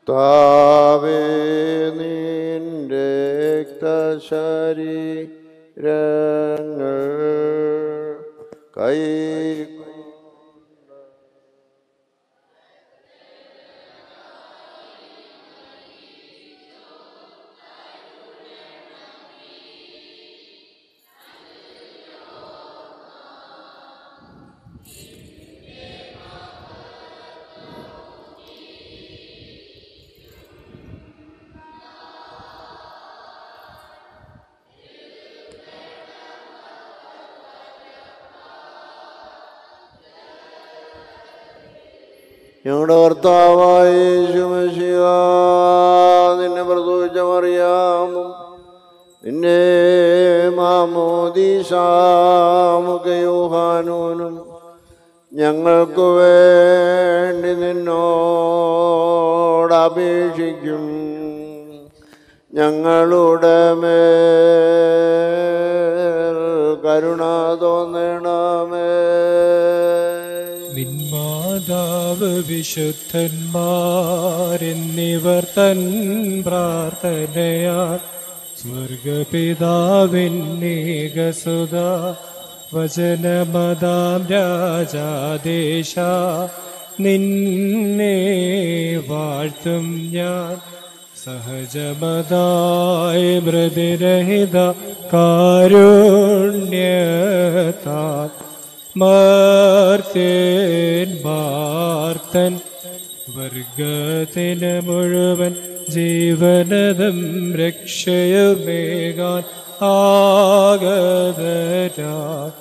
കർത്താവേ നിന്റെ ശരീരങ്ങൾ കൈ ഞങ്ങളുടെ കർത്താവായ യേശുമശിഹ നിന്നെ പ്രസവിച്ച മറിയാമും നിന്നെ മാമോദീശാമുഖയോഹാനൂനും ഞങ്ങൾക്ക് വേണ്ടി നിന്നോട് അപേക്ഷിക്കും ഞങ്ങളുടെ മേൽ കരുണ തോന്നണമേ നിന്മാതാവ് വിശുദ്ധന്മാരെന്നിവർ തൻ പ്രാർത്ഥനയാൽ സ്വർഗപിതാവിന്നേകസുത വചനമതാം രാജാദേശ നിന്നെ വാഴ്ത്തും ഞാൻ സഹജമതായ മൃതിരഹിത കാരുണ്യത്താൽ മാർത്തേൻ വാർത്തൻ വർഗത്തിന് മുഴുവൻ ജീവനതും രക്ഷയുമേകാൻ ആഗതരാ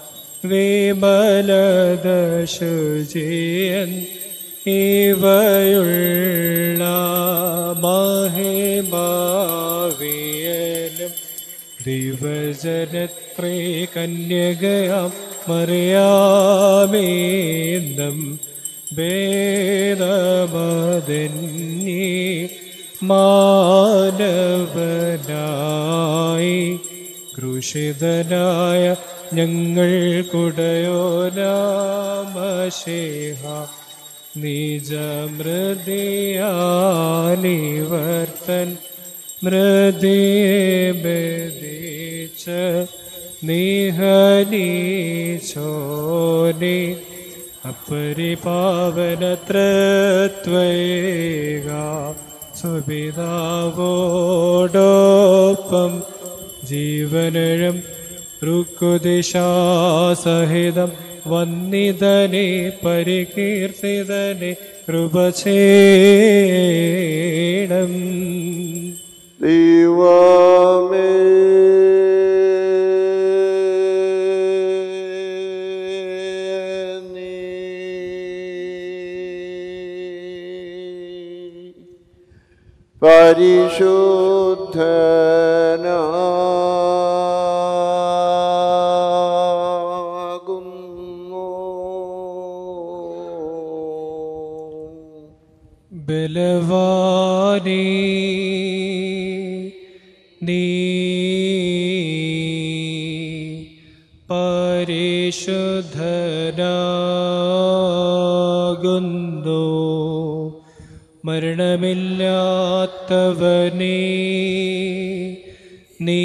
വിമലത ശുചിയൻ ഇവയുള്ള മഹിമാവിയലും ദിവജനത്രേ കന്യകയാം മറിയാമേന്ദം ഭേദമതന്യേ മാനവനായി ക്രൂശിതനായ ഞങ്ങൾ കുടയോനാമശേഹ നിജമൃതിയാനിവർത്തൻ മൃതിയെ ബദിച്ച നിഹനീച്ചോനെ അപരിപാവനത്രത്വേക സുപിതാവോടൊപ്പം ജീവനഴും ഋക്കുദിശാസഹിതം വന്നിതനെ പരികീർത്തിതനെ കൃപചേണം ദൈവമേ നീ പരിശുദ്ധനാകുന്നു ബലവാനേ നീ പരിശുദ്ധനാകുന്നു മരണമില്ലാത്തവനേ നീ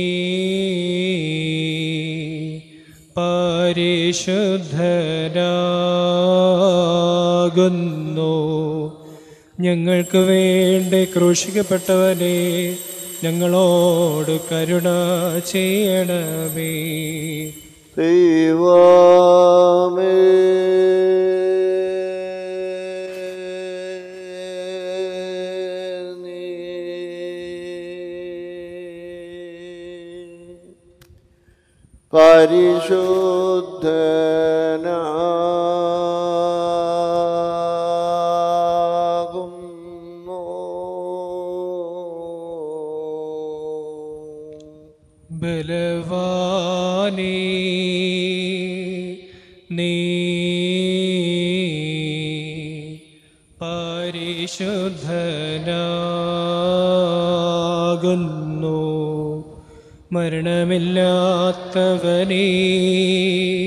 പരിശുദ്ധനാകുന്നു ഞങ്ങൾക്ക് വേണ്ടി ക്രൂശിക്കപ്പെട്ടവനെ ഞങ്ങളോട് കരുണ ചെയ്യണമേ ദൈവമേ നീ പരിശുദ്ധനാകുന്നു ബലവാനേ നീ പരിശുദ്ധനാകുന്നു മരണമില്ലാത്തവനേ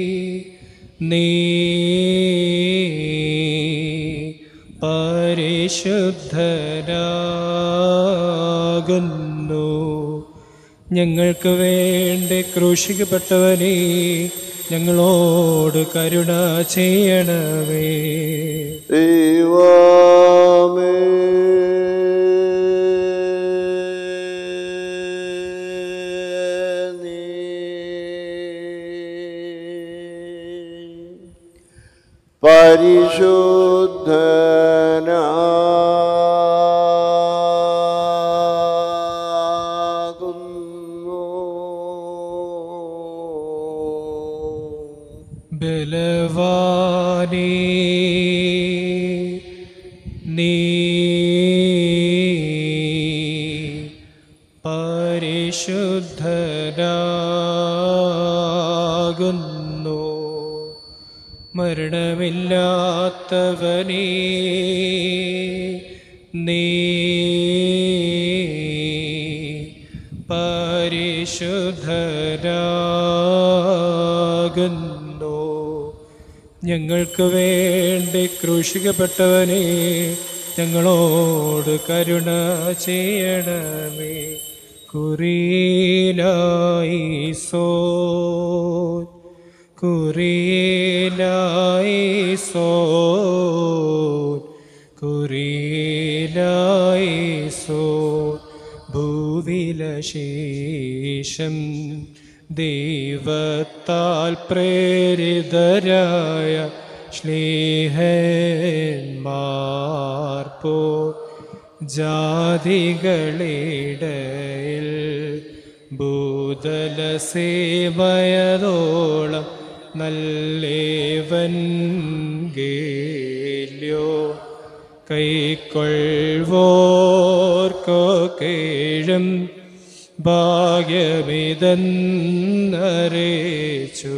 നീ പരിശുദ്ധനാകുന്നു ഞങ്ങൾക്ക് വേണ്ടി ക്രൂശിക്കപ്പെട്ടവനെ ഞങ്ങളോട് കരുണ ചെയ്യണമേ ദൈവമേ നീ പരിശുദ്ധനാകുന്നു ബലവാനേ നീ പരിശുദ്ധനാകുന്നു മരണമില്ലാത്തവനേ നീ പരിശുദ്ധനാകുന്നു ഞങ്ങൾക്ക് വേണ്ടി ക്രൂശിക്കപ്പെട്ടവനെ ഞങ്ങളോട് കരുണ ചെയ്യണമേ കുറിയിലായി സോ കുറിയിലായി സോ കുറിയിലായി സോ ഭൂവിലശേഷം ദൈവത്താൽ പ്രേരിതരായ ശ്ലീഹന്മാർ പോ ജാതികളിടയിൽ ഭൂതല സേവയതോളം നല്ലേവൻ ഗേല്യോ കൈക്കൊള്ളുവോർക്കൊക്കേഴും ഭാഗ്യമിതെന്നറിയിച്ചു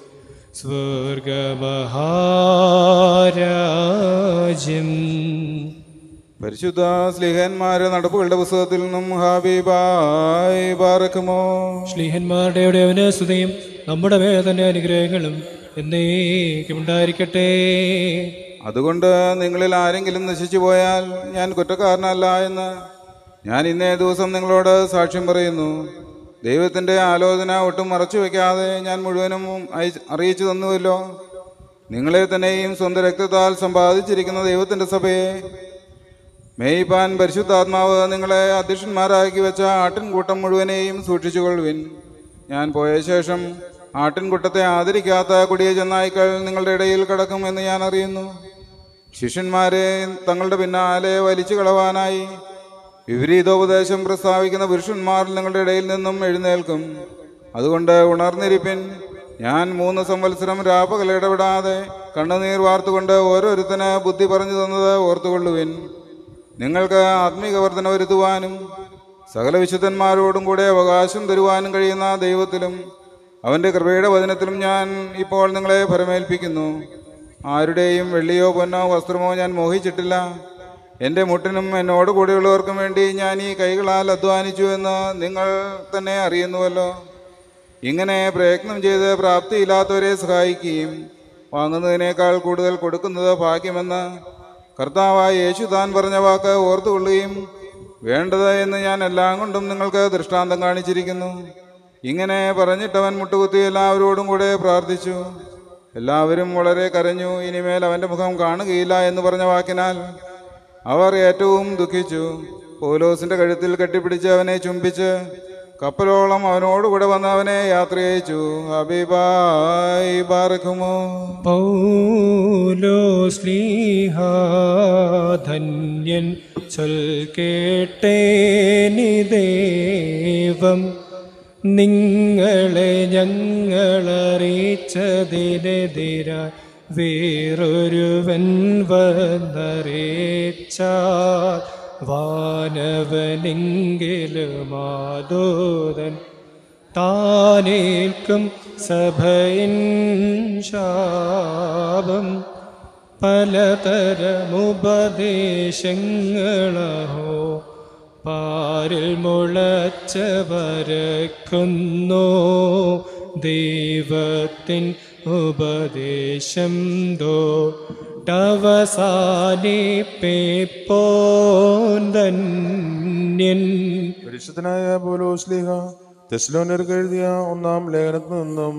സ്വർഗമഹാരാജ്യം പരിശുദ്ധ സ്ലിഹന്മാരെ നടപ്പുകളുടെ പുസ്തകത്തിൽ നിന്നും ഹാബിബായി ബാറക്കുമോ ശ്ലീഹന്മാരുടെ അവന് സ്തുതിയും നമ്മുടെ മേൽ തന്നെ അനുഗ്രഹങ്ങളും എന്നേക്കും ഉണ്ടായിരിക്കട്ടെ അതുകൊണ്ട് നിങ്ങളിൽ ആരെങ്കിലും നശിച്ചു പോയാൽ ഞാൻ കുറ്റക്കാരനല്ല എന്ന് ഞാൻ ഇന്നേ ദിവസം നിങ്ങളോട് സാക്ഷ്യം പറയുന്നു ദൈവത്തിൻ്റെ ആലോചന ഒട്ടും മറച്ചു വയ്ക്കാതെ ഞാൻ മുഴുവനും അയച്ച് അറിയിച്ചു തന്നുവല്ലോ നിങ്ങളെ തന്നെയും സ്വന്തം രക്തത്താൽ സമ്പാദിച്ചിരിക്കുന്ന ദൈവത്തിൻ്റെ സഭയെ മേയ്പാൻ പരിശുദ്ധാത്മാവ് നിങ്ങളെ അധ്യക്ഷന്മാരാക്കി വെച്ച ആട്ടിൻകൂട്ടം മുഴുവനെയും സൂക്ഷിച്ചുകൊള്ളുവിൻ ഞാൻ പോയ ശേഷം ആട്ടിൻകൂട്ടത്തെ ആദരിക്കാത്ത കൊടിയ ചെന്നായ്ക്കൾ നിങ്ങളുടെ ഇടയിൽ കിടക്കും എന്ന് ഞാൻ അറിയുന്നു ശിഷ്യന്മാരെ തങ്ങളുടെ പിന്നാലെ വലിച്ചു കളവാനായി വിപരീതോപദേശം പ്രസ്താവിക്കുന്ന പുരുഷന്മാർ നിങ്ങളുടെ ഇടയിൽ നിന്നും എഴുന്നേൽക്കും അതുകൊണ്ട് ഉണർന്നിരിപ്പിൻ ഞാൻ മൂന്ന് സംവത്സരം രാപ്പകൽ ഇടപെടാതെ കണ്ണുനീർ വാർത്തുകൊണ്ട് ഓരോരുത്തന് ബുദ്ധി പറഞ്ഞു തന്നത് ഓർത്തുകൊള്ളുവിൻ നിങ്ങൾക്ക് ആത്മീക വർധന വരുത്തുവാനും സകല വിശുദ്ധന്മാരോടും കൂടെ അവകാശം തരുവാനും കഴിയുന്ന ദൈവത്തിലും അവൻ്റെ കൃപയുടെ വചനത്തിലും ഞാൻ ഇപ്പോൾ നിങ്ങളെ ഫലമേൽപ്പിക്കുന്നു ആരുടെയും വെള്ളിയോ പൊന്നോ വസ്ത്രമോ ഞാൻ മോഹിച്ചിട്ടില്ല എൻ്റെ മുട്ടിനും എന്നോട് കൂടെയുള്ളവർക്കും വേണ്ടി ഞാൻ ഈ കൈകളാൽ അധ്വാനിച്ചു എന്ന് നിങ്ങൾ തന്നെ അറിയുന്നുവല്ലോ ഇങ്ങനെ പ്രയത്നം ചെയ്ത് പ്രാപ്തിയില്ലാത്തവരെ സഹായിക്കുകയും വാങ്ങുന്നതിനേക്കാൾ കൂടുതൽ കൊടുക്കുന്നത് ഭാഗ്യമെന്ന് കർത്താവായ യേശു താൻ പറഞ്ഞ വാക്ക് ഓർത്തുകൊള്ളുകയും വേണ്ടത് എന്ന് ഞാൻ എല്ലാം കൊണ്ടും നിങ്ങൾക്ക് ദൃഷ്ടാന്തം കാണിച്ചിരിക്കുന്നു ഇങ്ങനെ പറഞ്ഞിട്ടവൻ മുട്ടുകുത്തി എല്ലാവരോടും കൂടെ പ്രാർത്ഥിച്ചു എല്ലാവരും വളരെ കരഞ്ഞു ഇനിമേൽ അവൻ്റെ മുഖം കാണുകയില്ല എന്ന് പറഞ്ഞ വാക്കിനാൽ അവർ ഏറ്റവും ദുഃഖിച്ചു പൗലോസിന്റെ കഴുത്തിൽ കെട്ടിപ്പിടിച്ച് അവനെ ചുംബിച്ച് കപ്പലോളം അവനോടുകൂടെ വന്ന് അവനെ യാത്ര അയച്ചു ഹബീബായി ബാറക്കുമോ പൗലോസ്ലീഹ ധന്യൻ ചൊൽ കേട്ടേനി ദേവം നിങ്ങളെ ഞങ്ങളറിയിച്ചതിനെതിരായി വേറൊരുവൻ വന്നറിയിച്ചാൽ വാനവനെങ്കിലും മാതോദൻ താനേൽക്കും സഭയിൻ ശാപം പലതരമുപദേശങ്ങളഹോ പാരിൽ മുളച്ചവരക്കുന്നു ദൈവത്തിൻ ഉപദേശം ദോ ഒട്ടവസാനിപ്പേപ്പോന്തന്യൻ പരിശുദ്ധനായ പോലോസ്ലിഹ തെസ്ലോനിർക്ക് എഴുതിയ ഒന്നാം ലേഖനത്തിൽ നിന്നും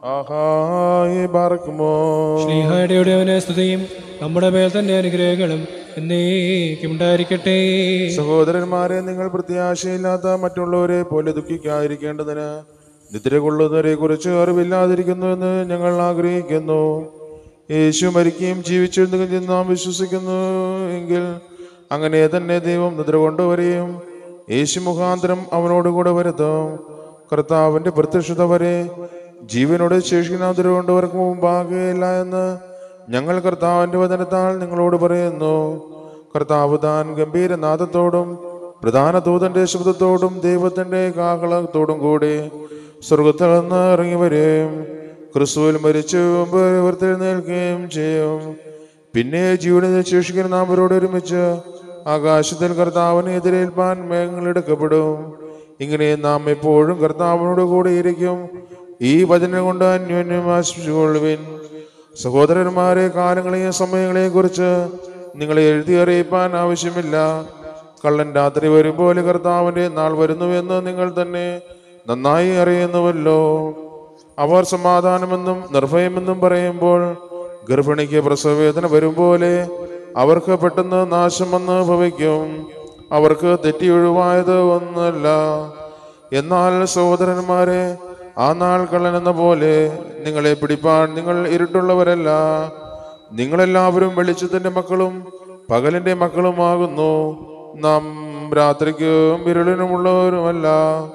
ആഹായി പാർക്കുമോ ശ്രീഹായുടെ അവനെ സ്തുതിയും നമ്മുടെ മേൽ തന്നെ അനുഗ്രഹങ്ങളും എന്നേക്കും ഉണ്ടായിരിക്കട്ടെ സഹോദരന്മാരെ നിങ്ങൾ പ്രത്യാശയില്ലാത്ത മറ്റുള്ളവരെ പോലെ ദുഃഖിക്കാതിരിക്കേണ്ടതിന് നിദ്ര കൊള്ളുന്നവരെ കുറിച്ച് അറിവില്ലാതിരിക്കുന്നുവെന്ന് ഞങ്ങൾ ആഗ്രഹിക്കുന്നു യേശു മരിക്കുകയും ജീവിച്ചെഴുതുകയും ചെയ്ത് നാം വിശ്വസിക്കുന്നു എങ്കിൽ അങ്ങനെ തന്നെ ദൈവം നിദ്ര കൊണ്ടുവരെയും യേശു മുഖാന്തരം അവനോട് കൂടെ വരുത്തും കർത്താവിന്റെ പ്രത്യക്ഷത വരെ ജീവനോട് ശേഷിക്കുന്ന നിദ്ര കൊണ്ടവർക്ക് മുമ്പാകെയില്ല എന്ന് ഞങ്ങൾ കർത്താവിന്റെ വചനത്താൽ നിങ്ങളോട് പറയുന്നു കർത്താവ് താൻ ഗംഭീരനാദത്തോടും പ്രധാന ദൂതന്റെ ശബ്ദത്തോടും ദൈവത്തിന്റെ കാഹളത്തോടും കൂടി സ്വർഗത്തിൽ നിന്ന് ഇറങ്ങി വരും ക്രിസ്തുവിൽ മരിച്ചു ഉയർത്തെഴുന്നേൽക്കുകയും ചെയ്യും പിന്നെ ജീവനെ ശേഷിക്കുന്ന നാം അവരോട് ഒരുമിച്ച് ആകാശത്തിൽ കർത്താവിനെ എതിരേൽപ്പാൻ മേഘങ്ങളെടുക്കപ്പെടും ഇങ്ങനെ നാം എപ്പോഴും കർത്താവിനോട് കൂടെ ഇരിക്കും ഈ വചനം കൊണ്ട് അന്യോന്യം ആശിച്ചുകൊള്ളുവിൻ സഹോദരന്മാരെ കാലങ്ങളെയും സമയങ്ങളെയും കുറിച്ച് നിങ്ങളെ എഴുതി അറിയിപ്പാൻ ആവശ്യമില്ല കള്ളൻ രാത്രി വരുമ്പോൾ കർത്താവിന്റെ നാൾ വരുന്നുവെന്ന് നിങ്ങൾ തന്നെ നന്നായി അറിയുന്നുവല്ലോ അവർ സമാധാനമെന്നും നിർഭയമെന്നും പറയുമ്പോൾ ഗർഭിണിക്ക് പ്രസവവേദന വരുമ്പോലെ അവർക്ക് പെട്ടെന്ന് നാശം വന്ന് ഭവിക്കും അവർക്ക് തെറ്റിയൊഴിവായത് ഒന്നല്ല എന്നാൽ സഹോദരന്മാരെ ആ നാൾ കള്ളനെന്ന പോലെ നിങ്ങളെ പിടിപ്പാൻ നിങ്ങൾ ഇരുട്ടുള്ളവരല്ല നിങ്ങളെല്ലാവരും വെളിച്ചത്തിന്റെ മക്കളും പകലിന്റെ മക്കളുമാകുന്നു നാം രാത്രിക്കും ഇരുളിനുമുള്ളവരുമല്ല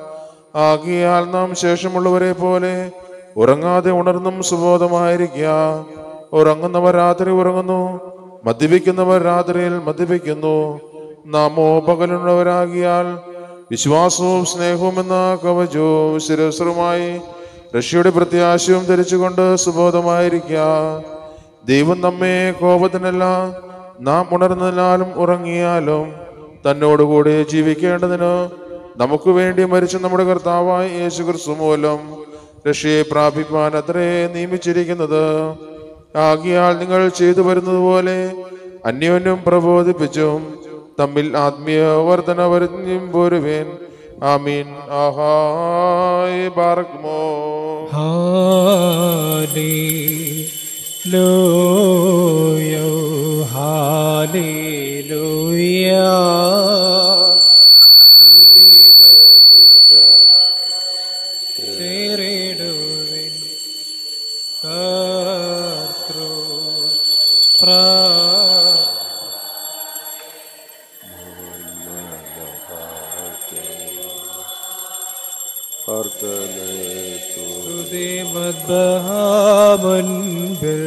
ആകിയാൽ നാം ശേഷമുള്ളവരെ പോലെ ഉറങ്ങാതെ ഉണർന്നും സുബോധമായിരിക്കുക ഉറങ്ങുന്നവർ രാത്രി ഉറങ്ങുന്നു മദ്യപിക്കുന്നവർ രാത്രിയിൽ മദ്യപിക്കുന്നു നാമോ പകലുള്ളവരാകിയാൽ വിശ്വാസവും സ്നേഹവും എന്ന കവചവും ശിരസ്രമായി റഷ്യയുടെ പ്രത്യാശയും ധരിച്ചുകൊണ്ട് സുബോധമായിരിക്കുക ദൈവം നമ്മെ കോപത്തിനല്ല നാം ഉണർന്നാലും ഉറങ്ങിയാലും തന്നോടുകൂടി ജീവിക്കേണ്ടതിന് നമുക്ക് വേണ്ടി മരിച്ച നമ്മുടെ കർത്താവായ യേശു ക്രിസ്തു മൂലം രക്ഷയെ പ്രാപിപ്പാൻ അത്രേ നിയമിച്ചിരിക്കുന്നത് ആകിയാൽ നിങ്ങൾ ചെയ്തു വരുന്നത് പോലെ അന്യോന്യം പ്രബോധിപ്പിച്ചും തമ്മിൽ ആത്മീയ വർധന വരുത്തിയും പോരുവേൻ ആമീൻ ആഹായ് ബാറക്മോ ഹാലേലൂയ ഹാലേലൂയ തേറിടുവിൻ കർത്തൃ പ്രാ സ്തുതി മദ്ബഹാമുൻപിൽ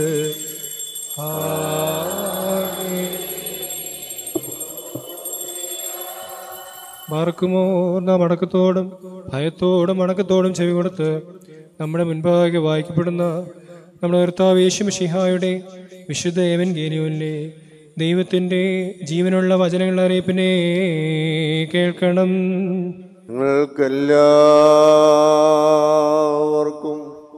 മാർക്കുമോ നാം അടക്കത്തോടും ഭയത്തോടും അടക്കത്തോടും ചെവി കൊടുത്ത് നമ്മുടെ മുൻപാകെ വായിക്കപ്പെടുന്ന നമ്മുടെ കർത്താവ് യേശുമിഷിഹായുടെ വിശുദ്ധ ഏവൻ ഗേനിയോനിലെ ദൈവത്തിൻ്റെ ജീവനുള്ള വചനങ്ങളുടെ അറിയിപ്പിനെ കേൾക്കണം നിങ്ങൾക്കെല്ലാവർക്കും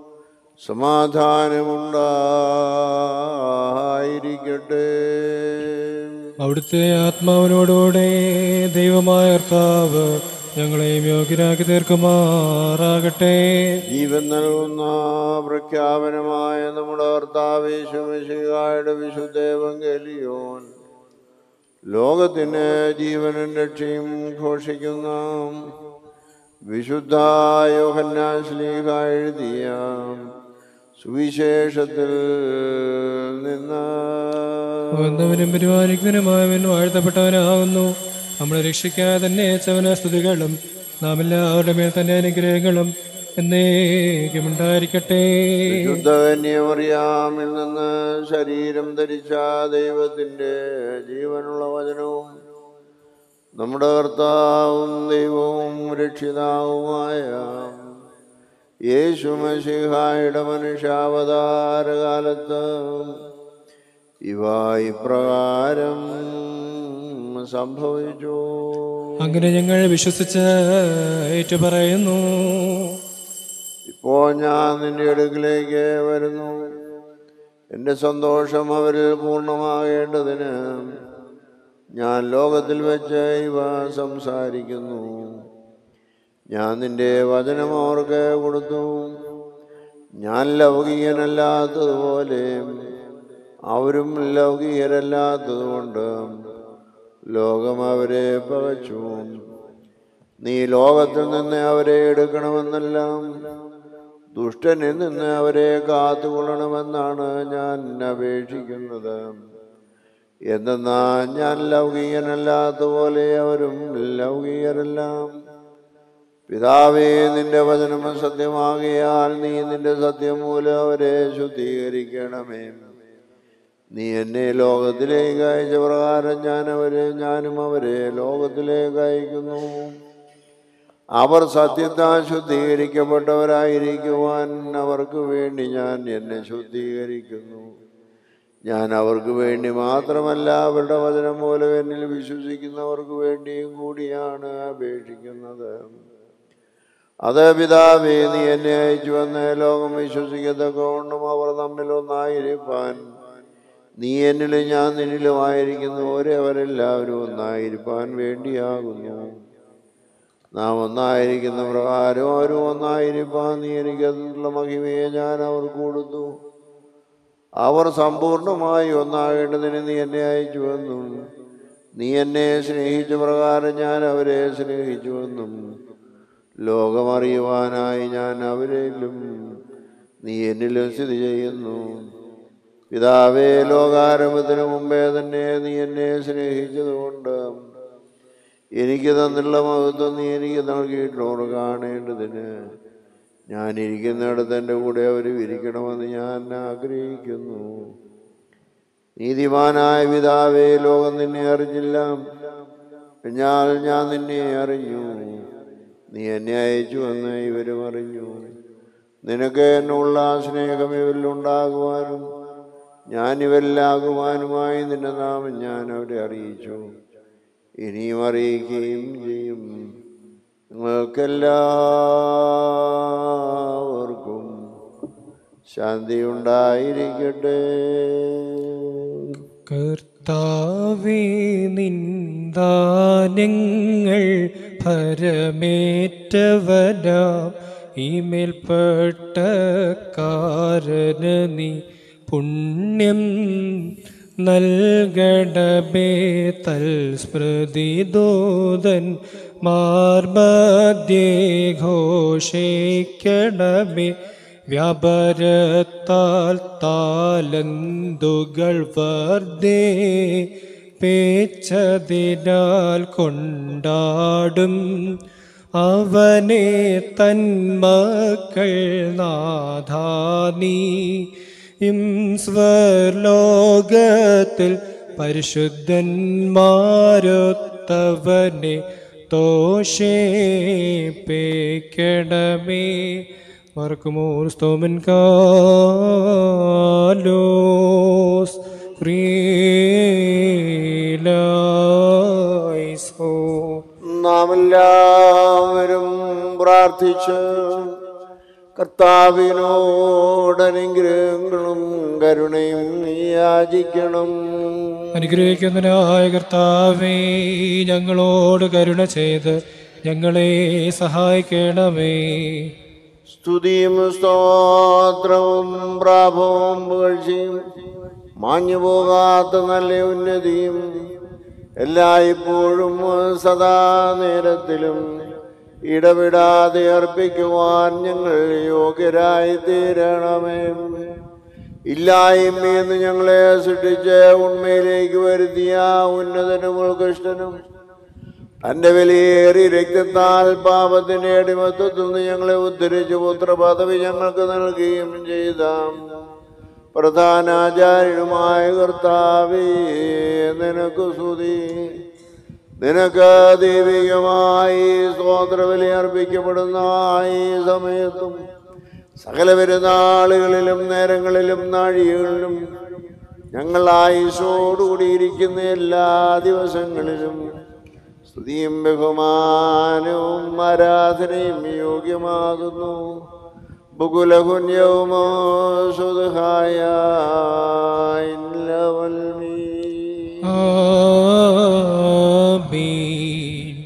സമാധാനമുണ്ടായിരിക്കട്ടെ അവിടുത്തെ ആത്മാവിനോടുകൂടെ ദൈവമായ കർത്താവ് ഞങ്ങളെയും യോഗ്യരാക്കി തീർക്കുമാറാകട്ടെ ജീവൻ നൽകുന്ന പ്രഖ്യാപനമായ നമ്മുടെ കർത്താവേശുമിശിഹായുടെ വിശുദ്ധേവങ്കലിയോൻ ലോകത്തിന് ജീവനും രക്ഷയും ഘോഷിക്കുന്ന വിശുദ്ധ യോഹന്നാൻ ശ്ലീഹ എഴുതിയ സുവിശേഷത്തിൽ നിന്ന് വന്നവനും പരിപാലിക്കുന്നവനുമായവൻ വാഴ്ത്തപ്പെട്ടവനാകുന്നു നമ്മളെ രക്ഷിക്കാതെ തന്നെ അയച്ചവന് സ്തുതികളും നാം എല്ലാവരുടെ മേൽ തന്നെ അനുഗ്രഹങ്ങളും എന്നേക്കും ഉണ്ടായിരിക്കട്ടെ ശുദ്ധകന്യമറിയാമിൽ നിന്ന് ശരീരം ധരിച്ച ദൈവത്തിൻ്റെ ജീവനുള്ള വചനവും നമ്മുടെ കർത്താവും ദൈവവും രക്ഷിതാവുമായ യേശു മഷിഹായുടെ മനുഷ്യാവതാരകാലത്ത് ഇവ ഇപ്രകാരം സംഭവിച്ചു അങ്ങനെ ഞങ്ങൾ വിശ്വസിച്ച് ഏറ്റുപറയുന്നു ഇപ്പോൾ ഞാൻ നിന്റെ അടുക്കിലേക്ക് വരുന്നു എൻ്റെ സന്തോഷം അവരിൽ പൂർണ്ണമാകേണ്ടതിന് ഞാൻ ലോകത്തിൽ വെച്ച് ഇവ സംസാരിക്കുന്നു ഞാൻ നിന്റെ വചനം അവർക്ക് കൊടുത്തു ഞാൻ ലൗകികനല്ലാത്തതുപോലെ അവരും ലൗകികരല്ലാത്തതുകൊണ്ട് ലോകം അവരെ പകച്ചു നീ ലോകത്തിൽ നിന്ന് അവരെ എടുക്കണമെന്നെല്ലാം ദുഷ്ടനിൽ നിന്ന് അവരെ കാത്തുകൊള്ളണമെന്നാണ് ഞാൻ അപേക്ഷിക്കുന്നത് എന്തെന്നാ ഞാൻ ലൗകികനല്ലാത്ത പോലെ അവരും ലൗകികരെല്ലാം പിതാവേ നിന്റെ വചനം സത്യമാകിയാൽ നീ നിന്റെ സത്യം മൂലം അവരെ ശുദ്ധീകരിക്കണമേ നീ എന്നെ ലോകത്തിലേക്ക് അയച്ച പ്രകാരം ഞാൻ അവരെ ഞാനും അവരെ ലോകത്തിലേക്ക് അയക്കുന്നു അവർ സത്യത്താൽ ശുദ്ധീകരിക്കപ്പെട്ടവരായിരിക്കുവാൻ അവർക്ക് വേണ്ടി ഞാൻ എന്നെ ശുദ്ധീകരിക്കുന്നു ഞാൻ അവർക്ക് വേണ്ടി മാത്രമല്ല അവരുടെ വചനം മൂലം എന്നിൽ വിശ്വസിക്കുന്നവർക്ക് വേണ്ടിയും കൂടിയാണ് അപേക്ഷിക്കുന്നത് അത് പിതാവേ നീ എന്നെ അയച്ചു വന്ന ലോകം വിശ്വസിക്കത്തക്കോണ്ടും അവർ തമ്മിൽ ഒന്നായിരിക്കാൻ നീ എന്നിലും ഞാൻ നിന്നിലുമായിരിക്കുന്നു ഒരേ അവരെല്ലാവരും ഒന്നായിരിക്കാൻ വേണ്ടിയാകുന്നു നാം ഒന്നായിരിക്കുന്ന പ്രകാരം അവരും ഒന്നായിരിക്കാൻ നീ എനിക്കതിനുള്ള മഹിമയെ ഞാൻ അവർക്ക് കൊടുത്തു അവർ സമ്പൂർണമായി ഒന്നാകേണ്ടതിന് നീ എന്നെ അയച്ചു വന്നു നീ എന്നെ സ്നേഹിച്ച പ്രകാരം ഞാൻ അവരെ സ്നേഹിച്ചുവെന്നും ലോകമറിയുവാനായി ഞാൻ അവരിലും നീ എന്നിലും സ്ഥിതി ചെയ്യുന്നു പിതാവേ ലോകാരംഭത്തിന് മുമ്പേ തന്നെ നീ എന്നെ സ്നേഹിച്ചതുകൊണ്ട് എനിക്ക് തന്നുള്ള മഹത്വം നീ എനിക്ക് നൽകിയിട്ടുള്ളവർ കാണേണ്ടതിന് ഞാൻ ഇരിക്കുന്നിടത്ത് എൻ്റെ കൂടെ അവർ ഇരിക്കണമെന്ന് ഞാൻ ആഗ്രഹിക്കുന്നു നീതിമാനായ പിതാവേ ലോകം നിന്നെ അറിഞ്ഞില്ല എന്നാൽ ഞാൻ നിന്നെ അറിഞ്ഞു നീ എന്നെ അയച്ചു എന്ന് ഇവരും അറിഞ്ഞു നിനക്ക് എന്നുള്ള സ്നേഹം ഇവരിലുണ്ടാകുവാനും ഞാൻ ഇവരിലാകുവാനുമായി നിന്റെ നാമം ഞാൻ അവരെ അറിയിച്ചു ഇനിയും അറിയിക്കുകയും ചെയ്യും നിങ്ങൾക്കെല്ലാവർക്കും ശാന്തി ഉണ്ടായിരിക്കട്ടെ കർത്താവേ നിന്ദാനങ്ങൾ ഭരമേറ്റവനാം ഈമേൽപ്പെട്ട കാരന നീ പുണ്യം നൽകണമേ തൽസ്മൃതി ദൂതൻ മാർമധ്യേ ഘോഷിക്കണമേ വ്യാപാരത്താൽ താലന്തുകൾ വർദ്ധേ പേച്ചതിനാൽ കൊണ്ടാടും അവനെ തന്മക്കൾ നാഥാനീ ഇം സ്വർലോകത്തിൽ പരിശുദ്ധന്മാരൊത്തവനെ തോഷേപ്പേക്കണമേ മറക്കുമോർ സ്തോമൻ കാലോസ് ഫ്രീലൈസോ നാം എല്ലാവരും പ്രാർത്ഥിച്ച് കർത്താവിനോട് അനുഗ്രഹങ്ങളും കരുണയും യാചിക്കണം അനുഗ്രഹിക്കുന്നതിനായ കർത്താവേ ഞങ്ങളോട് കരുണ ചെയ്ത് ഞങ്ങളെ സഹായിക്കണമേ സ്തുതിയും സ്തോത്രവും പ്രാഭവും പുകഴ്ചയും മാഞ്ഞു പോകാത്ത നല്ല ഉന്നതിയും എല്ലായ്പ്പോഴും സദാ നേരത്തിലും ഇടവിടാതെ അർപ്പിക്കുവാൻ ഞങ്ങൾ യോഗ്യരായി തീരണമേ ഇല്ലായ്മയെന്ന് ഞങ്ങളെ സൃഷ്ടിച്ച് ഉണ്മയിലേക്ക് വരുത്തിയ ഉന്നതനും ഉത്കൃഷ്ടനും തന്റെ വിലയേറി രക്തത്താൽ പാപത്തിന്റെ അടിമത്വത്തിൽ നിന്ന് ഞങ്ങളെ ഉദ്ധരിച്ച് പുത്രപദവി ഞങ്ങൾക്ക് നൽകുകയും ചെയ്ത പ്രധാനാചാര്യനുമായ കർത്താവേ നിനക്ക് സ്തുതി നിനക്ക് ദൈവികമായി സ്തോത്രബലി അർപ്പിക്കപ്പെടുന്ന ഈ സമയത്തും സകല പെരുന്നാളുകളിലും നേരങ്ങളിലും നാഴികകളിലും ഞങ്ങൾ ആയുസോടുകൂടിയിരിക്കുന്ന എല്ലാ ദിവസങ്ങളിലും സ്തുതിയും ബഹുമാനവും ആരാധനയും യോഗ്യമാകുന്നു ബുകുലകുന്യവുമോ സുധായ ഇല്ലവൽമീ ആമീൻ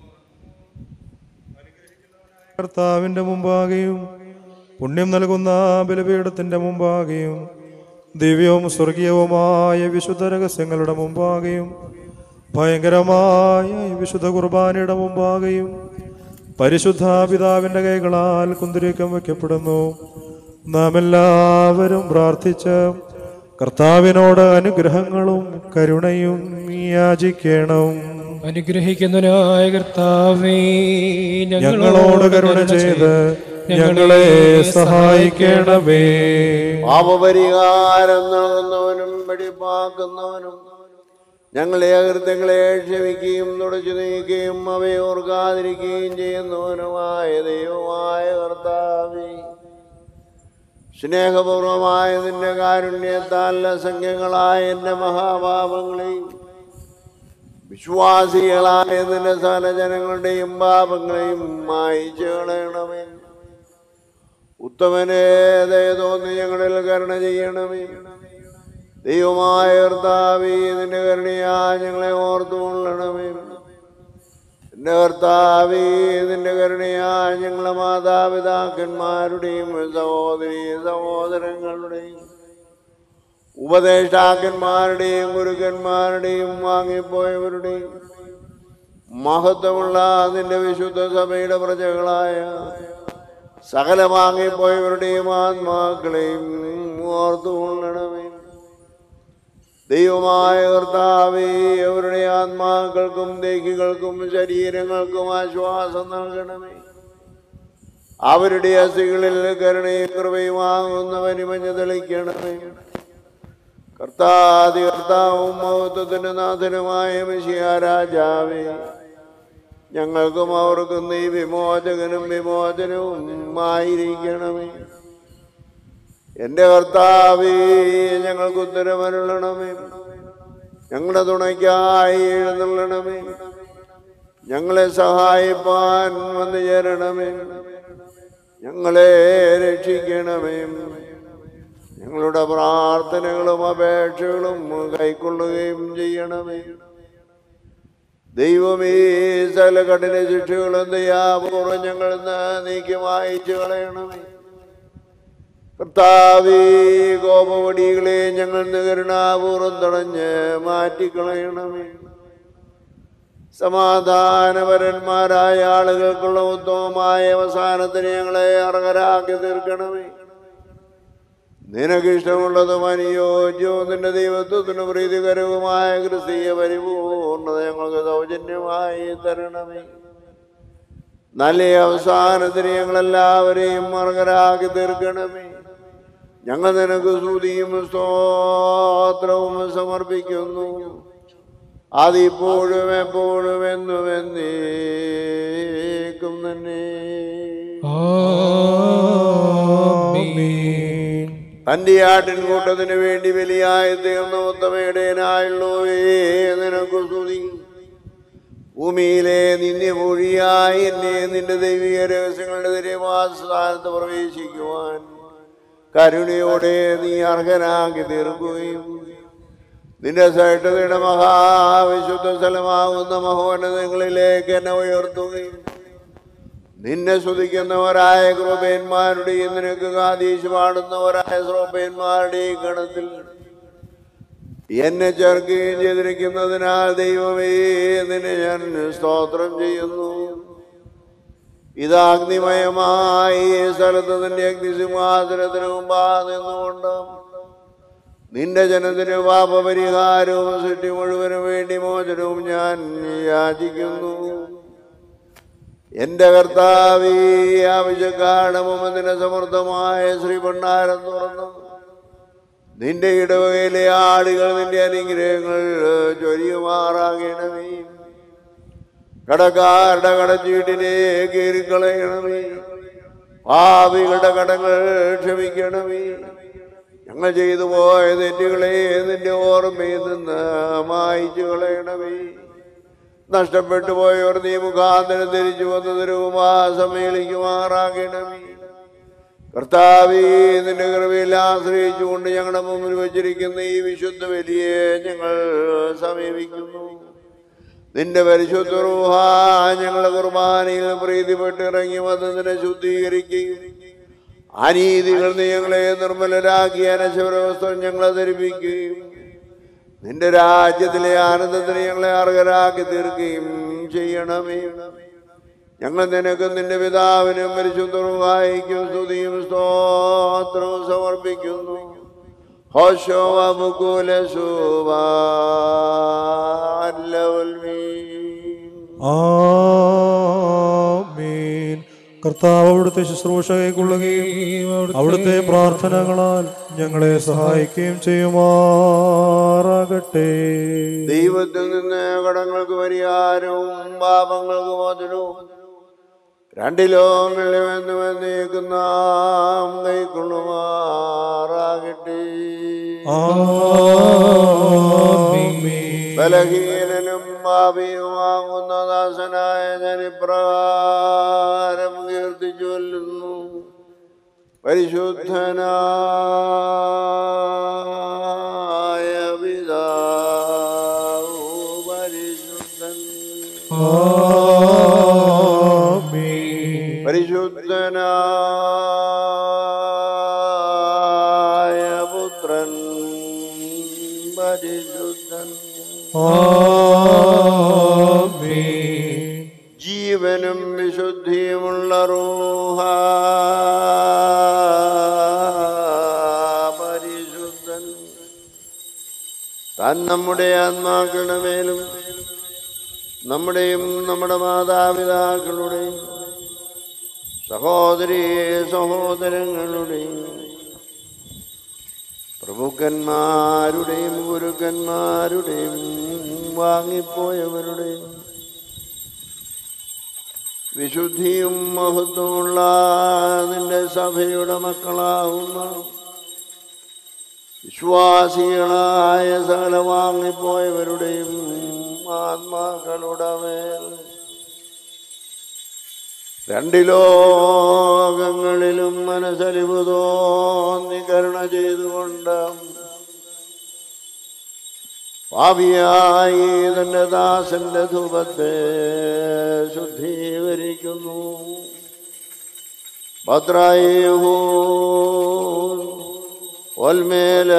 കർത്താവിൻ്റെ മുമ്പാകെയും പുണ്യം നൽകുന്ന ബലപീഠത്തിൻ്റെ മുമ്പാകെയും ദിവ്യവും സ്വർഗീയവുമായ വിശുദ്ധ രഹസ്യങ്ങളുടെ മുമ്പാകെയും ഭയങ്കരമായ ഈ വിശുദ്ധ കുർബാനയുടെ മുമ്പാകെയും പരിശുദ്ധ പിതാവിൻ്റെ കൈകളാൽ കുന്തിരിക്കം വയ്ക്കപ്പെടുന്നു നാം എല്ലാവരും പ്രാർത്ഥിച്ച് കർത്താവിനോട് അനുഗ്രഹങ്ങളും കരുണയും യാചിക്കണം അനുഗ്രഹിക്കുന്നതിനായ കർത്താവേ ഞങ്ങളോട് കരുണ ചെയ്ത് ഞങ്ങളെ സഹായിക്കണമേ പാപപരിഹാരം നൽകുന്നവനും വെടിപ്പാക്കുന്നവനും ഞങ്ങളെ അകൃത്യങ്ങളെ ക്ഷമിക്കുകയും തുടച്ചു നീക്കുകയും അവയെ ഓർക്കാതിരിക്കുകയും ചെയ്യുന്നവനുമായ ദൈവമായ കർത്താവേ സ്നേഹപൂർവമായ നിന്റെ കാരുണ്യത്താൽ അസംഖ്യങ്ങളായ എൻ്റെ മഹാപാപങ്ങളെയും വിശ്വാസികളായ നിന്റെ സകല ജനങ്ങളുടെയും പാപങ്ങളെയും മായിച്ചു കളയണമേ ഉത്തമനെ ദയ തോന്നി ഞങ്ങളിൽ കരുണ ചെയ്യണമേ ദൈവമായ കർത്താവേ നിന്റെ കരുണയാ ഞങ്ങളെ ഓർത്തുകൊള്ളണമേ എന്റെ കർത്താവേ നിന്റെ കരുണയാ ഞങ്ങളെ മാതാപിതാക്കന്മാരുടെയും സഹോദരി സഹോദരങ്ങളുടെയും ഉപദേഷ്ടാക്കന്മാരുടെയും ഗുരുക്കന്മാരുടെയും വാങ്ങിപ്പോയവരുടെയും മഹത്വമുള്ള നിന്റെ വിശുദ്ധ സഭയുടെ പ്രജകളായ സകല വാങ്ങിപ്പോയവരുടെയും ആത്മാക്കളെയും ഓർത്തുകൊള്ളണമേ ദൈവമായ കർത്താവേ അവരുടെ ആത്മാക്കൾക്കും ദേഹികൾക്കും ശരീരങ്ങൾക്കും ആശ്വാസം നൽകണമേ അവരുടെ അസ്ഥികളിൽ കരുണയും കൃപയും ആകുന്ന വനിമഞ്ഞ് തെളിക്കണമേ കർത്താതി കർത്താവും മഹത്വത്തിന്റെ നാഥനുമായ മെഷിയ രാജാവേ ഞങ്ങൾക്കും അവർക്കും നീ വിമോചകനും വിമോചനവും ആയിരിക്കണമേ എൻ്റെ കർത്താവേ ഞങ്ങൾക്ക് ഉത്തരമരുളണമേ ഞങ്ങളുടെ തുണയ്ക്കായി എഴുന്നള്ളണമേ ഞങ്ങളെ സഹായിപ്പാൻ വന്നു ചേരണമേ ഞങ്ങളെ രക്ഷിക്കണമേ ഞങ്ങളുടെ പ്രാർത്ഥനകളും അപേക്ഷകളും കൈക്കൊള്ളുകയും ചെയ്യണമേ ദൈവമേ സകല കഠിന ശിക്ഷകളും ദയാപൂർവ്വം ഞങ്ങൾ നീക്കി വായിച്ചു കളയണമേ കർത്താവേ കോപവടികളെ ഞങ്ങൾ കരുണാപൂർവ്വം തടഞ്ഞ് മാറ്റിക്കളയണമേ സമാധാനപരന്മാരായ ആളുകൾക്കുള്ള ഉത്തമമായ അവസാനത്തിന് ഞങ്ങളെ അർഹരാക്കി തീർക്കണമേ നിനക്കിഷ്ടമുള്ളതും അനുയോജ്യവും നിന്റെ ദൈവത്വത്തിന് പ്രീതികരവുമായ ക്രിസ്തീയ പരിപൂർണത ഞങ്ങൾക്ക് സൗജന്യമായി തരണമേ നല്ല അവസാനത്തിന് ഞങ്ങളെല്ലാവരെയും അർഹരാക്കി തീർക്കണമേ ഞങ്ങൾ നിനക്ക് സ്തുതിയും സ്തോത്രവും സമർപ്പിക്കുന്നു അതിപ്പോഴും എപ്പോഴും എന്നും എന്നേക്കും തന്നെ ആമീൻ തന്റെ ആട്ടിൻകൂട്ടത്തിന് വേണ്ടി ബലിയായി തീർന്ന ഉത്തമയുടേനായുള്ളവേ നിനക്ക് സ്തുതി ഭൂമിയിലെ നിന്ദ്യമൊഴിയായി എന്നെ നിന്റെ ദൈവിക രഹസ്യങ്ങളുടെ തിരുവാസ്ഥാനത്ത് പ്രവേശിക്കുവാൻ കരുണയോടെ നീ അർഹനാക്കി തീർക്കുകയും നിന്റെ ശ്രേഷ്ഠതയുടെ മഹാവിശുദ്ധ സ്ഥലമാകുന്ന മഹോന്നതങ്ങളിലേക്ക് എന്നെ ഉയർത്തുകയും നിന്നെ സ്തുതിക്കുന്നവരായ കൃപേന്മാരുടെയും നിനക്ക് കാതീശ് പാടുന്നവരായ ശ്രോപേന്മാരുടെയും ഗണത്തിൽ എന്നെ ചേർക്കുകയും ചെയ്തിരിക്കുന്നതിനാൽ ദൈവമേ നിന്നെ ഞാൻ സ്തോത്രം ചെയ്യുന്നു ഇതാഗ്നിമയമായി ഈ സ്ഥലത്ത് നിന്റെ അഗ്നിസിംഹാസനത്തിന് മുമ്പാ നിന്നുകൊണ്ട് നിന്റെ ജനത്തിന് പാപപരിഹാരവും സൃഷ്ടി മുഴുവനും വേണ്ടി മോചനവും ഞാൻ യാചിക്കുന്നു എന്റെ കർത്താവീ ആവശ്യക്കാരണമുന്നതിന് സമൃദ്ധമായ ശ്രീഭണ്ഡാരം തുറന്നു നിന്റെ ഇടവകയിലെ ആളുകൾ നിന്റെ അനുഗ്രഹങ്ങൾ ചൊരിയുമാറാകണമേ കടക്കാരുടെ കടച്ചീട്ടിനെ കീറിക്കളയണമേ ഭാവികളുടെ കടങ്ങൾ ക്ഷമിക്കണമേ ഞങ്ങൾ ചെയ്തു പോയ തെറ്റുകളെ നിന്റെ ഓർമ്മയിൽ നിന്ന് മായിച്ചു കളയണമേ നഷ്ടപ്പെട്ടു പോയവർ നീ മുഖാന്തരം തിരിച്ചു വന്ന് തിരുവുമാ സമ്മേളിക്കുമാറാകണമേ കർത്താവേ നിന്റെ കൃപയിൽ ആശ്രയിച്ചുകൊണ്ട് ഞങ്ങളുടെ മുമ്പിൽ വച്ചിരിക്കുന്ന ഈ വിശുദ്ധ വലിയെ ഞങ്ങൾ സമീപിക്കുന്നു നിന്റെ പരിശുദ്ധ റൂഹ ഞങ്ങളുടെ കുർബാനയിൽ പ്രീതിപ്പെട്ട് ഇറങ്ങി വന്ന് നിന്നെ ശുദ്ധീകരിക്കുകയും അനീതികൾ നീ ഞങ്ങളെ നിർമ്മലരാക്കി അനശവരവസ്ഥ ഞങ്ങളെ ധരിപ്പിക്കുകയും നിന്റെ രാജ്യത്തിലെ ആനന്ദത്തിന് ഞങ്ങളെ അർഹരാക്കി തീർക്കുകയും ചെയ്യണമേ ഞങ്ങൾ നിനക്ക് നിന്റെ പിതാവിനും പരിശുദ്ധവും സ്തുതിയും സ്തോത്രവും സമർപ്പിക്കുന്നു ഹോശോ അമുകൂല ആമീൻ കർത്താവ് അവിടുത്തെ ശുശ്രൂഷ കൈക്കൊള്ളുകയും അവിടുത്തെ പ്രാർത്ഥനകളാൽ ഞങ്ങളെ സഹായിക്കുകയും ചെയ്യുമാറാകട്ടെ ദൈവത്തിൽ നിന്ന് കടങ്ങൾക്ക് പരിഹാരവും പാപങ്ങൾക്ക് മോചനവും രണ്ടിലോ വെള്ളിവെന്ന് വന്നേക്കുന്ന കൈക്കൊള്ളുമാറാകട്ടെ ബലഹീനനും പാപിയുമാകുന്ന ദാസനായ ജനിപ്രകാരം കീർത്തിച്ചു കൊല്ലുന്നു പരിശുദ്ധനായ പിതാവു പരിശുദ്ധൻ പരിശുദ്ധനായ പുത്രൻ പരിശുദ്ധൻ ജീവനും വിശുദ്ധിയുമുള്ള റൂഹ പരിശുദ്ധൻ താൻ നമ്മുടെ ആത്മാക്കളുടെ മേലും നമ്മുടെയും നമ്മുടെ മാതാപിതാക്കളുടെയും സഹോദരി സഹോദരങ്ങളുടെയും പ്രഭുക്കന്മാരുടെയും ഗുരുക്കന്മാരുടെയും വാങ്ങിപ്പോയവരുടെയും വിശുദ്ധിയും മഹത്വമുള്ള നിന്റെ സഭയുടെ മക്കളാവുന്ന വിശ്വാസികളായ സകല വാങ്ങിപ്പോയവരുടെയും ആത്മാക്കളുടെ മേൽ രണ്ട് ലോകങ്ങളിലും മനസ്സലിവ് തോന്നി കരുണ ചെയ്തുകൊണ്ട് പാപിയായി തന്റെ ദാസന്റെ ധൂപത്തെ ശുദ്ധീകരിക്കുന്നു ഭദ്രായേഹോ ഒൽമേല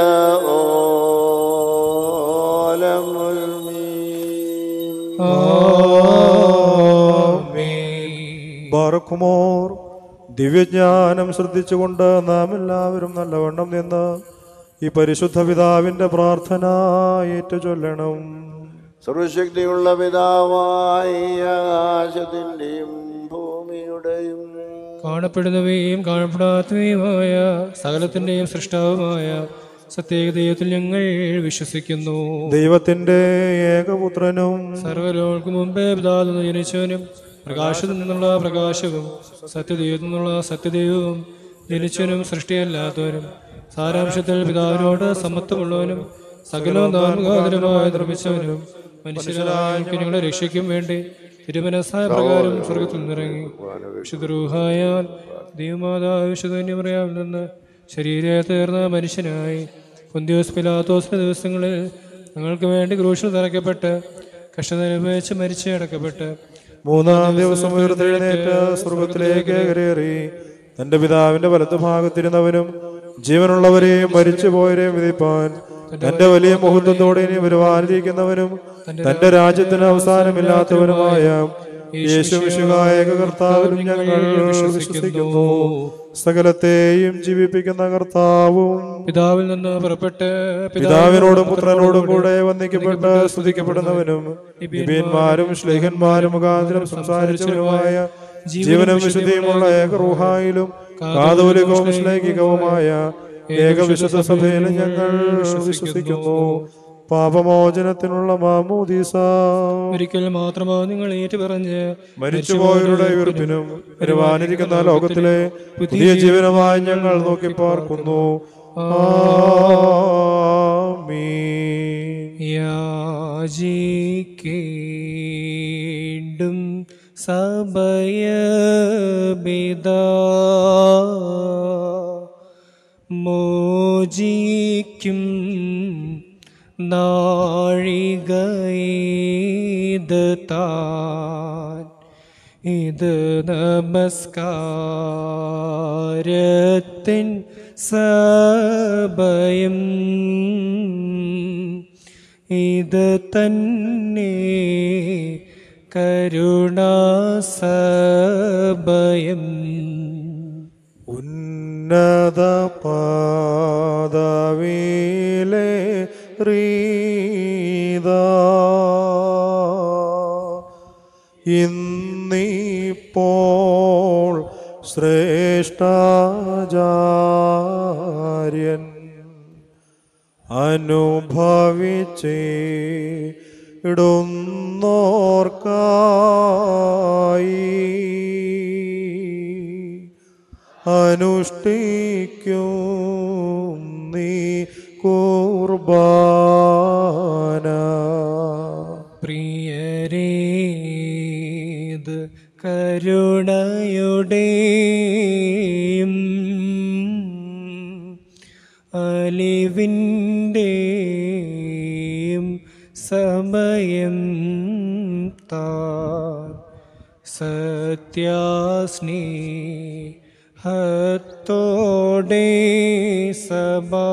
ബാറക്കുമോർ ദിവ്യജ്ഞാനം ശ്രദ്ധിച്ചുകൊണ്ട് നാം എല്ലാവരും നല്ലവണ്ണം നിന്ന് ഈ പരിശുദ്ധ പിതാവിന്റെ പ്രാർത്ഥന ഏറ്റു ചൊല്ലണം സർവശക്തിയുള്ള പിതാവായി ആകാശത്തിൻ്റെയും ഭൂമിയുടെയും കാണപ്പെടുന്നവയും കാണപ്പെടാത്തവയുമായ സകലത്തിൻ്റെയും സൃഷ്ടാവുമായ സത്യേകദൈവത്തിൽ ഞങ്ങൾ വിശ്വസിക്കുന്നു ദൈവത്തിന്റെ ഏകപുത്രനും സർവലോകൾക്ക് മുമ്പേ പിതാവിൽ നിന്ന് ജനിച്ചവനും പ്രകാശത്തിൽ നിന്നുള്ള പ്രകാശവും സത്യദൈവത്തിൽ നിന്നുള്ള സത്യദൈവവും ജനിച്ചവനും സൃഷ്ടിയല്ലാത്തവനും സാരാംശത്തിൽ പിതാവിനോട് സമത്വമുള്ളവനും സകലവും നാമകാതരമായി നിർമ്മിച്ചവനും മനുഷ്യരായ ഞങ്ങളെ രക്ഷിക്കും വേണ്ടി തിരുമനസ്സായ പ്രകാരം സ്വർഗത്തിൽ നിന്നിറങ്ങി വിശുദ്ധരൂഹായാൽ ദൈവമാതാവ് വിശുദ്ധന്യമറിയാവിൽ നിന്ന് ശരീരത്തെ തീർന്ന മനുഷ്യനായി പൊന്തിയോസ് പിലാത്തോസിന്റെ ദിവസങ്ങളിൽ ഞങ്ങൾക്ക് വേണ്ടി ക്രൂശിൽ തറയ്ക്കപ്പെട്ട് കഷ്ടനിരപേച്ച് മരിച്ച് അടക്കപ്പെട്ട് മൂന്നാം ദിവസം ഉയർത്തെഴുന്നേറ്റ് സ്വർഗത്തിലേക്ക് കയറി തന്റെ പിതാവിന്റെ വലത്ത് ഭാഗത്തിരുന്നവനും ജീവനുള്ളവരെയും മരിച്ചുപോയവരെയും വിധിപ്പാൻ തന്റെ വലിയ മുഹൂർത്തത്തോടെ ഇനി വരുവാനിരിക്കുന്നവനും തന്റെ രാജ്യത്തിന് അവസാനമില്ലാത്തവനുമായ യേശു വിശുകായ കർത്താവിലും ഞങ്ങൾ വിശ്വസിക്കുന്നു സകലത്തെയും ജീവിപ്പിക്കുന്ന കർത്താവും പിതാവിൽ നിന്ന് പുറപ്പെട്ട് പിതാവിനോടും പുത്രനോടും കൂടെ വന്ദിക്കപ്പെട്ട് സ്തുതിക്കപ്പെടുന്നവനും നിബിയന്മാരും ശ്ലേഖന്മാരും മുഖാന്തരം സംസാരിച്ചവരുമായ ജീവനും വിശുദ്ധിയുമുള്ള ഏകറൂഹായിലും കാതോലികവും ശ്ലേഖികവുമായ ഏകവിശുദ്ധ സഭയിലും ഞങ്ങൾ വിശ്വസിക്കുന്നു പാപമോചനത്തിനുള്ള മാമൂദീസ ഒരിക്കൽ മാത്രമോ നിങ്ങൾ ഏറ്റുപറഞ്ഞ് മരിച്ചുപോയവരുടെ ഉയർപ്പിനും വരുവാനിരിക്കുന്ന ലോകത്തിലെ പുതിയ ജീവനമായി ഞങ്ങൾ നോക്കി പാർക്കുന്നു ആമീൻ. യാചിക്കേണ്ടും സമയമിതാ പൂജിക്കും നാഴികേത് താൻ ഇത് നമസ്കാരത്തിൻ സഭയം ഇത് തന്നെ കരുണാസഭയം ഉന്നത പാദവിലെ റീത ഇന്നിപ്പോൾ ശ്രേഷ്ഠാചാര്യൻ അനുഭവിച്ചേ ഇടുന്നോർക്കായി അനുഷ്ഠിക്കും നീ കുർബാന പ്രിയരേത് കരുണയുടെയും അലിവിൻ്റെയും സമയം താൻ സത്യാസ്നേഹത്തോടെ സഭാ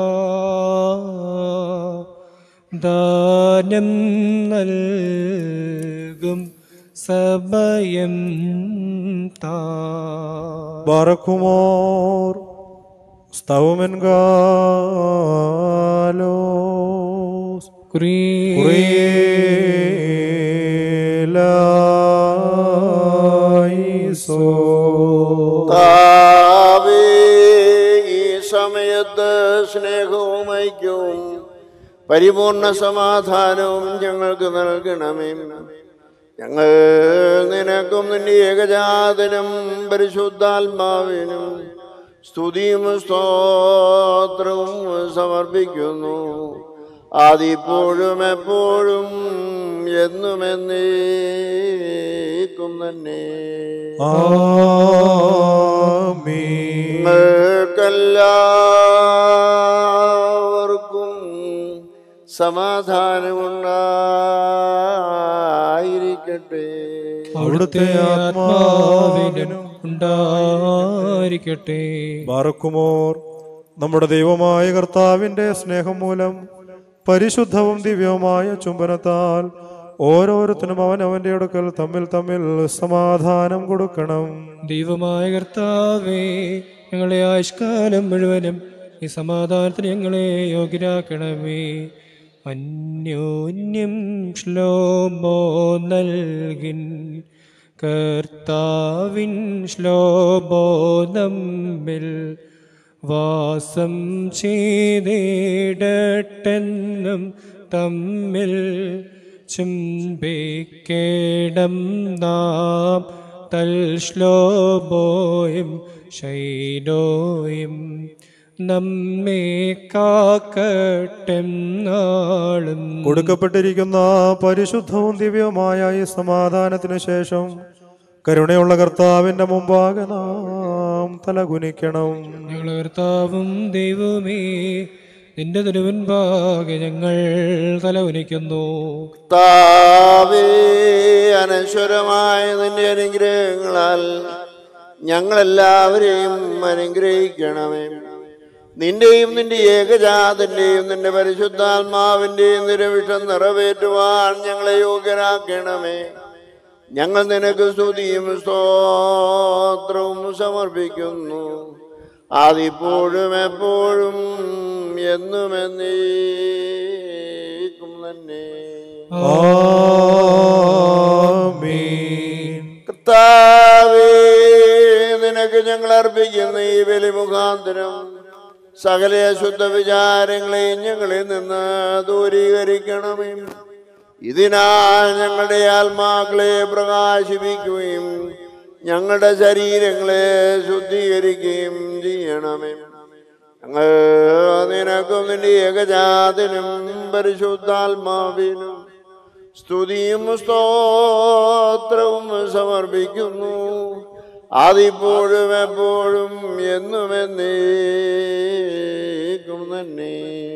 ദാനം നൽകും സമയം താ ബറക്കുമോർ സ്തവമൻ ഗാലോസ് കുറിയേലായിസോ താവേ ഈ സമയത്ത് സ്നേഹവും ഐക്യവും പരിപൂർണ സമാധാനവും ഞങ്ങൾക്ക് നൽകണമേ ഞങ്ങൾ നിനക്കും നിന്റെ ഏകജാതനും പരിശുദ്ധാത്മാവിനും സ്തുതിയും സ്തോത്രവും സമർപ്പിക്കുന്നു ആദിപ്പോഴും എപ്പോഴും എന്നും എന്നേക്കും തന്നെ ആമീൻ നിങ്ങൾക്കെല്ലാവർക്കും സമാധാനമുണ്ടായിരിക്കട്ടെ അവിടുത്തെ ആത്മാവിനും ഉണ്ടായിരിക്കട്ടെ ബാറക്കുമോർ നമ്മുടെ ദൈവമായ കർത്താവിന്റെ സ്നേഹം മൂലം പരിശുദ്ധവും ദിവ്യവുമായ ചുംബനത്താൽ ഓരോരുത്തരും അവൻ അവന്റെ അടുക്കൽ തമ്മിൽ തമ്മിൽ സമാധാനം കൊടുക്കണം ദൈവമായ കർത്താവേ ഞങ്ങളെ ആയുഷ്കാലം മുഴുവനും ഈ സമാധാനത്തിന് ഞങ്ങളെ യോഗ്യരാക്കണമേ അന്യോന്യം ശ്ലോമോ നൽകിൻ കർത്താവിൻ ശ്ലോമോ നമ്മിൽ വാസം ചെയ്തിടട്ടെന്നും തമ്മിൽ ചുംബിക്കേടം നാം തൽശ്ലോബോയും ശൈനോയും നമ്മെ കാക്കട്ടെം നാളും കൊടുക്കപ്പെട്ടിരിക്കുന്ന പരിശുദ്ധവും ദിവ്യവുമായ ഈ സമാധാനത്തിന് ശേഷം കരുണയുള്ള കർത്താവിന്റെ മുമ്പാകെ നാം തലകുനിക്കണം ഞങ്ങളെ കർത്താവും ദൈവമേ നിന്റെ തിരുവൻപാകെ ഞങ്ങൾ തലവനിക്കുന്നു താവേ അനശ്വരമായ നിന്റെ അനുഗ്രഹങ്ങളാൽ ഞങ്ങളെല്ലാവരെയും അനുഗ്രഹിക്കണമേ നിന്റെയും നിന്റെ ഏകജാതന്റെയും നിന്റെ പരിശുദ്ധാത്മാവിന്റെയും നിരവിഷം നിറവേറ്റുവാൻ ഞങ്ങളെ യോഗ്യരാക്കണമേ ഞങ്ങൾ നിനക്ക് സ്തുതിയും സ്തോത്രവും സമർപ്പിക്കുന്നു അതിപ്പോഴും എപ്പോഴും എന്നും എന്നേക്കും തന്നെ ആമീൻ കർത്താവേ നിനക്ക് ഞങ്ങൾ അർപ്പിക്കുന്ന ഈ ബലി മുഖാന്തരം സകല അശുദ്ധ വിചാരങ്ങളെയും ഞങ്ങളിൽ നിന്ന് ദൂരീകരിക്കണമേ ഇതിനാൽ ഞങ്ങളുടെ ആത്മാക്കളെ പ്രകാശിപ്പിക്കുകയും ഞങ്ങളുടെ ശരീരങ്ങളെ ശുദ്ധീകരിക്കുകയും ചെയ്യണമേ ഞങ്ങൾ നിനക്കും നിന്റെ ഏകജാതനും പരിശുദ്ധാത്മാവിനും സ്തുതിയും സ്തോത്രവും സമർപ്പിക്കുന്നു അതിപ്പോഴും എപ്പോഴും എന്നും എന്നേക്കും തന്നെ തന്നെ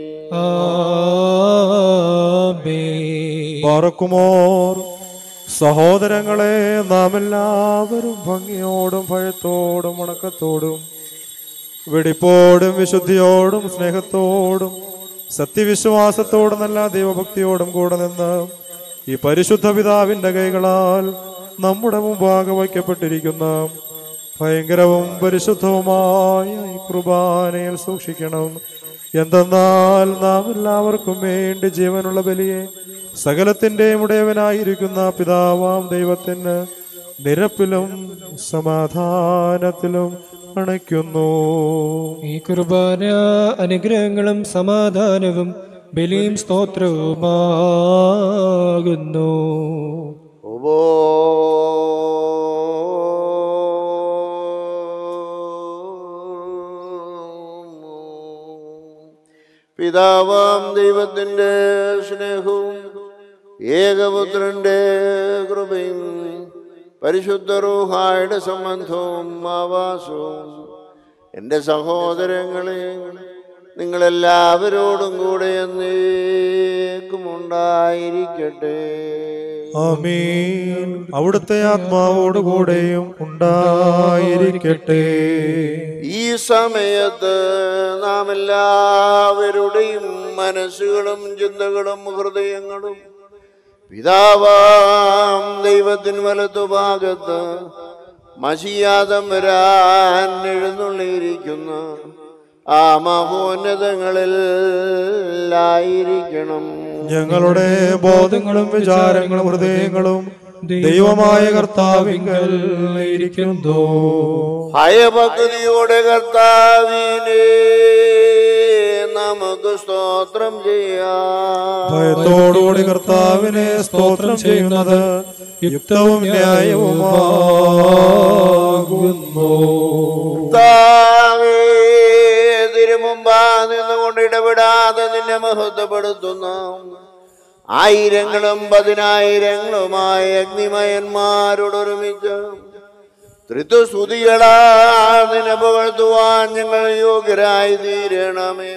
ആമേൻ പാറക്കുമോർ സഹോദരങ്ങളെ നാം എല്ലാവരും ഭംഗിയോടും ഭയത്തോടും ഉണക്കത്തോടും വെടിപ്പോടും വിശുദ്ധിയോടും സ്നേഹത്തോടും സത്യവിശ്വാസത്തോടും നല്ല ദൈവഭക്തിയോടും കൂടെ നിന്ന് ഈ പരിശുദ്ധ പിതാവിന്റെ കൈകളാൽ നമ്മുടെ മുമ്പാകെ വയ്ക്കപ്പെട്ടിരിക്കുന്ന ഭയങ്കരവും പരിശുദ്ധവുമായ ഈ കുർബാനയിൽ സൂക്ഷിക്കണം എന്തെന്നാൽ നാം എല്ലാവർക്കും വേണ്ടി ജീവനുള്ള ബലിയെ സകലത്തിൻ്റെയും ഉടയവനായിരിക്കുന്ന പിതാവാം ദൈവത്തിന് നിരപ്പിലും സമാധാനത്തിലും അണയ്ക്കുന്നു ഈ കുർബാന അനുഗ്രഹങ്ങളും സമാധാനവും ബലിയും സ്തോത്രവുമാകുന്നു ഉപോ പിതാവാം ദൈവത്തിൻ്റെ സ്നേഹവും ഏകപുത്രന്റെ കൃപയും പരിശുദ്ധ റൂഹായുടെ സംബന്ധവും ആവാസവും എൻ്റെ സഹോദരങ്ങളെ നിങ്ങളെല്ലാവരോടും കൂടെ എന്നേക്കും ഉണ്ടായിരിക്കട്ടെ ആമീൻ അവിടുത്തെ ആത്മാവോടുകൂടെയും ഉണ്ടായിരിക്കട്ടെ ഈ സമയത്ത് നാം എല്ലാവരുടെയും മനസ്സുകളും ചിന്തകളും ഹൃദയങ്ങളും പിതാവാം ദൈവത്തിന് വലത്തുഭാഗത്ത് മഷിയാതം വരാൻ എഴുന്നള്ളിയിരിക്കുന്ന ആ മഹോന്നതങ്ങളിൽ ആയിരിക്കണം ഞങ്ങളുടെ ബോധങ്ങളും വിചാരങ്ങളും ഹൃദയങ്ങളും ദൈവമായ കർത്താവിങ്കൽ ഇരിക്കുന്നു ഭയഭക്തിയോടെ കർത്താവിനെ നമുക്ക് സ്തോത്രം ചെയ്യാം ഭയത്തോടുകൂടി കർത്താവിനെ സ്തോത്രം ചെയ്യുന്നത് യുക്തവും ന്യായവുമാകുന്നു കർത്താവേ, തിരുമുമ്പാ നിന്നുകൊണ്ട് ഇടപെടാതെ നിന്നെ മഹത്വപ്പെടുത്തുന്ന ആയിരങ്ങളും പതിനായിരങ്ങളുമായ അഗ്നിമയന്മാരോടൊരുമിച്ച് ത്രിത്വസ്തുതികളാ നിന്നെ പുകഴ്ത്തുവാൻ ഞങ്ങൾ യോഗ്യരായി തീരണമേ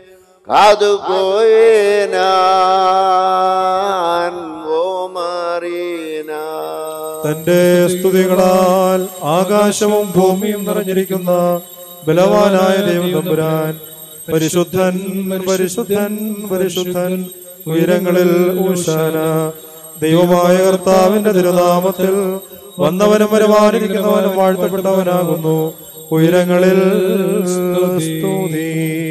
കാതുകോയേനാൻ ഓമറീനാ തന്റെ സ്തുതികളാൽ ആകാശവും ഭൂമിയും നിറഞ്ഞിരിക്കുന്ന ബലവാനായ ദൈവം തമ്പുരാൻ പരിശുദ്ധൻ പരിശുദ്ധൻ പരിശുദ്ധൻ ഉയരങ്ങളിൽ ഊശാന ദൈവമായ കർത്താവിന്റെ തിരുനാമത്തിൽ വന്നവനും വരുവാനിരിക്കുന്നവനും വാഴ്ത്തപ്പെട്ടവനാകുന്നു ഉയരങ്ങളിൽ സ്തുതി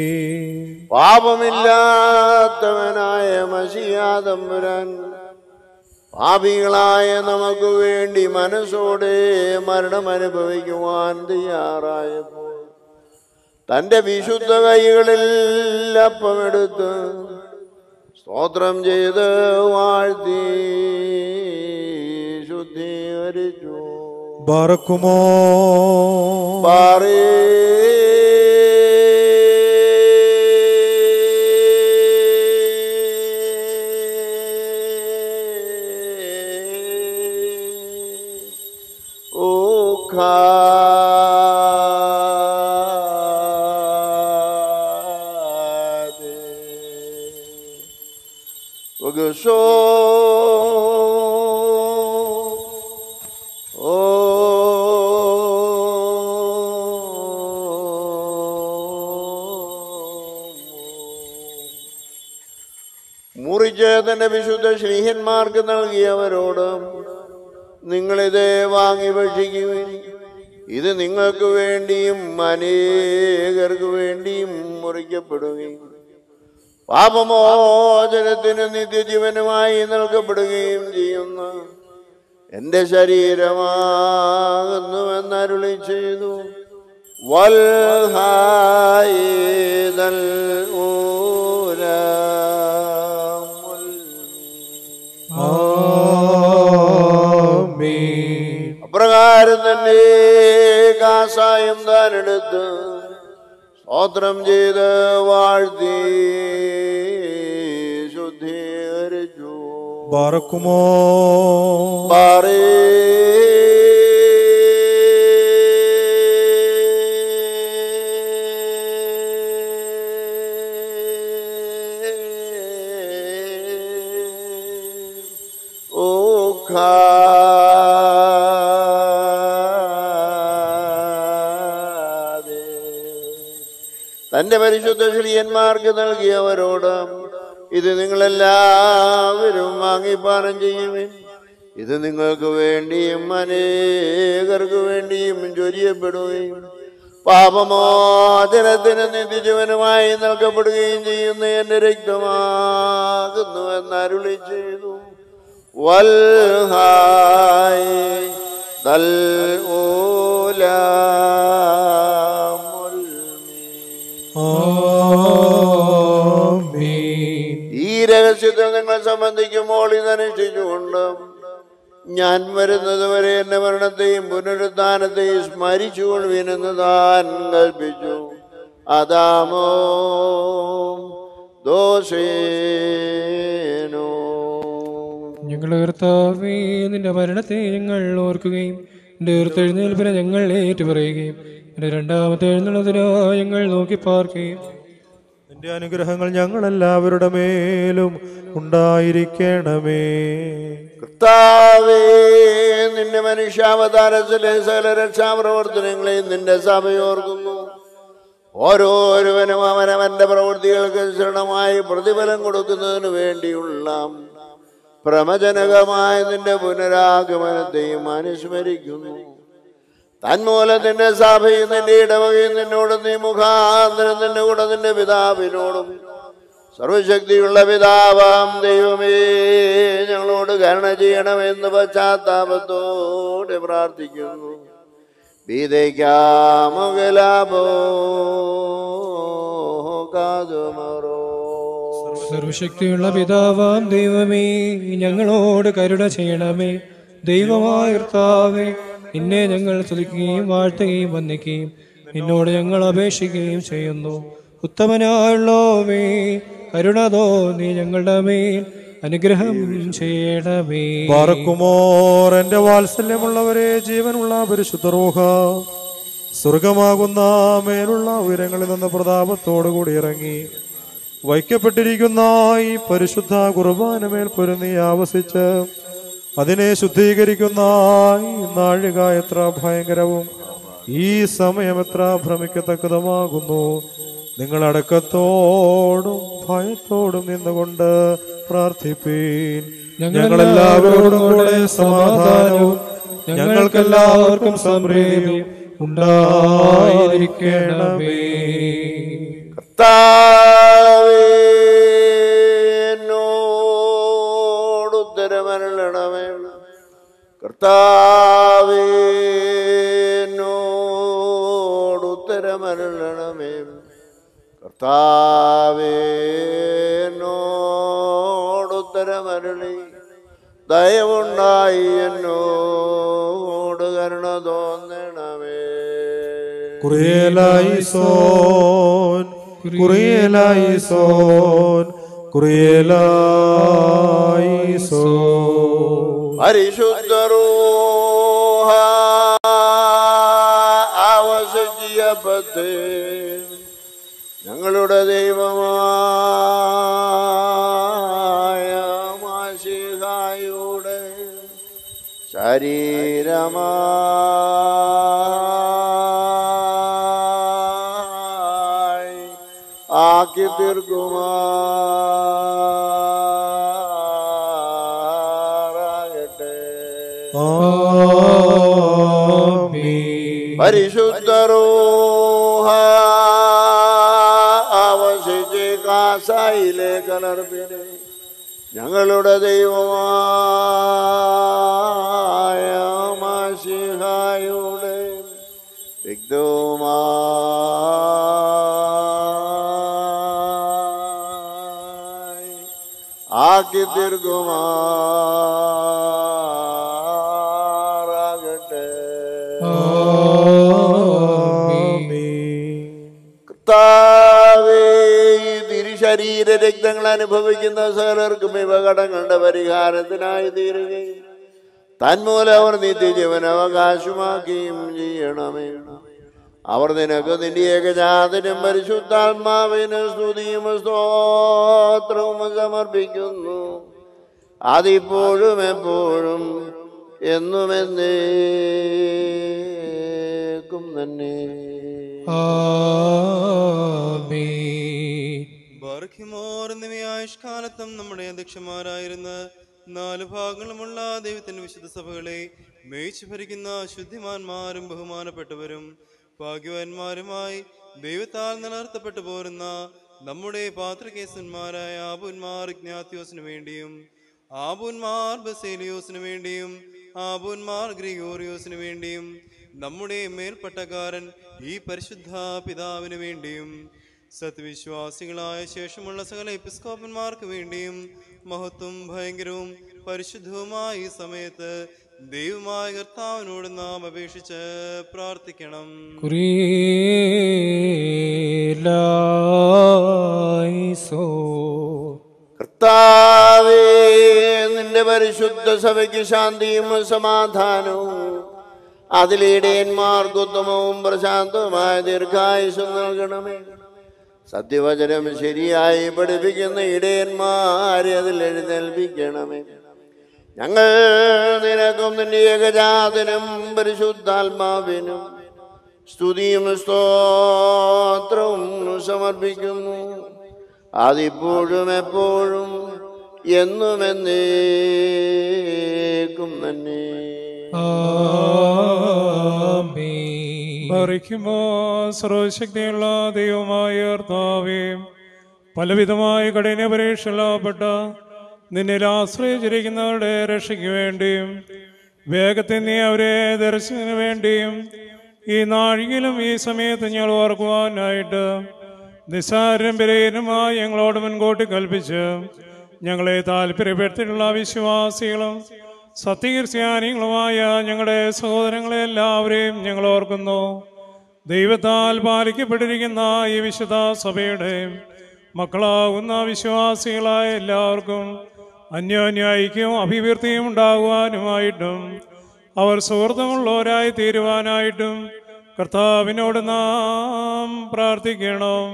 പാപമില്ലാത്തവനായ മഷിയാതമ്പുരാൻ പാപികളായ നമുക്ക് വേണ്ടി മനസ്സോടെ മരണം അനുഭവിക്കുവാൻ തയ്യാറായപ്പോൾ തൻ്റെ വിശുദ്ധ കൈകളിൽ അപ്പമെടുത്ത് സ്തോത്രം ചെയ്ത് വാഴ്ത്തി ശുദ്ധീകരിച്ചു ബാറക്കുമോ പാറേ ഓ ഖാദേ. വഗശോ ഓ മുറിച്ച് തന്റെ വിശുദ്ധ ശ്രീഹന്മാർക്ക് നൽകിയവരോട് നിങ്ങളിത് വാങ്ങി ഭക്ഷിക്കുവിൻ ഇത് നിങ്ങൾക്ക് വേണ്ടിയും അനേകർക്ക് വേണ്ടിയും മുറിക്കപ്പെടുകയും പാപമോചനത്തിന് നിത്യജീവനുമായി നൽകപ്പെടുകയും ചെയ്യുന്ന എന്റെ ശരീരമാകുന്നുവെന്നരുളി ചെയ്തു വൽഹായിദൽ ഊരാമുൽ. ആമീൻ അപ്രകാരം തന്നെ കാസായം താനെടുത്ത് സ്തോത്രം ചെയ്ത് വാഴ്ത്തി ശുദ്ധീകരിച്ചു ബാറക്കുമോ പാറേ ദുഃഖാതെ തന്റെ പരിശുദ്ധ ശ്രീയന്മാർക്ക് നൽകിയവരോട് ഇത് നിങ്ങളെല്ലാവരും വാങ്ങിപ്പാനം ചെയ്യുവിൻ ഇത് നിങ്ങൾക്ക് വേണ്ടിയും അനേകർക്ക് വേണ്ടിയും ചൊരിയപ്പെടുകയും പാപമോചനത്തിന് നിത്യജീവനുമായി നൽകപ്പെടുകയും ചെയ്യുന്ന എന്റെ രക്തമാകുന്നു എന്നരുളി ചെയ്തു വൽഹായ് ദൽ ആമീൻ ഈ രഹസ്യത്തിൽ നിങ്ങൾ സംബന്ധിക്കുമ്പോൾ ഇതനുഷ്ഠിച്ചുകൊണ്ട് ഞാൻ വരുന്നത് വരെ എന്റെ മരണത്തെയും പുനരുദ്ധാനത്തെയും സ്മരിച്ചുകൊള്ളുവിനെന്ന് താൻ കൽപ്പിച്ചു അതാമോ ദോഷേനോ ഞങ്ങളുടെ കർത്താവേ നിന്റെ മരണത്തെ ഞങ്ങൾ ഓർക്കുകയും നിന്റെ ഉയർത്തെഴുന്നേൽപ്പിനെ ഞങ്ങൾ ഏറ്റുപറയുകയും നിന്റെ രണ്ടാമത്തെ എഴുന്നള്ളതിനായി ഞങ്ങൾ നോക്കി പാർക്കുകയും നിന്റെ അനുഗ്രഹങ്ങൾ ഞങ്ങളെല്ലാവരുടെ മേലും ഉണ്ടായിരിക്കണമേ കർത്താവേ നിന്റെ മനുഷ്യാവതാരത്തിലെ സകല രക്ഷാപ്രവർത്തനങ്ങളെയും നിന്റെ സഭയോർക്കുന്നു ഓരോരുവനും അവനവന്റെ പ്രവൃത്തികൾക്ക് ശരണമായി പ്രതിഫലം കൊടുക്കുന്നതിന് വേണ്ടിയുള്ള പ്രമജനകമായ നിന്റെ പുനരാഗമനത്തെയും അനുസ്മരിക്കുന്നു തന്മൂലം നിന്റെ സഭയും നിന്റെ ഇടവകയും നിന്നോട് നീ മുഖാന്തരം നിന്റെ കൂടെ നിന്റെ പിതാവിനോടും സർവശക്തിയുള്ള പിതാവാം ദൈവമേ ഞങ്ങളോട് കരുണ ചെയ്യണമെന്ന് പശ്ചാത്താപത്തോടെ പ്രാർത്ഥിക്കുന്നു ബീതയ്ക്കാമുകലാപോ കാതുമറോ സർവശക്തിയുള്ള പിതാവാം ദൈവമേ ഞങ്ങളോട് കരുണ ചെയ്യണമേ ദൈവമായ കർത്താവേ നിന്നെ ഞങ്ങൾ സ്തുതിക്കുകയും വാഴ്ത്തുകയും വന്ദിക്കുകയും നിന്നോട് ഞങ്ങൾ അപേക്ഷിക്കുകയും ചെയ്യുന്നു ഉത്തമനായുള്ളോവേ കരുണതോ നീ ഞങ്ങളുടെ മേൽ അനുഗ്രഹം ചെയ്യണമേ പാറക്കുമോർ എന്റെ വാത്സല്യമുള്ളവരെ ജീവനുള്ള പരിശുദ്ധ റൂഹ സ്വർഗമാകുന്ന മേലുള്ള ഉയരങ്ങളിൽ നിന്ന് പ്രതാപത്തോടുകൂടി ഇറങ്ങി വയ്ക്കപ്പെട്ടിരിക്കുന്ന ഈ പരിശുദ്ധ കുർബാനമേൽ പൊരുന്നി ആവസിച്ച് അതിനെ ശുദ്ധീകരിക്കുന്ന ഈ നാഴിക എത്ര ഭയങ്കരവും ഈ സമയം എത്ര ഭ്രമിക്കത്തക്കതുമാകുന്നു നിങ്ങൾ അടക്കത്തോടും ഭയത്തോടും നിന്നുകൊണ്ട് പ്രാർത്ഥിപ്പീൻ ഞങ്ങളെല്ലാവരോടും കൂടെ സമാധാനവും ഞങ്ങൾക്കെല്ലാവർക്കും സമൃദ്ധിയും ഉണ്ടായിരിക്കണമേ കർത്താവേ എന്നോട് ഉത്തരമരുളണമേ കർത്താവേ എന്നോട് ഉത്തരമരുളണമേ കർത്താവേ എന്നോട് ഉത്തരമരുളി ദയവുണ്ടായി എന്നോട് കരുണ തോന്നണമേ കുറിയലായിസോൻ കുറിയലായിസോൻ കുറിയലായിസോൻ പരിശുദ്ധരൂഹ ആവശിയപ്പത്ത് ഞങ്ങളുടെ ദൈവമായ മാഷിഹായുടെ ശരീരമായി ആക്കി തീർക്കുമാറാകട്ടെ ആമീൻ. പരിശുദ്ധരൂഹ അവശിച്ച് കാസായിലെ കലർപ്പിന് ഞങ്ങളുടെ ദൈവമായ മാഷിഹായുടെ വിഗ്ധവുമായി ആക്കി തീർക്കുമാറാകട്ടെ കർത്താവേ ഈ തിരുശരീര രക്തങ്ങൾ അനുഭവിക്കുന്ന സകലർക്കും ഇവകടങ്ങളുടെ പരിഹാരത്തിനായി തീരുകയും തന്മൂലം അവർ നിത്യജീവൻ അവകാശമാക്കുകയും ചെയ്യണമേ അവർ നിനക്ക് നിന്റെ ഏകജാതനും പരിശുദ്ധാത്മാവിന് സ്തുതിയും സ്തോത്രവും സമർപ്പിക്കുന്നു അതിപ്പോഴും എപ്പോഴും എന്നും എന്നേക്കും തന്നെ ആമേൻ ബാർഖിമോർ എന്നിവയായുഷ്കാലത്തും നമ്മുടെ അധ്യക്ഷന്മാരായിരുന്ന നാല് ഭാഗങ്ങളുമുള്ള ദൈവത്തിന്റെ വിശുദ്ധ സഭകളെ മേയിച്ചു ഭരിക്കുന്ന ശുദ്ധിമാന്മാരും ബഹുമാനപ്പെട്ടവരും ഭാഗ്യവാന്മാരുമായി ദൈവത്താൽ നിലനിർത്തപ്പെട്ടു പോരുന്ന നമ്മുടെ പാത്രകേസന്മാരായ ആബുന്മാർ ഇഗ്നാത്യോസിനു വേണ്ടിയും ആബുന്മാർ ബസേലിയോസിനു വേണ്ടിയും ആബുന്മാർ ഗ്രിഗോറിയോസിനു വേണ്ടിയും നമ്മുടെ മേൽപ്പട്ടക്കാരൻ ഈ പരിശുദ്ധ പിതാവിന് വേണ്ടിയും സത്യവിശ്വാസികളായ ശേഷമുള്ള സകല എപ്പിസ്കോപ്പന്മാർക്ക് വേണ്ടിയും മഹത്വം ഭയങ്കരവും പരിശുദ്ധവുമായ ഈ സമയത്ത് ദൈവമായ കർത്താവിനോട് നാം അപേക്ഷിച്ച് പ്രാർത്ഥിക്കണം കുറിയേലായിസോ കർത്താവേ നിന്റെ പരിശുദ്ധ സഭയ്ക്ക് ശാന്തിയും സമാധാനവും അതിലിടയന്മാർക്ക് ഉത്തമവും പ്രശാന്തവുമായ ദീർഘായുസും നൽകണമേ സത്യവചനം ശരിയായി പഠിപ്പിക്കുന്ന ഇടയന്മാരെ അതിൽ എഴുന്നേൽപ്പിക്കണമേ ഞങ്ങൾ നിനക്കും നിന്റെ ഏകജാതനും പരിശുദ്ധാത്മാവിനും സ്തുതിയും സ്തോത്രവും സമർപ്പിക്കുന്നു അതിപ്പോഴും എപ്പോഴും എന്നും എന്നേക്കും തന്നെ ആമേൻ ഭരിക്കുമോ സർവശക്തിയുള്ള ദൈവമായ കർത്താവേ പലവിധമായ കഠിന പരീക്ഷയിൽപ്പെട്ട നിന്നിൽ ആശ്രയിച്ചിരിക്കുന്നവരുടെ രക്ഷയ്ക്ക് വേണ്ടിയും വേഗത്തിൽ നീ അവരെ ദർശനത്തിന് വേണ്ടിയും ഈ നാഴികയിലും ഈ സമയത്ത് ഞങ്ങൾ ഓർക്കുവാനായിട്ട് നിസ്സാരം വിലയനുമായി ഞങ്ങളോട് മുൻകൂട്ടി കൽപ്പിച്ച് ഞങ്ങളെ താല്പര്യപ്പെടുത്തിയിട്ടുള്ള വിശ്വാസികളും സത്യക്രിസ്ത്യാനികളുമായ ഞങ്ങളുടെ സഹോദരങ്ങളെ എല്ലാവരെയും ഞങ്ങൾ ഓർക്കുന്നു ദൈവത്താൽ പാലിക്കപ്പെട്ടിരിക്കുന്ന ഈ വിശുദ്ധ സഭയുടെ മക്കളാകുന്ന വിശ്വാസികളായ എല്ലാവർക്കും അന്യോന്യ ഐക്യവും അഭിവൃദ്ധിയും ഉണ്ടാകുവാനുമായിട്ടും അവർ സുഹൃത്തുമുള്ളവരായി തീരുവാനായിട്ടും കർത്താവിനോട് നാം പ്രാർത്ഥിക്കണം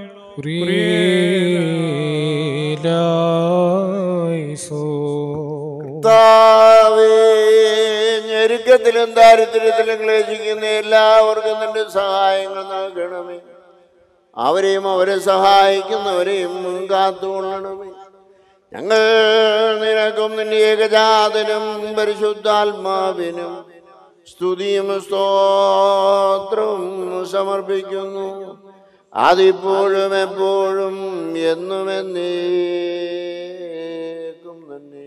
കുറിയേലായിസോ കർത്താവേ ഞെരുക്കത്തിലും ദാരിദ്ര്യത്തിലും ക്ലേശിക്കുന്ന എല്ലാവർക്കും നിന്റെ സഹായങ്ങൾ നൽകണമേ അവരെയും അവരെ സഹായിക്കുന്നവരെയും കാത്തുകൊള്ളണമേ ഞങ്ങൾ നിനക്കും നിന്റെ ഏകജാതനും പരിശുദ്ധാത്മാവിനും സ്തുതിയും സ്തോത്രവും സമർപ്പിക്കുന്നു അതിപ്പോഴും എപ്പോഴും എന്നും എന്നേക്കും തന്നെ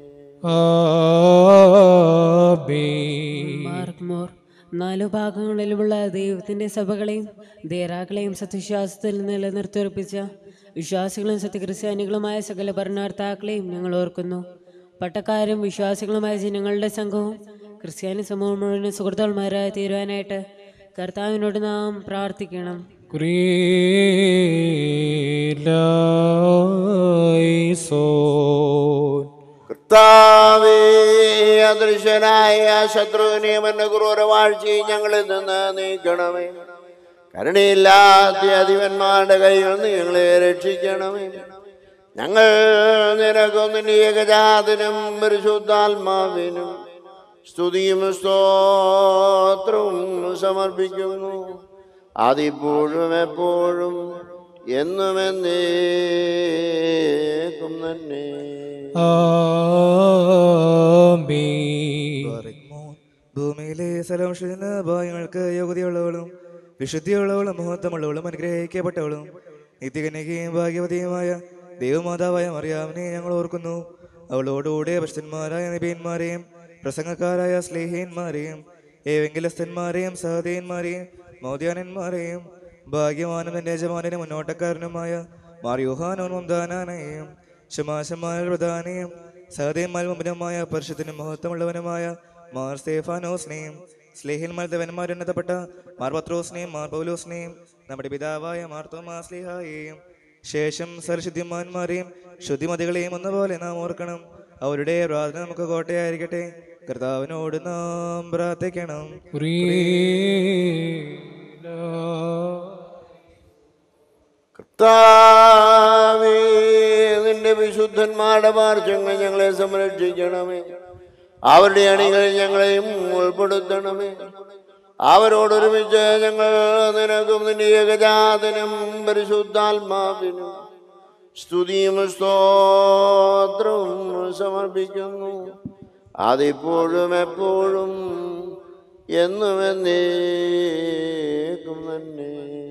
ആമേൻ മാർഗ്മോർ നാലു ഭാഗങ്ങളിലുമുള്ള ദൈവത്തിന്റെ സഭകളെയും ദേറാക്കളെയും സത്യവിശ്വാസത്തിൽ നിലനിർത്തിയുറപ്പിച്ച വിശ്വാസികളും സത്യക്രിസ്ത്യാനികളുമായ സകല ഭരണകർത്താക്കളെയും ഞങ്ങൾ ഓർക്കുന്നു പട്ടക്കാരും വിശ്വാസികളുമായ ജനങ്ങളുടെ സംഘവും ക്രിസ്ത്യാനി സമൂഹം മുഴുവൻ സുഹൃത്തുക്കളുമാരായി തീരുവാനായിട്ട് കർത്താവിനോട് നാം പ്രാർത്ഥിക്കണം കുറിയേലായിസോ കർത്താവേ അദൃശ്യനായ ശത്രുവിനെയും എന്നെ ക്രൂരവാഴ്ചയും ഞങ്ങളിൽ നിന്ന് നീക്കണമേ കരുണയില്ലാത്ത അധിപന്മാരുടെ കൈകളിൽ നിന്ന് ഞങ്ങളെ രക്ഷിക്കണമേ ഞങ്ങൾ നിനക്കും നിന്റെ ഏകജാതനും പരിശുദ്ധാത്മാവിനും സ്തുതിയും സ്തോത്രവും സമർപ്പിക്കുന്നു അതിപ്പോഴും എപ്പോഴും എന്നും എന്നേക്കും തന്നെ ആമേൻ ഭൂമിയിലെ സലോഷത്തിന് ഭാഗ്യങ്ങൾക്ക് യോഗ്യതയുള്ളവളും വിശുദ്ധിയുള്ളവളും മഹത്വമുള്ളവളും അനുഗ്രഹിക്കപ്പെട്ടവളും നിത്യകന്യകയും ഭാഗ്യവതിയുമായ ദൈവമാതാവായ മറിയാമിനെ ഞങ്ങൾ ഓർക്കുന്നു അവളോടുകൂടെ ഭക്തന്മാരായ നബീന്മാരെയും പ്രസംഗക്കാരായ സ്ലേഹീന്മാരെയും ഏവെങ്കിലസ്ഥന്മാരെയും സഹദേന്മാരെയും മൗദ്യാനന്മാരെയും ഭാഗ്യവാനും എൻ്റെ യജമാനും മുന്നോട്ടക്കാരനുമായ മാറിയുഹാനോൻ മുന്താനാനെയും ശമാശമായ പ്രധാനിയും സഹദേന്മാൽ മുമ്പിനുമായ പരിശുദ്ധനും മഹത്വമുള്ളവനുമായ മാർ സ്തേഫാനോസിനെയും സ്ലേഹിന്മാർ ദേവന്മാരുന്നതപ്പെട്ട മാർ പത്രോസിനെയും മാർ പൗലോസിനെയും നമ്മുടെ പിതാവായ മാർ തോമാസ്ലിഹായെയും ശേഷം സർശുദ്ധിമാന്മാരെയും ശുദ്ധിമതികളെയും ഒന്നുപോലെ നാം ഓർക്കണം അവരുടെ പ്രാർത്ഥന നമുക്ക് കോട്ടയായിരിക്കട്ടെ കർത്താവിനോട് നാം പ്രാർത്ഥിക്കണം കർത്താവേ നിന്റെ വിശുദ്ധ വിശുദ്ധന്മാരുടെ പാർശ്വങ്ങൾ ഞങ്ങളെ സംരക്ഷിക്കണമേ അവരുടെ അണികൾ ഞങ്ങളെയും ഉൾപ്പെടുത്തണമേ അവരോടൊരുമിച്ച് ഞങ്ങൾ നിനക്കും നിന്റെ ഏകജാതനും പരിശുദ്ധാത്മാവിനും സ്തുതിയും സ്തോത്രവും സമർപ്പിക്കുന്നു അതിപ്പോഴും എപ്പോഴും എന്നും എന്നേക്കും തന്നെ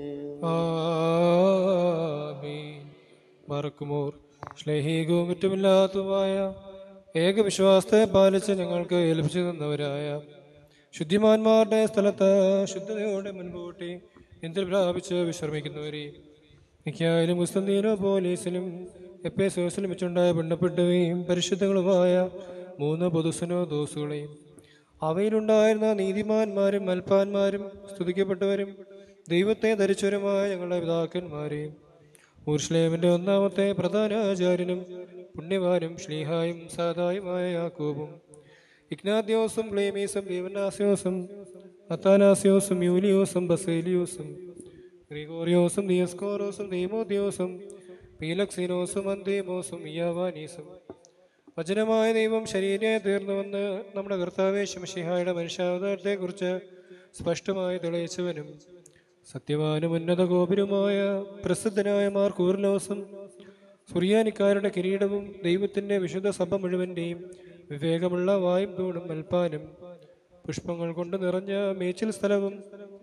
ആമീൻ മറക്കുമോർ സ്നേഹികവും കുറ്റമില്ലാത്തതുമായ ഏകവിശ്വാസത്തെ പാലിച്ച് ഞങ്ങൾക്ക് ഏൽപ്പിച്ചു തന്നവരായ ശുദ്ധിമാന്മാരുടെ സ്ഥലത്ത് ശുദ്ധതയോടെ മുൻപോട്ടി എന്തിൽ പ്രാപിച്ച് വിശ്രമിക്കുന്നവരെ മിക്കായാലും മുസ്തീനോ പോലീസിലും എപ്പേസോസിലും വെച്ചുണ്ടായ ബന്ധപ്പെട്ടവയും പരിശുദ്ധങ്ങളുമായ മൂന്ന് പൊതുസനോ ദോസുകളെയും അവയിലുണ്ടായിരുന്ന നീതിമാന്മാരും മൽപ്പാന്മാരും സ്തുതിക്കപ്പെട്ടവരും ദൈവത്തെ ധരിച്ചവരുമായ ഞങ്ങളുടെ പിതാക്കന്മാരെയും ഊർഷ്ലേമിന്റെ ഒന്നാമത്തെ പ്രധാനാചാര്യനും പുണ്യവാനും ശ്ലീഹായും സാദായുമായ യാക്കോബും ഇഗ്നാദ്യോസും ക്ലേമീസും ദീവനാസ്യോസും അത്താനാസ്യോസും യൂലിയോസും ബസേലിയോസും ഗ്രിഗോറിയോസും ദിയസ്കോറോസും ദീമോദ്യോസും പീലക്സിനോസും അന്തേമോസും ഇയാവാനീസും വചനമായ ദൈവം ശരീരമായി തീർന്നുവെന്ന് നമ്മുടെ കർത്താവേ ശംഷിഹായുടെ മനുഷ്യാവതാരത്തെക്കുറിച്ച് സ്പഷ്ടമായി തെളിയിച്ചവനും സത്യവാനും ഉന്നത ഗോപുരമായ പ്രസിദ്ധനായ മാർ കൂർലോസും സുറിയാനിക്കാരുടെ കിരീടവും ദൈവത്തിൻ്റെ വിശുദ്ധ സഭ മുഴുവൻ്റെയും വിവേകമുള്ള വായും തൂണും മൽപ്പാനും പുഷ്പങ്ങൾ കൊണ്ട് നിറഞ്ഞ മേച്ചിൽ സ്ഥലവും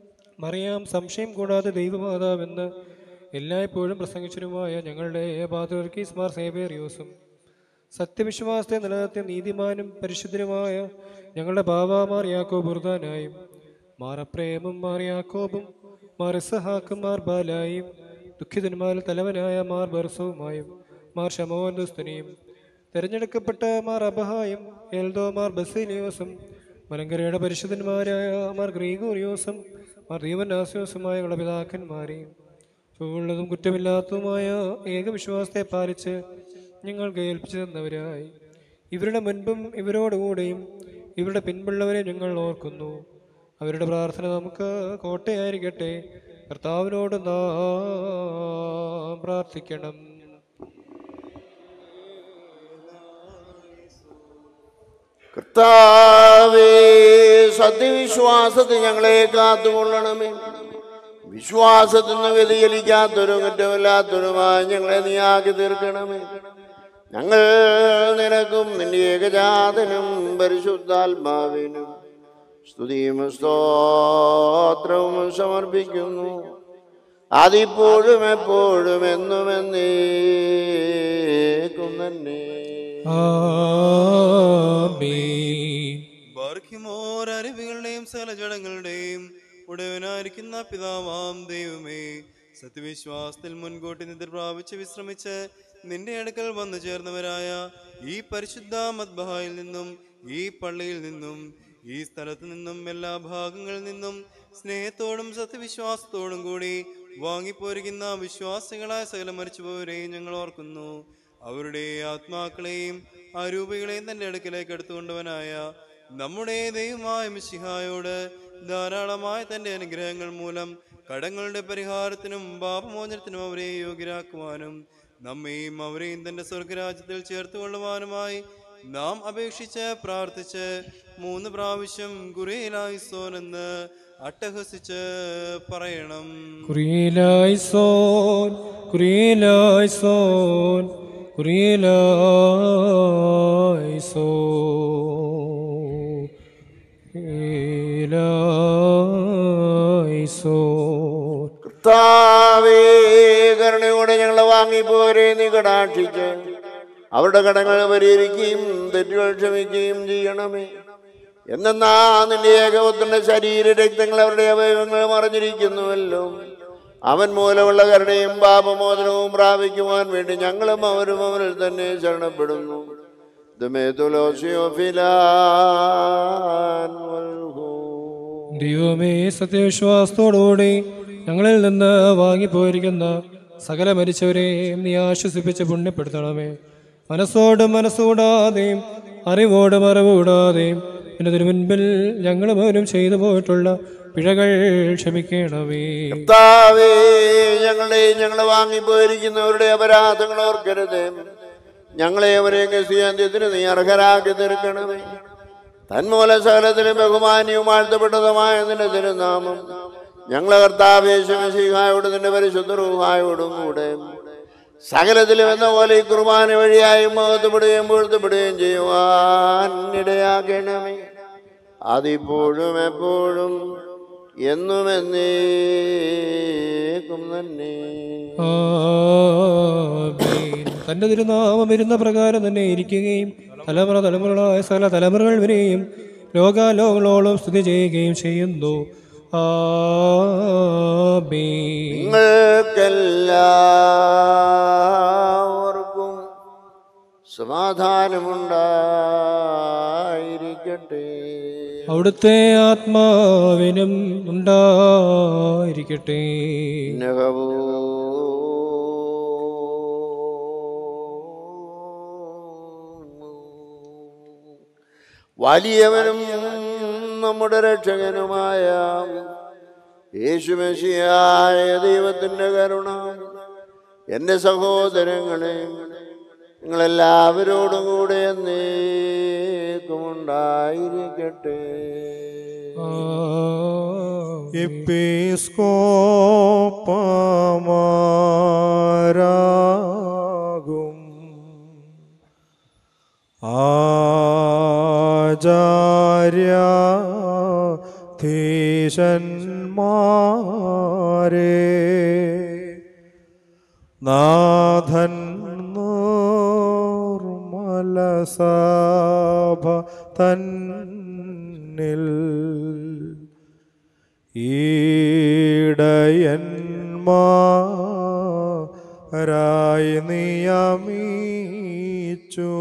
മറിയാം സംശയം കൂടാതെ ദൈവമാതാവെന്ന് എല്ലായ്പ്പോഴും പ്രസംഗിച്ചതുമായ ഞങ്ങളുടെ പാത്രീസ് മാർ സേവേറിയോസും സത്യവിശ്വാസത്തെ നിലനിർത്തിയ നീതിമാനും പരിശുദ്ധനുമായ ഞങ്ങളുടെ ബാവാമാർ യാക്കോ ബുർദാനായും മാറപ്രേമും മാർ യാക്കോബും മാർ ഇസഹാക്കും മാർ ബാലായും ദുഃഖിതന്മാരിൽ തലവനായ മാർ ബർസവുമായും മാർ ഷമോൻ ദുസ്തനിയും തിരഞ്ഞെടുക്കപ്പെട്ട മാർ അബഹായും എൽദോ മാർ ബസീലിയോസും മലങ്കരയുടെ പരിശുദ്ധന്മാരായ മാർ ഗ്രീഗോറിയോസും മാർ ദീവനാസ്യോസുമായ ഞങ്ങളുടെ പിതാക്കന്മാരെയും ചുവള്ളതും കുറ്റമില്ലാത്തതുമായ ഏകവിശ്വാസത്തെ പാലിച്ച് ഞങ്ങൾക്ക് ഏൽപ്പിച്ചു തന്നവരായി ഇവരുടെ മുൻപും ഇവരോടുകൂടെയും ഇവരുടെ പിൻപുള്ളവരെ ഞങ്ങൾ ഓർക്കുന്നു അവരുടെ പ്രാർത്ഥന നമുക്ക് കോട്ടയായിരിക്കട്ടെ കർത്താവിനോട് നാം പ്രാർത്ഥിക്കണം കർത്താവേ സത്യവിശ്വാസത്തിൽ ഞങ്ങളെ കാത്തുകൊള്ളണമേ വിശ്വാസത്തിൽ നിന്ന് വ്യതിചലിക്കാത്തൊരു കുറ്റമില്ലാത്തൊരുമായി ഞങ്ങളെ നീയാക്കി തീർക്കണമേ ഞങ്ങൾ നിനക്കും നിന്റെ ഏകജാതനും പരിശുദ്ധാത്മാവിനും സ്തുതിയും സ്തോത്രവും സമർപ്പിക്കുന്നു അതിപ്പോഴും എപ്പോഴും എന്നും എന്നേക്കും തന്നെ ആമീൻ ബാർഖിമോർ അരുവികളുടെയും സകല ജടങ്ങളുടെയും ഉടയവനായിരിക്കുന്ന പിതാവാം ദൈവമേ സത്യവിശ്വാസത്തിൽ മുൻകൂട്ടി നിദ്ര പ്രാപിച്ച് വിശ്രമിച്ച് നിന്റെ അടുക്കൽ വന്നു ചേർന്നവരായ ഈ പരിശുദ്ധ മദ്ബഹായിൽ നിന്നും ഈ പള്ളിയിൽ നിന്നും ഈ സ്ഥലത്തു നിന്നും എല്ലാ ഭാഗങ്ങളിൽ നിന്നും സ്നേഹത്തോടും സത്യവിശ്വാസത്തോടും കൂടി വാങ്ങിപ്പോരിക്കുന്ന വിശ്വാസികളായ സകല മരിച്ചുപോവരെയും ഞങ്ങൾ ഓർക്കുന്നു അവരുടെ ആത്മാക്കളെയും ആ രൂപകളെയും തന്റെ അടുക്കലേക്ക് എടുത്തുകൊണ്ടവനായ നമ്മുടെ ദൈവമായ മിശിഹായോട് ധാരാളമായ തന്റെ അനുഗ്രഹങ്ങൾ മൂലം കടങ്ങളുടെ പരിഹാരത്തിനും പാപമോചനത്തിനും അവരെ യോഗ്യരാക്കുവാനും നമ്മെയും അവരെയും തന്റെ സ്വർഗരാജ്യത്തിൽ ചേർത്തുകൊള്ളുവാനുമായി നാം അപേക്ഷിച്ച് പ്രാർത്ഥിച്ച് മൂന്ന് പ്രാവശ്യം ഗുരേലായിസോൻ എന്ന് അട്ടഹസിച്ച് പറയണം കുറിയിലായിസോൻ കുറിയിലായിസോൻ കുറിയിലായിസോൻ കുറിയിലായിസോൻ കർത്താവേ കരുണയോടെ ഞങ്ങളെ വാങ്ങിപ്പോരെ നീ കടാക്ഷിച്ച് അവരുടെ കടങ്ങൾ പരിഹരിക്കുകയും തെറ്റുകൾ ക്ഷമിക്കുകയും ചെയ്യണമേ എന്നാ നിന്റെ ഏകപുത്രന്റെ ശരീര രക്തങ്ങൾ അവരുടെ അവയവങ്ങൾ മറഞ്ഞിരിക്കുന്നുവല്ലോ അവൻ മൂലമുള്ള കരുണയും പാപമോചനവും പ്രാപിക്കുവാൻ വേണ്ടി ഞങ്ങളും അവരും അവരിൽ തന്നെ ശരണപ്പെടുന്നു ദമേതുലോസിയോഫിലാൻ വൽഹൂ. ദൈവമേ സത്യവിശ്വാസത്തോടുകൂടി ഞങ്ങളിൽ നിന്ന് വാങ്ങിപ്പോയിരിക്കുന്ന സകല മരിച്ചവരെയും നീ ആശ്വസിപ്പിച്ച് പുണ്യപ്പെടുത്തണമേ മനസ്സോടും മനസ്സുകൂടാതെയും അറിവോടും അറിവുകൂടാതെയും എൻ്റെ തിരുമുൻപിൽ ഞങ്ങളും അവരും ചെയ്തു പോയിട്ടുള്ള പിഴകൾ ക്ഷമിക്കണമേ കർത്താവേ ഞങ്ങളെ ഞങ്ങൾ വാങ്ങിപ്പോയിരിക്കുന്നവരുടെ അപരാധങ്ങൾ ഓർക്കരുത് ഞങ്ങളെ അവരെയും ക്രിസ്ത്യാന്ത്യത്തിന് നീ അർഹരാക്കി തീർക്കണമേ തന്മൂല സകലത്തിലും ബഹുമാന്യവും വാഴ്ത്തപ്പെട്ടതുമായ നിന്റെ തിരുനാമം ഞങ്ങളെ കർത്താവേശമസിഹായോട് നിന്റെ പരിശുദ്ധ റൂഹായോടും കൂടെ സകലത്തിലും എന്ന പോലെ ഈ കുർബാന വഴിയായി മുഖത്തുപെടുകയും വീഴ്ത്തപ്പെടുകയും ചെയ്യുവാൻ ഇടയാക്കണമേ അതിപ്പോഴും എപ്പോഴും എന്നും എന്നേക്കും തന്നെ ആമേൻ. തന്റെ തിരുനാമം വരുന്ന പ്രകാരം തന്നെ ഇരിക്കുകയും തലമുറ തലമുറകളായ സകല തലമുറകൾ വരെയും ലോകാലോകളോളം സ്തുതി ചെയ്യുകയും ചെയ്യുന്നു ആമേൻ. നിങ്ങൾക്കെല്ലാവർക്കും സമാധാനമുണ്ടായിരിക്കട്ടെ അവിടുത്തെ ആത്മാവിനും ഉണ്ടായിരിക്കട്ടെ നഹവോ വലിയവനും നമ്മുടെ രക്ഷകനുമായ യേശുമശിയായ ദൈവത്തിൻ്റെ കരുണ എൻ്റെ സഹോദരങ്ങളെ നിങ്ങളെല്ലാവരോടും കൂടെ എന്നേക്കും ഉണ്ടായിരിക്കട്ടെ എപ്പിസ്കോപ്പമാരാകും ആചാര്യ ധീശന്മാരെ നാഥൻ നിർമ്മലസഭ തന്നിൽ ഈടയന്മാരായി നിയമിച്ചു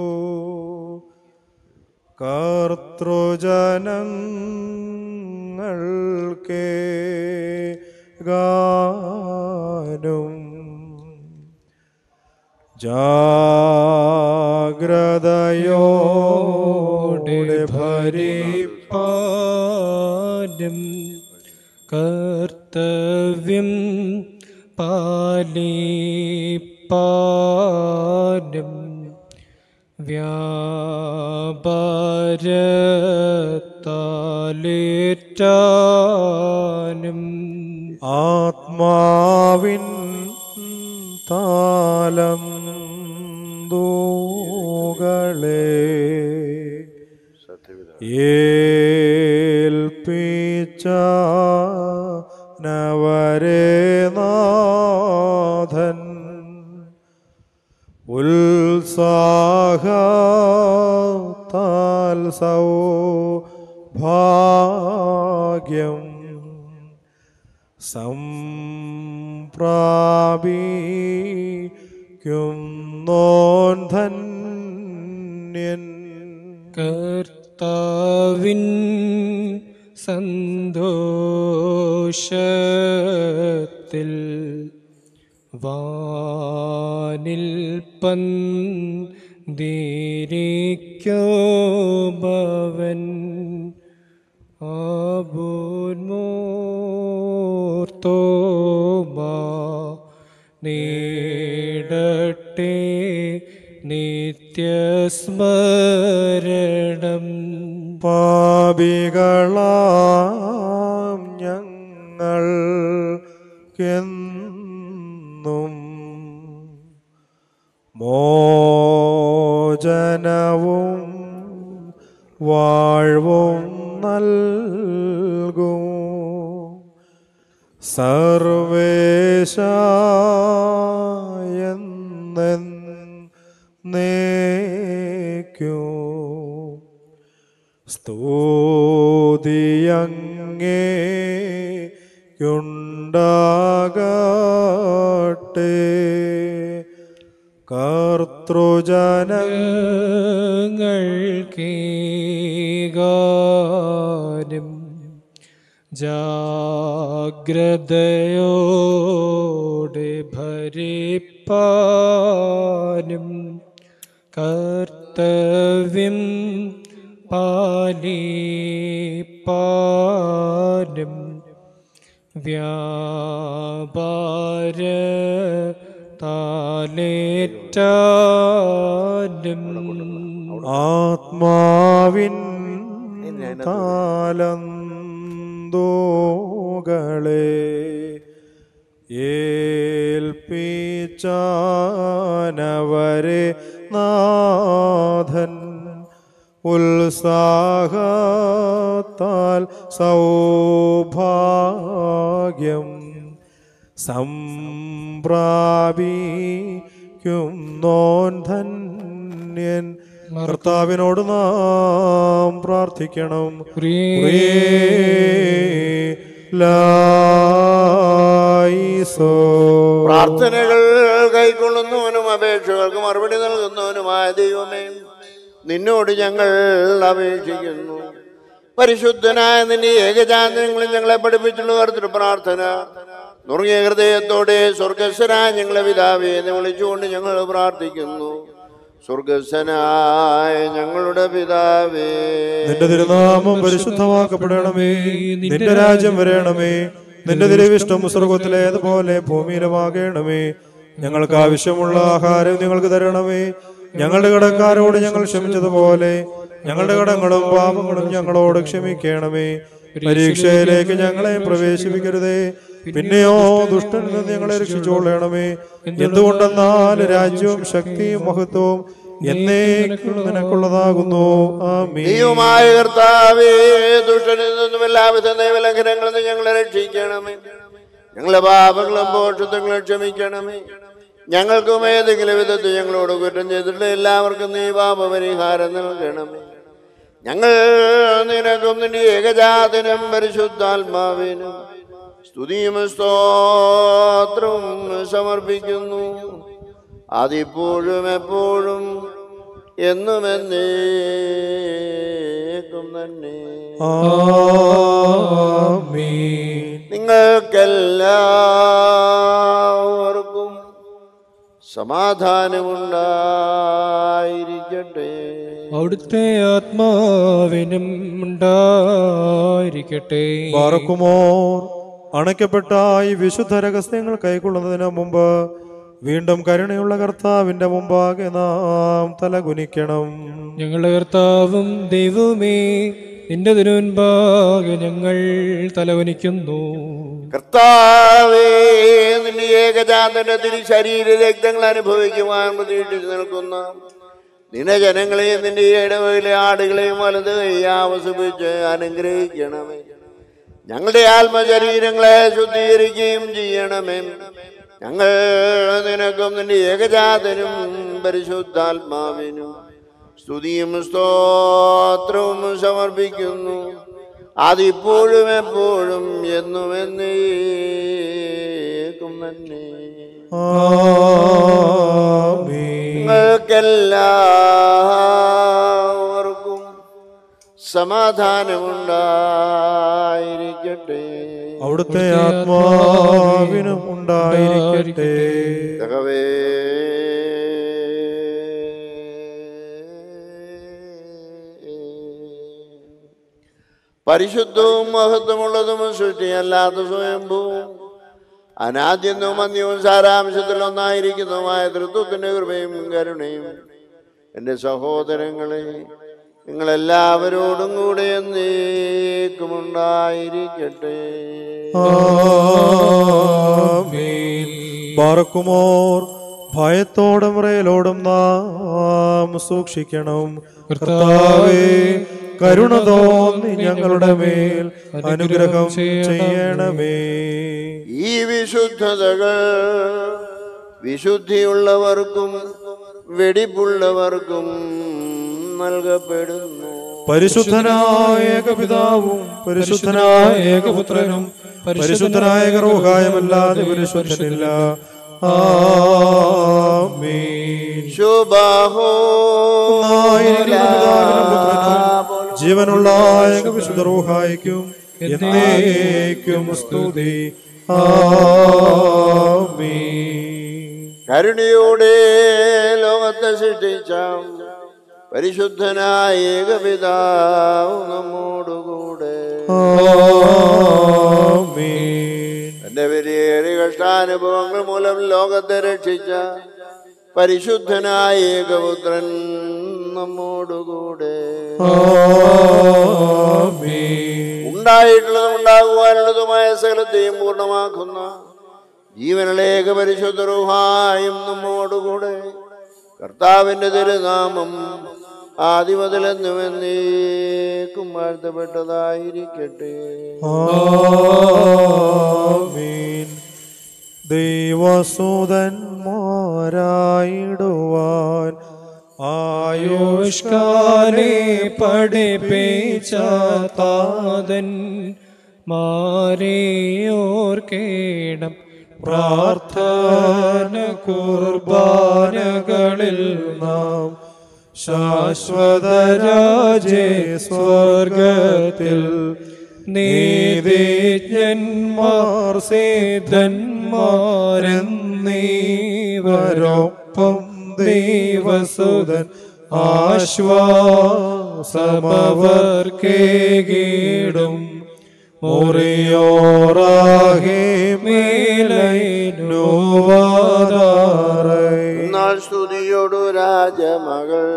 കർത്തൃജനങ്ങൾക്കേ ഗാനും ജാഗ്രതയോടെ ഭരിപ്പാനും കർത്തവ്യം പാലിപ്പാനും വ്യാപാരത്താലേറ്റാനും ആത്മാവിൻ താലം ദൂകളെ ഏൽപ്പിച്ച നവരേ നാഥൻ ഉത്സാഹത്താൽ സൗഭാഗ്യം സംപ്രാപിക്കും ധന്യൻ കർത്താവിൻ സന്തോഷത്തിൽ വാനിൽ പന്തിരിക്കോബവൻ ആബോന്മോർത്തോമാ നേടട്ടെ നിത്യസ്മരണം പാപികളാം ഞങ്ങൾ എന്നും മോചനവും വാഴ്വും നൽകും സർവേശ എന്നേക്കും സ്തുതിയങ്ങേ യുണ്ടാകട്ടെ കർത്തൃജന ഞങ്ങൾക്കേകാനും ജാഗ്രതയോടെ ഭരിപ്പാനും കർത്തവ്യം പാലിപ്പാനും വ്യാപാര താലേറ്റാലും ആത്മാവിൻ താലന്തോകളെ ഏൽപ്പിച്ചാനവരെ നാഥൻ ഉത്സാഹത്താൽ സൗഭാഗ്യം സംപ്രാപിക്കും നോൻ ധന്യൻ കർത്താവിനോട് നാം പ്രാർത്ഥിക്കണം ലായിസോ. പ്രാർത്ഥനകൾ കൈക്കൊള്ളുന്നവനും അപേക്ഷകൾക്ക് മറുപടി നൽകുന്നവനുമായ ദൈവമേ നിന്നോട് ഞങ്ങൾ അപേക്ഷിക്കുന്നു പരിശുദ്ധനായ നിന്റെ ഏകജാന്തങ്ങളിൽ ഞങ്ങളെ പഠിപ്പിച്ചുള്ള കർത്തൃ പ്രാർത്ഥന നുറുങ്ങിയ ഹൃദയത്തോടെ സ്വർഗസ്വരായ ഞങ്ങളെ പിതാവേ എന്ന് വിളിച്ചുകൊണ്ട് ഞങ്ങൾ പ്രാർത്ഥിക്കുന്നു സ്വർഗസ്വനായ ഞങ്ങളുടെ പിതാവേ നിന്റെ തിരുനാമം പരിശുദ്ധമാക്കപ്പെടണമേ നിന്റെ രാജ്യം വരണമേ നിന്റെ തിരുവിഷ്ടം സ്വർഗത്തിലേതുപോലെ ഭൂമിയിലുമാകണമേ ഞങ്ങൾക്ക് ആവശ്യമുള്ള ആഹാരം നിങ്ങൾക്ക് തരണമേ ഞങ്ങളുടെ കടക്കാരോട് ഞങ്ങൾ ക്ഷമിച്ചതുപോലെ ഞങ്ങളുടെ കടങ്ങളും പാപങ്ങളും ഞങ്ങളോട് ക്ഷമിക്കണമേ പരീക്ഷയിലേക്ക് ഞങ്ങളെ പ്രവേശിപ്പിക്കരുതേ പിന്നെയോ ദുഷ്ടനിൽ നിന്ന് ഞങ്ങളെ രക്ഷിച്ചുകൊള്ളണമേ എന്തുകൊണ്ടെന്നാൽ രാജ്യവും ശക്തിയും മഹത്വവും എന്നേക്കും നിനക്കുള്ളതാകുന്നു ആമീൻ ദൈവമായ കർത്താവേ ദുഷ്ടനിൽ നിന്നും എല്ലാവിധ നൈവലംഘനങ്ങളിൽ നിന്ന് ഞങ്ങളെ രക്ഷിക്കണമേ ഞങ്ങളെ പാപങ്ങളും പോഷത്വങ്ങളും ക്ഷമിക്കണമേ ഞങ്ങൾക്കും ഏതെങ്കിലും വിധത്തിൽ ഞങ്ങളോട് കുറ്റം ചെയ്തിട്ടുള്ള എല്ലാവർക്കും നീ പാപപരിഹാരം നൽകണമേ ഞങ്ങൾ നിനക്കും നിന്റെ ഏകജാതനം പരിശുദ്ധാത്മാവിനും സ്തുതിയും സ്തോത്രവും സമർപ്പിക്കുന്നു അതിപ്പോഴും എപ്പോഴും എന്നും എന്നേക്കും തന്നെ നിങ്ങൾക്കെല്ലാവർക്കും സമാധാനമുണ്ടായിരിക്കട്ടെ അവിടുത്തെ ആത്മാവിനും ഉണ്ടായിരിക്കട്ടെ പാർക്കുമോർ അണയ്ക്കപ്പെട്ട ഈ വിശുദ്ധ രഹസ്യങ്ങൾ കൈക്കൊള്ളുന്നതിന് മുമ്പ് വീണ്ടും കരുണയുള്ള കർത്താവിന്റെ മുമ്പാകെ നാം തലകുനിക്കണം ഞങ്ങളുടെ കർത്താവും ദൈവവുമേ നിന്റെ തിരുവൻപാകെ ഞങ്ങൾ തലവനിക്കുന്നു കർത്താവേ നിന്റെ ഏകജാതന്റെ തിരു ശരീര രക്തങ്ങൾ അനുഭവിക്കുവാൻ പ്രതീക്ഷിച്ചു നിൽക്കുന്ന നിന്റെ ജനങ്ങളെയും നിന്റെ ഇടവയിലെ ആടുകളെയും വലത് കൈയാവസിപ്പിച്ച് അനുഗ്രഹിക്കണമേ ഞങ്ങളുടെ ആത്മശരീരങ്ങളെ ശുദ്ധീകരിക്കുകയും ചെയ്യണമേ ഞങ്ങൾ നിനക്കും നിന്റെ ഏകജാതനും പരിശുദ്ധാത്മാവിനും സ്തുതിയും സ്തോത്രവും സമർപ്പിക്കുന്നു അതിപ്പോഴും എപ്പോഴും എന്നും എന്നേക്കും തന്നെ നിങ്ങൾക്കെല്ലാവർക്കും സമാധാനമുണ്ടായിരിക്കട്ടെ അവിടുത്തെ ആത്മാവിനും ഉണ്ടായിരിക്കട്ടെ യഹോവേ, പരിശുദ്ധവും മഹത്വമുള്ളതും സൃഷ്ടിയല്ലാത്ത സ്വയംഭൂവും അനാദ്യവും അന്യവും സാരാംശത്തിലൊന്നായിരിക്കുന്നതുമായ തൃത്വത്തിന്റെ കൃപയും കരുണയും എൻ്റെ സഹോദരങ്ങളെ നിങ്ങളെല്ലാവരോടും കൂടെ എന്നേക്കും ഉണ്ടായിരിക്കട്ടെ ബാറക്കുമോർ ഭയത്തോടും റേലോടും നാം സൂക്ഷിക്കണം കർത്താവേ കരുണ തോന്നി ഞങ്ങളുടെ മേൽ അനുഗ്രഹം ചെയ്യണമേ ഈ വിശുദ്ധതകൾ വിശുദ്ധിയുള്ളവർക്കും വെടിപ്പുള്ളവർക്കും നൽകപ്പെടുന്നു പരിശുദ്ധനായ ഏകപിതാവും പരിശുദ്ധനായ ഏകപുത്രനും പരിശുദ്ധനായ ഗർവകായമല്ലാതെ പരിശുദ്ധനില്ല ആമീൻ. ശുഭാഹോ ജീവനുള്ള ഏകവിശുദ്ധ റൂഹായിക്കും എന്നേക്കും സ്തുതി ആമീൻ. കരുണയോടെ ലോകത്തെ സൃഷ്ടിച്ച പരിശുദ്ധനായ ഏകപിതാവ് നമ്മോടുകൂടെ ആമീൻ. തന്റെ വിലയേറിയ കഷ്ടാനുഭവങ്ങൾ മൂലം ലോകത്തെ രക്ഷിച്ച പരിശുദ്ധനായ ഏകപുത്രൻ നമ്മോടുകൂടെ ഉണ്ടായിട്ടുള്ളതും ഉണ്ടാകുവാനുള്ളതുമായ സകലത്തെയും പൂർണ്ണമാക്കുന്ന ജീവനിലേക്ക് പരിശുദ്ധ റൂഹായും നമ്മോടുകൂടെ കർത്താവിന്റെ തിരുനാമം ആദിമുതലെന്നും എന്നേക്കും വാഴ്ത്തപ്പെട്ടതായിരിക്കട്ടെ ആമീൻ ദൈവസൂതന്മാരായിടുവാൻ ആയുഷ്കാലെ പഠിപ്പിച്ച താതൻ മാറിയോർക്കേണം പ്രാർത്ഥന കുർബാനകളിൽ നാം ശാശ്വതരാജേ സ്വർഗത്തിൽ നീതിജ്ഞന്മാർ സിദ്ധന്മാരെന്നീവരൊപ്പം ദൈവസുതൻ ആശ്വാസമവർക്കേകിടും മുറിയോറാകെ മേലൈനുവാദാറൈ എന്നാൽ സ്തുതിയോടു രാജമകൾ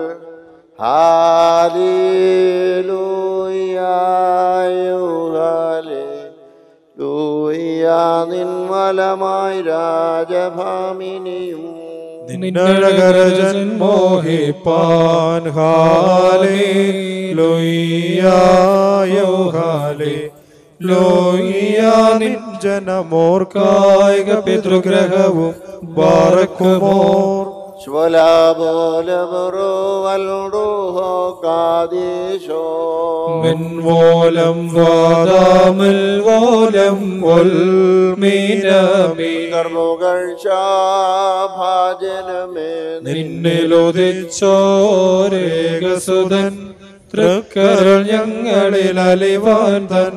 ഹാലേലൂയായോ ലൂയ്യാ നിൻമലമായി രാജഭാമിനിയും നിന്നഴകരജൻ മോഹിപ്പാൻ ഹാലേ ലോയ്യായോ ഹാലേ ലോയ്യാ നിൻ ജനമോർക്കായിക പിതൃഗ്രഹവും ബാറക്കുമോർ ശ്വലാബോലബറോ വൽറുഹോ കാദേശോ മെൻവോലം വാദാമൽ വോലം ഒൽമീനമീ കർമ്മകർഷാഭാജനമേ നിന്നിലുദിച്ചോരേകസുതൻ തൃക്കരൾ ഞങ്ങളിൽ അലിവാൻ തൻ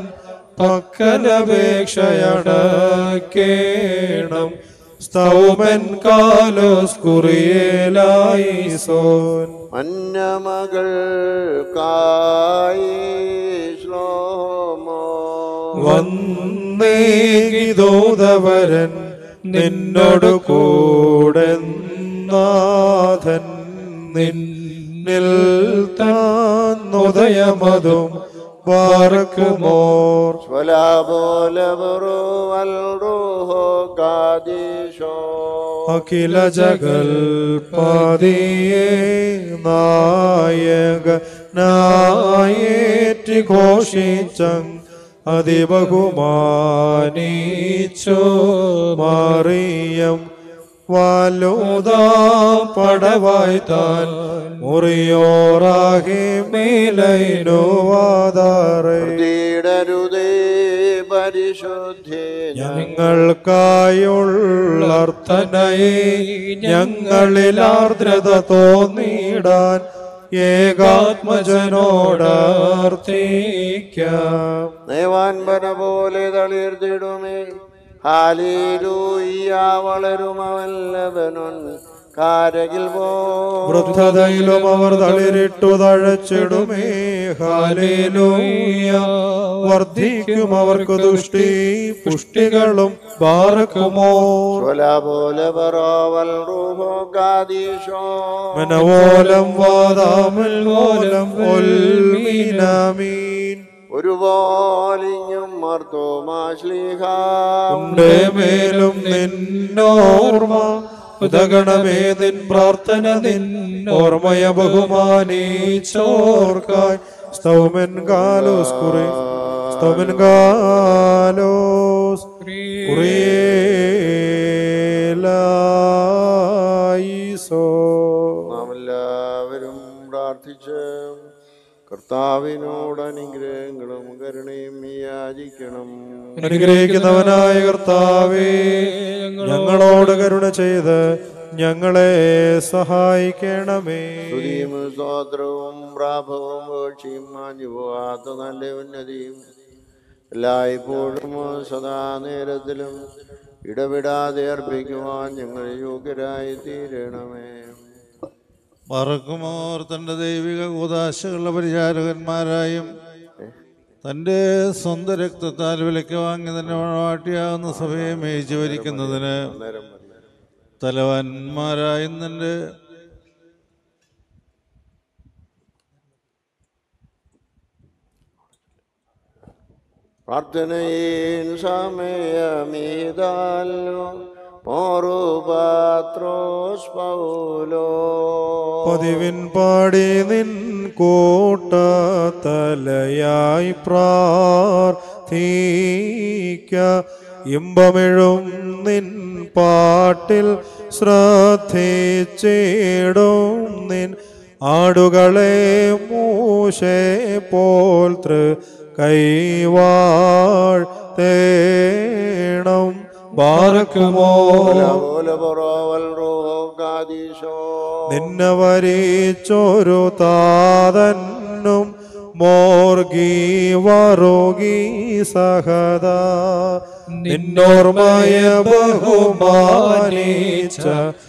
പക്കനപേക്ഷയടക്കേണം സ്തൗമൻ കാലോസ് കുറിയേലായി സോൻ മന്നമകൾ കായി ശ്ലോമോ വന്നേകിതോദവരൻ നിന്നോട് കൂടെ നാഥൻ നിന്നിൽ താന്നുദയമതും പാർക്കുമോർ സ്വലാബോലബറോ വൽറുഹോ കാദേശോ അഖില ജഗൽപതിയെ നായക നായേറ്റി ഘോഷിച്ചങ് അതിബഹുമാനീച്ചോ മറിയം വാലോദാ പടവായി താൻ മുറിയോറാകെ മേലൈനോ വാതാറേ തീടരുതേ പരിശുദ്ധേ ഞങ്ങൾക്കായുള്ള അർത്ഥനയെ ഞങ്ങളിൽ ആർദ്രത തോന്നിടാൻ ഏകാത്മജനോടർത്ഥിക്കാം ദേവാൻപന പോലെ തളിർത്തിടുമേ ഹാലീലൂയ്യ വളരുമവല്ലവനൊൻ കാരകിൽ പോ വൃദ്ധതയിലും അവർ തളിരിട്ടു തഴച്ചിടുമേ ഹാലേലൂയ വർദ്ധിക്കും അവർക്ക് ദുഷ്ടി പുഷ്ടികളും ബാറക്കുമോ പോലെ പറോവൽ റൂഹോ കാദീശോ മനവോലം വാദാമൽ മോലം ഒൽമീനാമീൻ ഒരു പോലിഞ്ഞും മർത്തോമാശ്ലീഹ ഉണ്ടേ മേലും നിന്നോർമ്മ ഉദഗണമേ നിൻ പ്രാർത്ഥന നിൻ ഓർമ്മയ ബഹുമാനീച്ചോർക്കായി സ്തൗമൻ കാലോസ് കുറി സ്തൗമൻ കാലോസ് കുറിയേലായിസോ നാം എല്ലാവരും പ്രാർത്ഥിച്ച് കർത്താവിനോട് അനുഗ്രഹങ്ങളും കരുണയും യാചിക്കണം അനുഗ്രഹിക്കുന്നവനായ കർത്താവേ ഞങ്ങളോട് കരുണ ചെയ്ത് ഞങ്ങളെ സഹായിക്കണമേ സ്തുതിയും സ്തോത്രവും പ്രാഭവും വീഴ്ചയും മാഞ്ഞു പോകാത്ത നല്ല ഉന്നതിയും എല്ലായ്പ്പോഴും സദാ നേരത്തിലും ഇടപെടാതെ അർപ്പിക്കുവാൻ ഞങ്ങൾ യോഗ്യരായി തീരണമേ മറക്കുമോർ തന്റെ ദൈവിക കൂതാശകളുടെ പരിചാരകന്മാരായും തൻ്റെ സ്വന്തം രക്തത്താൽ വിലയ്ക്ക് വാങ്ങി തന്നെ വാട്ടിയാവുന്ന സഭയെ മേയിച്ചു ഭരിക്കുന്നതിന് തലവന്മാരായ നിന്റെ പ്രാർത്ഥനയിൻ സമയമീതാലോ പോറുപാത്രോസ് പൗലോ പതിവിൻ പാടി നിൻ കൂട്ടത്തലയായി പ്രാർത്ഥിക്ക ഇമ്പമിഴും നിൻ പാട്ടിൽ ശ്രദ്ധിച്ചിടും നിൻ ആടുകളെ മൂശെ പോൽ തൃ കൈവാൾ തേണം ബാറക്കുമോ പോലെ പുറവൽ റൂഹോ കാദീശോ നിന്നെ വരിച്ചൊരു താതന്നും മോർഗി വറുകി സഹദ നിന്നോർമയ ബഹുമാനിച്ച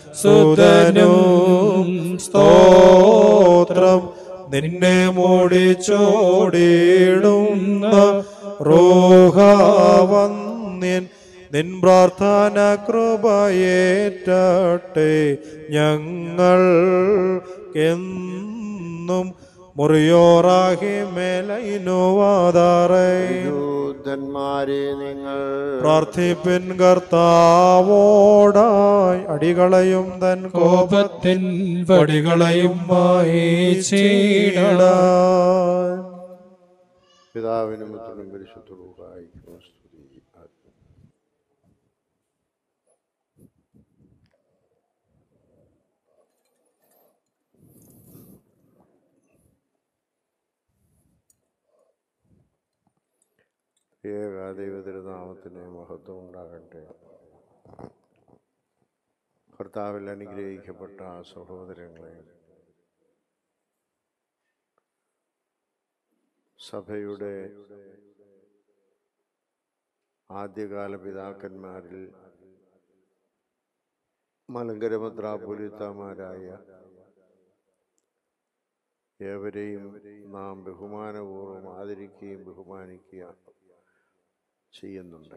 സുതനും സ്തോത്രം നിന്നെ മൂടിച്ചോടിയിടുന്ന റോഹാവന്യൻ നിൻ പ്രാർത്ഥന കൃപയേറ്റട്ടെ ഞങ്ങൾ എന്നും മുറിയോറാഹി മേലൈനുവാതാറേ യൂദ്ധന്മാരെ നിങ്ങൾ പ്രാർത്ഥിപ്പിൻ കർത്താവോടായി അടികളയും തൻ കോപത്തിൻ വടികളെയും വായിച്ചിടണം പിതാവിനും പുത്രനും പരിശുദ്ധവും സ്തുതി ഏക ദൈവതിരുനാമത്തിന് മഹത്വം ഉണ്ടാകട്ടെ കർത്താവിൽ അനുഗ്രഹിക്കപ്പെട്ട ആ സഹോദരങ്ങളെ സഭയുടെ ആദ്യകാല പിതാക്കന്മാരിൽ മലങ്കര മെത്രാപ്പൊലിത്തമാരായ ഏവരെയും നാം ബഹുമാനപൂർവ്വം ആദരിക്കുകയും ബഹുമാനിക്കുക ചെയ്യുന്നുണ്ട്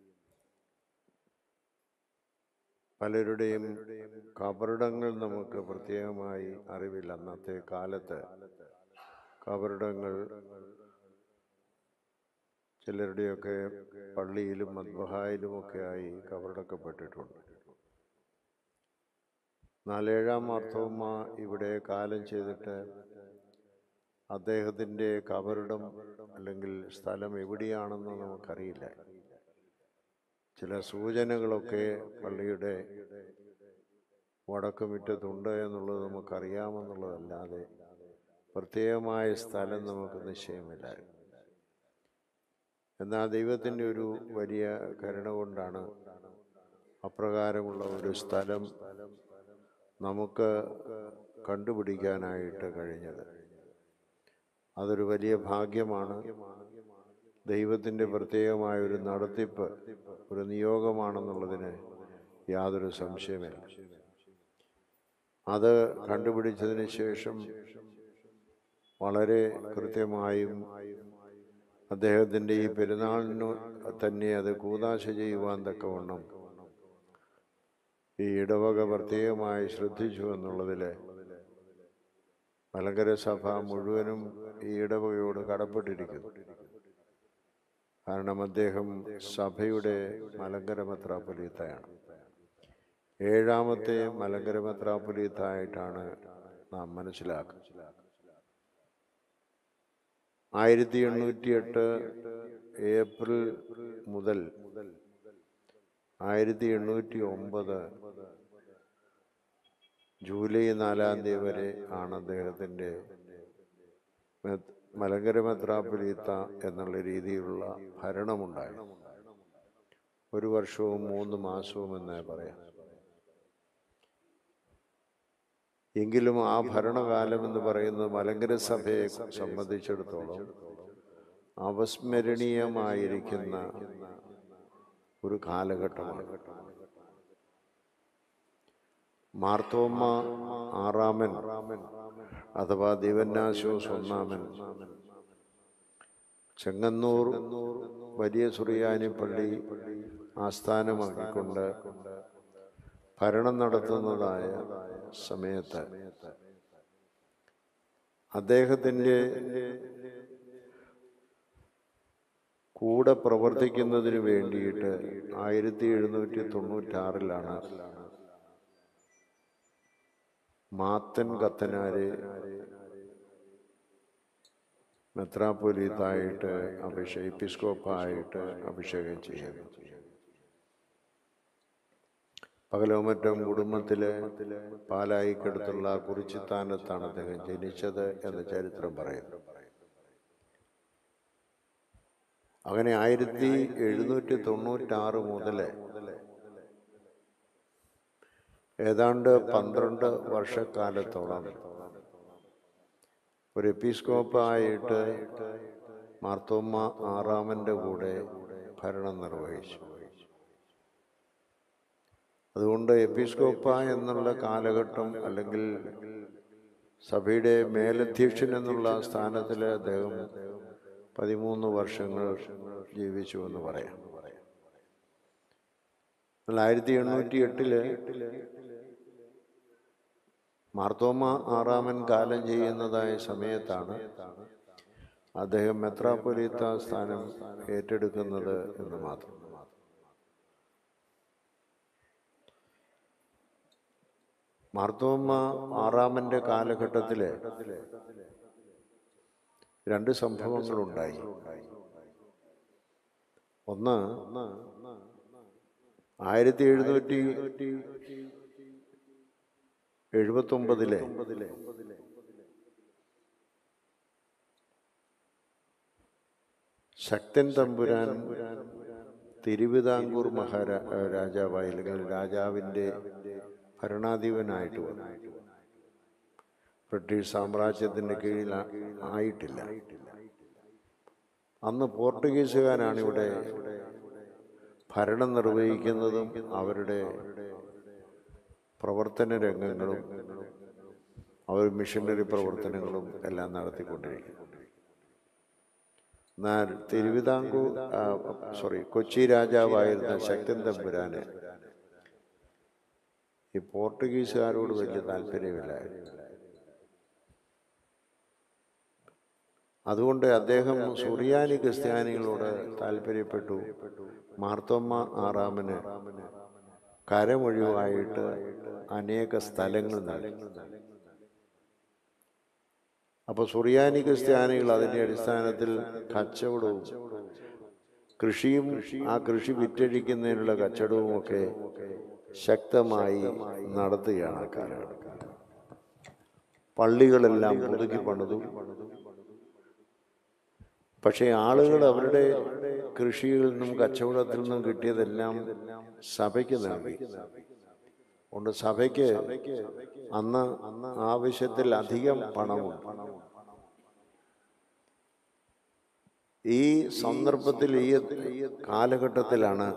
പലരുടെയും കബറിടങ്ങൾ നമുക്ക് പ്രത്യേകമായി അറിവില്ല അന്നത്തെ കാലത്ത് കബറിടങ്ങൾ ചിലരുടെയൊക്കെ പള്ളിയിലും മദ്ബഹായിലുമൊക്കെ ആയി കബറടക്കപ്പെട്ടിട്ടുണ്ട് നാലേഴാം മാർത്തോമ്മ ഇവിടെ കാലം ചെയ്തിട്ട് അദ്ദേഹത്തിൻ്റെ കബറിടം അല്ലെങ്കിൽ സ്ഥലം എവിടെയാണെന്ന് നമുക്കറിയില്ല ചില സൂചനകളൊക്കെ പള്ളിയുടെ വടക്കുമുറ്റത്തുണ്ട് എന്നുള്ളത് നമുക്കറിയാമെന്നുള്ളതല്ലാതെ പ്രത്യേകമായ സ്ഥലം നമുക്ക് നിശ്ചയമില്ല എന്നാൽ ദൈവത്തിൻ്റെ ഒരു വലിയ കരുണ കൊണ്ടാണ് അപ്രകാരമുള്ള ഒരു സ്ഥലം നമുക്ക് കണ്ടുപിടിക്കാനായിട്ട് കഴിഞ്ഞത് അതൊരു വലിയ ഭാഗ്യമാണ് ദൈവത്തിൻ്റെ പ്രത്യേകമായ ഒരു നടത്തിപ്പ് ഒരു നിയോഗമാണെന്നുള്ളതിന് യാതൊരു സംശയമില്ല അത് കണ്ടുപിടിച്ചതിന് ശേഷം വളരെ കൃത്യമായും അദ്ദേഹത്തിൻ്റെ ഈ പെരുന്നാളിന് തന്നെ അത് കൂതാശ ചെയ്യുവാൻ തക്കവണ്ണം ഈ ഇടവക പ്രത്യേകമായി ശ്രദ്ധിച്ചു എന്നുള്ളതിൽ മലങ്കര സഭ മുഴുവനും ഈ ഇടവകയോട് കടപ്പെട്ടിരിക്കുന്നു കാരണം അദ്ദേഹം സഭയുടെ മലങ്കര മെത്രാപ്പൊലീത്തയാണ് ഏഴാമത്തെ മലങ്കര മെത്രാപ്പൊലീത്തായിട്ടാണ് നാം മനസ്സിലാക്കുന്നത് ആയിരത്തി എണ്ണൂറ്റി എട്ട് ഏപ്രിൽ മുതൽ ആയിരത്തി എണ്ണൂറ്റി ഒമ്പത് ജൂലൈ നാലാം തീയതി വരെ ആണ് അദ്ദേഹത്തിൻ്റെ മെത്- മലങ്കര മെത്രാപ്പൊലീത്ത എന്നുള്ള രീതിയിലുള്ള ഭരണമുണ്ടായത് ഒരു വർഷവും മൂന്ന് മാസവും എന്നേ പറയാം എങ്കിലും ആ ഭരണകാലം എന്ന് പറയുന്നത് മലങ്കര സഭയെ സംബന്ധിച്ചിടത്തോളം അവസ്മരണീയമായിരിക്കുന്ന ഒരു കാലഘട്ടമാണ് മാർത്തോമ്മ ആറാമൻ അഥവാ ദിവന്നാശോസ് ഒന്നാമൻ ചെങ്ങന്നൂർ വലിയ സുറിയാനി പള്ളി ആസ്ഥാനമാക്കിക്കൊണ്ട് ഭരണം നടത്തുന്നതായ സമയത്ത് അദ്ദേഹത്തിൻ്റെ കൂടെ പ്രവർത്തിക്കുന്നതിന് വേണ്ടിയിട്ട് ആയിരത്തി എഴുന്നൂറ്റി തൊണ്ണൂറ്റാറിലാണ് മാത്തൻ കത്തനാരെ മെത്രാപ്പൊലീത്തായിട്ട് അഭിഷേക എപ്പിസ്കോപ്പായിട്ട് അഭിഷേകം ചെയ്യുന്നു പകലോമറ്റം കുടുംബത്തിലെ പാലായിക്കടുത്തുള്ള കുറിച്ചിത്താനത്താണ് അദ്ദേഹം ജനിച്ചത് എന്ന് ചരിത്രം പറയുന്നു അങ്ങനെ ആയിരത്തി എഴുന്നൂറ്റി തൊണ്ണൂറ്റാറ് മുതൽ ഏതാണ്ട് പന്ത്രണ്ട് വർഷക്കാലത്തോളം ഒരു എപ്പിസ്കോപ്പായിട്ട് മാർത്തോമ്മ ആറാമൻ്റെ കൂടെ ഭരണം നിർവഹിച്ചു അതുകൊണ്ട് എപ്പിസ്കോപ്പ എന്നുള്ള കാലഘട്ടം അല്ലെങ്കിൽ സഭയുടെ മേലധ്യക്ഷൻ എന്നുള്ള സ്ഥാനത്തിൽ അദ്ദേഹം പതിമൂന്ന് വർഷങ്ങൾ ജീവിച്ചു എന്ന് പറയാം എന്നാൽ ആയിരത്തി എണ്ണൂറ്റി എട്ടില് മാർത്തോമ ആറാമൻ കാലം ചെയ്യുന്നതായ സമയത്താണ് അദ്ദേഹം മെത്രാപ്പൊലീത്ത സ്ഥാനം ഏറ്റെടുക്കുന്നത് എന്ന് മാത്രം മാർത്തോമ ആറാമന്റെ കാലഘട്ടത്തില് രണ്ട് സംഭവങ്ങളുണ്ടായി ഒന്ന് ആയിരത്തി എഴുന്നൂറ്റി എഴുപത്തി ഒമ്പതിലെ ശക്തൻ തമ്പുരാൻ തിരുവിതാംകൂർ മഹാരാ രാജാവായി അല്ലെങ്കിൽ രാജാവിൻ്റെ ഭരണാധിപനായിട്ട് വന്നു ബ്രിട്ടീഷ് സാമ്രാജ്യത്തിൻ്റെ കീഴിൽ ആ- ആയിട്ടില്ല അന്ന് പോർട്ടുഗീസുകാരാണ് ഇവിടെ ഭരണം നിർവഹിക്കുന്നതും അവരുടെ പ്രവർത്തന രംഗങ്ങളും അവർ മിഷനറി പ്രവർത്തനങ്ങളും എല്ലാം നടത്തിക്കൊണ്ടിരിക്കുന്നു എന്നാൽ തിരുവിതാംകൂർ സോറി കൊച്ചി രാജാവായിരുന്ന ശക്തൻ തമ്പുരാന് ഈ പോർട്ടുഗീസുകാരോട് വലിയ താല്പര്യമില്ലായിരുന്നു അതുകൊണ്ട് അദ്ദേഹം സുറിയാനി ക്രിസ്ത്യാനികളോട് താല്പര്യപ്പെട്ടു മാർത്തോമ്മ ആറാമന് കരമൊഴിവായിട്ട് അനേക സ്ഥലങ്ങൾ നൽകി അപ്പോൾ സുറിയാനി ക്രിസ്ത്യാനികൾ അതിൻ്റെ അടിസ്ഥാനത്തിൽ കച്ചവടവും കൃഷിയും ആ കൃഷി വിറ്റഴിക്കുന്നതിനുള്ള കച്ചവടവും ഒക്കെ ശക്തമായി നടത്തുകയാണ് ആ കാലഘട്ടം പള്ളികളെല്ലാം പുതുക്കി പണിതു പക്ഷേ ആളുകൾ അവരുടെ കൃഷിയിൽ നിന്നും കച്ചവടത്തിൽ നിന്നും കിട്ടിയതെല്ലാം സഭയ്ക്ക് നൽകി അതുകൊണ്ട് സഭയ്ക്ക് അന്ന് ആവശ്യത്തിൽ അധികം പണമുണ്ട് ഈ സന്ദർഭത്തിൽ ഈ കാലഘട്ടത്തിലാണ്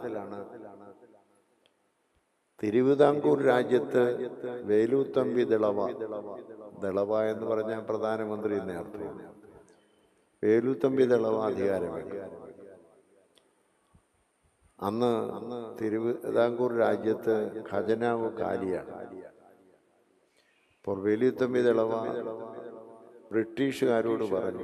തിരുവിതാംകൂർ രാജ്യത്ത് വേലൂത്തമ്പി ദളവ ദളവ എന്ന് പറഞ്ഞാൽ പ്രധാനമന്ത്രി എന്ന അർത്ഥമാണ് വേലുത്തമ്പി ദളവ അധികാരമേറ്റു അന്ന് തിരുവിതാംകൂർ രാജ്യത്ത് ഖജനാവ് കാലിയാണ് അപ്പോൾ വേലുത്തമ്പി ദളവ ബ്രിട്ടീഷുകാരോട് പറഞ്ഞു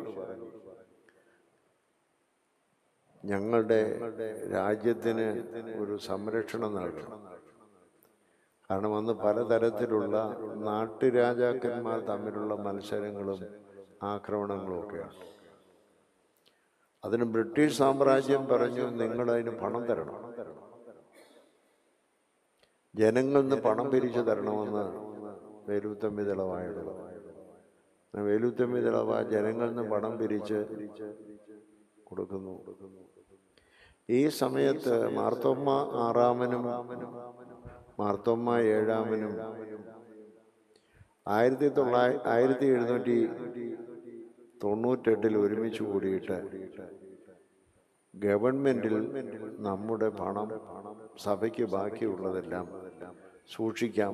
ഞങ്ങളുടെ രാജ്യത്തിന് ഒരു സംരക്ഷണം നൽകണം കാരണം അന്ന് പലതരത്തിലുള്ള നാട്ടുരാജാക്കന്മാർ തമ്മിലുള്ള മത്സരങ്ങളും ആക്രമണങ്ങളും ഒക്കെയാണ് അതിന് ബ്രിട്ടീഷ് സാമ്രാജ്യം പറഞ്ഞു നിങ്ങൾ അതിന് പണം തരണം ജനങ്ങളിൽ നിന്ന് പണം പിരിച്ചു തരണമെന്ന് വേലുത്തമ്പി ദളവായോട് പറഞ്ഞു വേലുത്തമ്പി ദളവ ജനങ്ങളിൽ നിന്ന് പണം പിരിച്ച് കൊടുക്കുന്നു ഈ സമയത്ത് മാർത്തോമ്മ ആറാമനും മാർത്തോമ്മ ഏഴാമനും ആയിരത്തി തൊള്ളായിരത്തി ആയിരത്തി എഴുന്നൂറ്റി തൊണ്ണൂറ്റെട്ടിൽ ഒരുമിച്ച് കൂടിയിട്ട് ഗവൺമെന്റിൽ നമ്മുടെ പണം സഭയ്ക്ക് ബാക്കിയുള്ളതെല്ലാം സൂക്ഷിക്കാം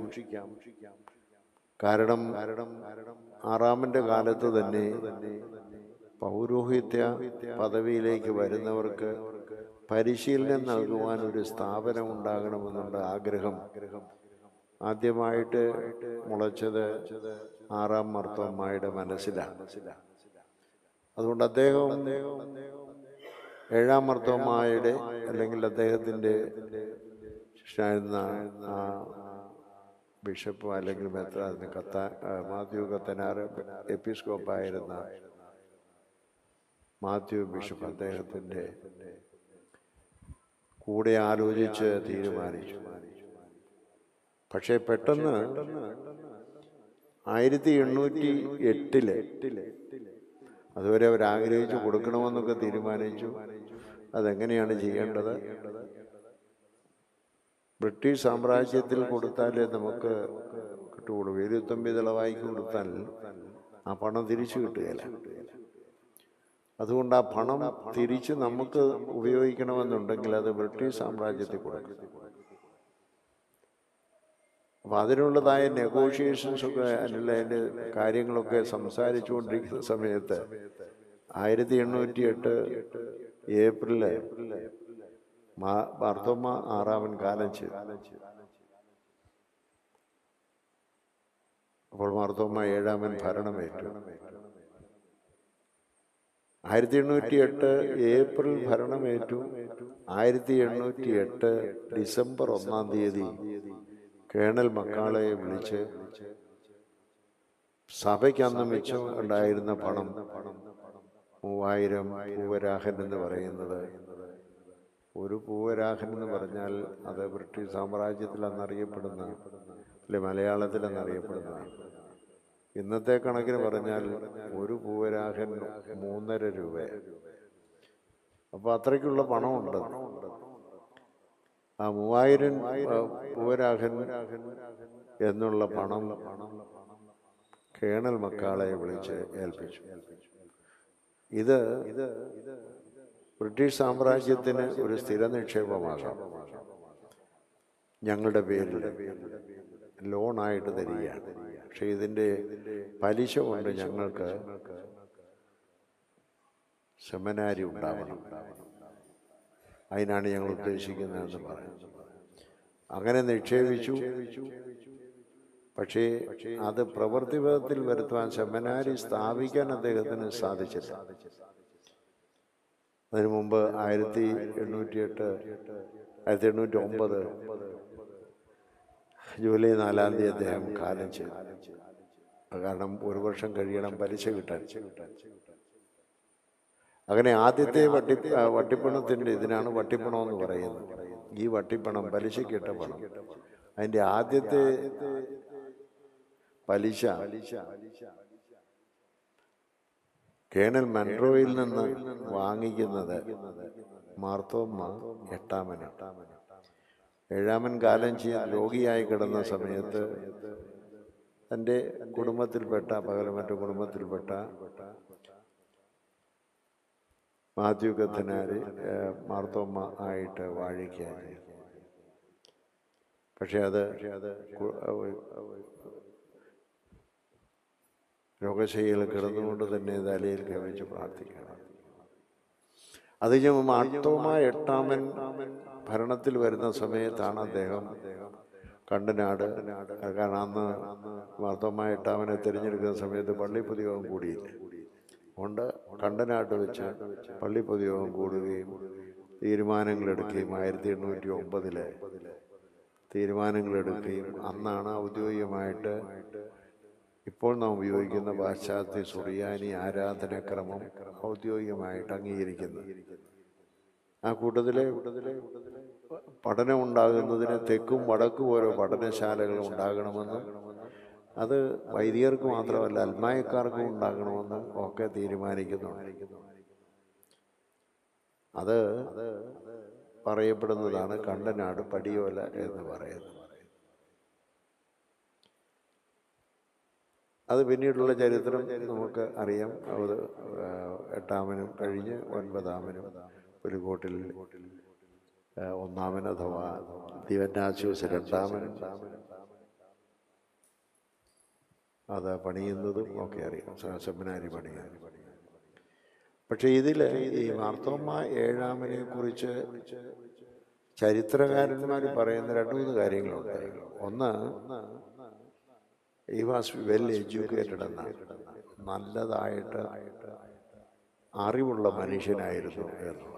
കാരണം ആറാമന്റെ കാലത്ത് തന്നെ പൗരോഹിത്യ പദവിയിലേക്ക് വരുന്നവർക്ക് പരിശീലനം നൽകുവാൻ ഒരു സ്ഥാപനം ഉണ്ടാകണമെന്നുള്ള ആഗ്രഹം ആദ്യമായിട്ട് മുളച്ചത് ആറാം മർത്തോമ്മയുടെ മനസ്സിലാണ് അതുകൊണ്ട് അദ്ദേഹം ഏഴാം മർത്തോമ്മയുടെ അല്ലെങ്കിൽ അദ്ദേഹത്തിൻ്റെ ശിഷ്യനായിരുന്ന ആ ബിഷപ്പ് അല്ലെങ്കിൽ മെത്ര കത്ത മാത്യു കത്തനാറ് എപ്പിസ്കോപ്പായിരുന്ന മാത്യു ബിഷപ്പ് അദ്ദേഹത്തിൻ്റെ കൂടെ ആലോചിച്ച് തീരുമാനിച്ചു പക്ഷേ പെട്ടെന്ന് ആയിരത്തി എണ്ണൂറ്റി എട്ടില് അതുവരെ അവർ ആഗ്രഹിച്ചു കൊടുക്കണമെന്നൊക്കെ തീരുമാനിച്ചു അതെങ്ങനെയാണ് ചെയ്യേണ്ടത് ബ്രിട്ടീഷ് സാമ്രാജ്യത്തിൽ കൊടുത്താലേ നമുക്ക് കിട്ടുകയുള്ളൂ വേലുത്തമ്പി ദളവായിക്ക് കൊടുത്താൽ ആ പണം തിരിച്ചു കിട്ടുകയില്ല അതുകൊണ്ട് ആ പണം തിരിച്ച് നമുക്ക് ഉപയോഗിക്കണമെന്നുണ്ടെങ്കിൽ അത് ബ്രിട്ടീഷ് സാമ്രാജ്യത്തിൽ കൊടുക്കും അപ്പം അതിനുള്ളതായ നെഗോഷിയേഷൻസ് ഒക്കെ അതിനുള്ള അതിൻ്റെ കാര്യങ്ങളൊക്കെ സംസാരിച്ചുകൊണ്ടിരിക്കുന്ന സമയത്ത് ആയിരത്തി എണ്ണൂറ്റി എട്ട് ഏപ്രില് മാർത്തോമ്മ ആറാമൻ കാലം ചെയ്തു അപ്പോൾ മാർത്തോമ്മ ഏഴാമൻ ഭരണമേറ്റു ആയിരത്തി എണ്ണൂറ്റി എട്ട് ഏപ്രിൽ ഭരണമേറ്റു ആയിരത്തി എണ്ണൂറ്റി എട്ട് ഡിസംബർ ഒന്നാം തീയതി കേണൽ മക്കാളെ വിളിച്ച് സഭയ്ക്ക് അന്ന് മിച്ചം ഉണ്ടായിരുന്ന പണം മൂവായിരം പൂവരാഹൻ എന്ന് പറയുന്നത് ഒരു പൂവരാഹൻ എന്ന് പറഞ്ഞാൽ അത് ബ്രിട്ടീഷ് സാമ്രാജ്യത്തിൽ അന്നറിയപ്പെടുന്ന അല്ലെ മലയാളത്തിൽ അന്നറിയപ്പെടുന്ന ഇന്നത്തെ കണക്കിന് പറഞ്ഞാൽ ഒരു പൂവരാഹൻ മൂന്നര രൂപ അപ്പൊ അത്രയ്ക്കുള്ള പണമുണ്ട് ആ മൂവായിരം പൂവരാഹൻ എന്നുള്ള പണം കേണൽ മക്കാളെ വിളിച്ച് ഏൽപ്പിച്ചു ഇത് ബ്രിട്ടീഷ് സാമ്രാജ്യത്തിന് ഒരു സ്ഥിര നിക്ഷേപമാകാം ഞങ്ങളുടെ പേരിൽ ലോണായിട്ട് തരികയാണ് പക്ഷെ ഇതിൻ്റെ പലിശ കൊണ്ട് ഞങ്ങൾക്ക് സെമിനാരി ഉണ്ടാവണം അതിനാണ് ഞങ്ങൾ ഉദ്ദേശിക്കുന്നതെന്ന് പറഞ്ഞു അങ്ങനെ നിക്ഷേപിച്ചു പക്ഷേ അത് പ്രവൃത്തിപഥത്തിൽ വരുത്തുവാൻ സെമിനാരി സ്ഥാപിക്കാൻ അദ്ദേഹത്തിന് സാധിച്ചില്ല അതിനു മുമ്പ് ആയിരത്തി എണ്ണൂറ്റി എട്ട് ആയിരത്തി എണ്ണൂറ്റി ഒമ്പത് ജൂലൈ നാലാം തീയതി അദ്ദേഹം കാലം ചെയ്തു കാരണം ഒരു വർഷം കഴിയണം പലിശ കിട്ടാൻ അങ്ങനെ ആദ്യത്തെ വട്ടി വട്ടിപ്പണത്തിൻ്റെ ഇതിനാണ് വട്ടിപ്പണം എന്ന് പറയുന്നത് ഈ വട്ടിപ്പണം പലിശക്കിട്ട പണം അതിൻ്റെ ആദ്യത്തെ പലിശ കേണൽ മൺട്രോയിൽ നിന്ന് വാങ്ങിക്കുന്നത് മാർത്തോമ്മ എട്ടാമൻ ഏഴാമൻ കാലം ചെയ്യാൻ രോഗിയായി കിടന്ന സമയത്ത് തൻ്റെ കുടുംബത്തിൽപ്പെട്ട പകലമറ്റ കുടുംബത്തിൽപ്പെട്ട മാത്യു കത്തനാര് മാർത്തോമ്മ ആയിട്ട് വാഴിക്കുകയായി പക്ഷെ അത് രോഗശൈലിയിൽ കിടന്നുകൊണ്ട് തന്നെ തലയിൽ കവിച്ച് പ്രാർത്ഥിക്കണം അത് കഴിഞ്ഞ് മാർത്തോമ എട്ടാമൻ ഭരണത്തിൽ വരുന്ന സമയത്താണ് അദ്ദേഹം കണ്ടനാട് കാരണം അന്ന് മാർത്തോമ എട്ടാമനെ തിരഞ്ഞെടുക്കുന്ന സമയത്ത് പള്ളിപ്പൊതിയോഗം കൂടിയില്ല അതുകൊണ്ട് കണ്ടനാട്ട് വെച്ച് പള്ളിപ്പൊതിയോഗം കൂടുകയും തീരുമാനങ്ങളെടുക്കുകയും ആയിരത്തി എണ്ണൂറ്റി ഒമ്പതിലെ തീരുമാനങ്ങളെടുക്കുകയും അന്നാണ് ഔദ്യോഗികമായിട്ട് ഇപ്പോൾ നാം ഉപയോഗിക്കുന്ന പാശ്ചാത്യ സുറിയാനി ആരാധനക്രമം ഔദ്യോഗികമായിട്ട് അംഗീകരിക്കുന്നത് ആ കൂട്ടത്തിലെ പഠനം ഉണ്ടാകുന്നതിന് തെക്കും വടക്കും ഓരോ പഠനശാലകൾ ഉണ്ടാകണമെന്നും അത് വൈദികർക്ക് മാത്രമല്ല അൽമായക്കാർക്കും ഉണ്ടാകണമെന്ന് ഒക്കെ തീരുമാനിക്കുന്നുണ്ട് അത് പറയപ്പെടുന്നതാണ് കണ്ടനാട് പടിയോല എന്ന് പറയുന്നത് അത് പിന്നീടുള്ള ചരിത്രം നമുക്ക് അറിയാം അത് എട്ടാമനും കഴിഞ്ഞ് ഒൻപതാമനും ഒരു കോട്ടിൽ ഒന്നാമൻ അഥവാ ദിവന്നാശ്വസ് രണ്ടാമൻ അത് പണിയുന്നതും ഒക്കെ അറിയാം സെമിനാരി പണിയുന്നത് പക്ഷെ ഇതിൽ ഈ മാർത്തോമ്മ ഏഴാമനെ കുറിച്ച് ചരിത്രകാരന്മാർ പറയുന്ന രണ്ട് മൂന്ന് കാര്യങ്ങളുണ്ട് ഒന്ന് ഈ വാസ് വെൽ എഡ്യൂക്കേറ്റഡ് എന്നാണ് നല്ലതായിട്ട് അറിവുള്ള മനുഷ്യനായിരുന്നു എന്നുള്ളത്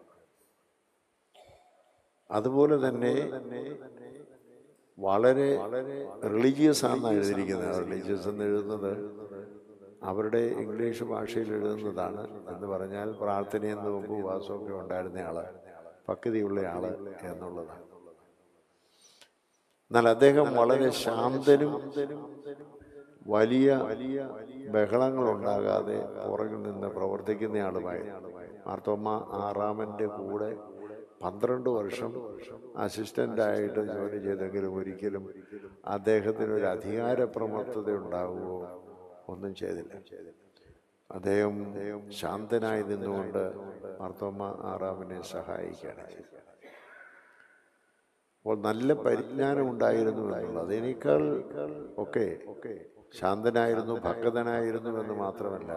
അതുപോലെ തന്നെ വളരെ റിലീജിയസ് ആണെന്നാണ് എഴുതിയിരിക്കുന്നത് റിലീജിയസ് എന്ന് എഴുതുന്നത് അവരുടെ ഇംഗ്ലീഷ് ഭാഷയിൽ എഴുതുന്നതാണ് എന്ന് പറഞ്ഞാൽ പ്രാർത്ഥനയെന്ന് മുമ്പ് ഉപവാസമൊക്കെ ഉണ്ടായിരുന്ന ആള് പക്വതയുള്ള ആള് എന്നുള്ളതാണ് എന്നാൽ അദ്ദേഹം വളരെ ശാന്തനും വലിയ ബഹളങ്ങൾ ഉണ്ടാകാതെ പുറകിൽ നിന്ന് പ്രവർത്തിക്കുന്ന ആളുമായി മാർത്തോമ്മ ആറാമൻ്റെ കൂടെ പന്ത്രണ്ട് വർഷം അസിസ്റ്റൻ്റായിട്ട് ജോലി ചെയ്തെങ്കിലും ഒരിക്കലും അദ്ദേഹത്തിന് ഒരു അധികാര പ്രമത്തത ഉണ്ടാവുകയോ ഒന്നും ചെയ്തില്ല അദ്ദേഹം ശാന്തനായി നിന്നുകൊണ്ട് മാർത്തോമ്മ ആറാമനെ സഹായിക്കുകയാണ് ചെയ്തത് അപ്പോൾ നല്ല പരിജ്ഞാനം ഉണ്ടായിരുന്നു എന്നുള്ളത് അതിനേക്കാൾ ഒക്കെ ശാന്തനായിരുന്നു ഭക്തനായിരുന്നു എന്ന് മാത്രമല്ല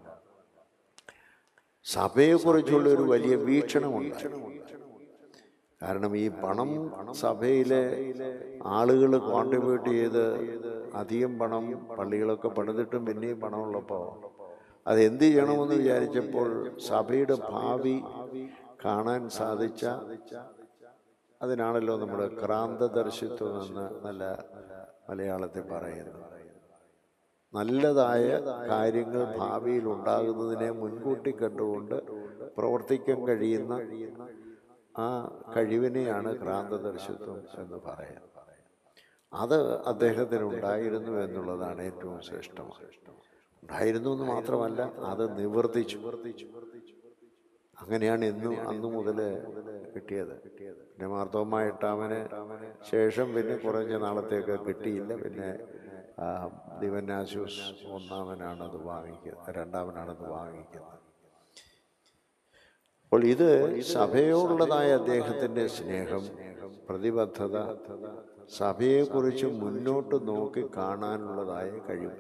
സഭയെക്കുറിച്ചുള്ള ഒരു വലിയ വീക്ഷണമുണ്ട് കാരണം ഈ പണം സഭയിലെ ആളുകൾ കോൺട്രിബ്യൂട്ട് ചെയ്ത് അധികം പണം പള്ളികളൊക്കെ പണിതിട്ടും പിന്നെയും പണമുള്ളപ്പോൾ അത് എന്ത് ചെയ്യണമെന്ന് വിചാരിച്ചപ്പോൾ സഭയുടെ ഭാവി കാണാൻ സാധിച്ച അതിനാണല്ലോ നമ്മുടെ ക്രാന്തദർശിത്വം എന്ന് നല്ല മലയാളത്തിൽ പറയുന്നത് നല്ലതായ കാര്യങ്ങൾ ഭാവിയിൽ ഉണ്ടാകുന്നതിനെ മുൻകൂട്ടി കണ്ടുകൊണ്ട് പ്രവർത്തിക്കാൻ കഴിയുന്ന ആ കഴിവിനെയാണ് ക്രാന്തദർശിത്വം എന്ന് പറയുന്നത് അത് അദ്ദേഹത്തിന് ഉണ്ടായിരുന്നു എന്നുള്ളതാണ് ഏറ്റവും ശ്രേഷ്ഠമാണ് ഉണ്ടായിരുന്നു എന്ന് മാത്രമല്ല അത് നിവർത്തിച്ചു അങ്ങനെയാണ് ഇന്നും അന്നു മുതൽ കിട്ടിയത് പിന്നെ മാർത്തോമ്മ എട്ടാമന് ശേഷം പിന്നെ കുറച്ച് നാളത്തേക്ക് കിട്ടിയില്ല പിന്നെ ആ, ദിവന്നാശൂസ് ഒന്നാമനാണ് അത് വാങ്ങിക്കുന്നത് രണ്ടാമനാണ് അത് വാങ്ങിക്കുന്നത് അപ്പോൾ ഇത് സഭയോടുള്ളതായ അദ്ദേഹത്തിൻ്റെ സ്നേഹം പ്രതിബദ്ധത സഭയെക്കുറിച്ച് മുന്നോട്ട് നോക്കി കാണാനുള്ളതായ കഴിവ്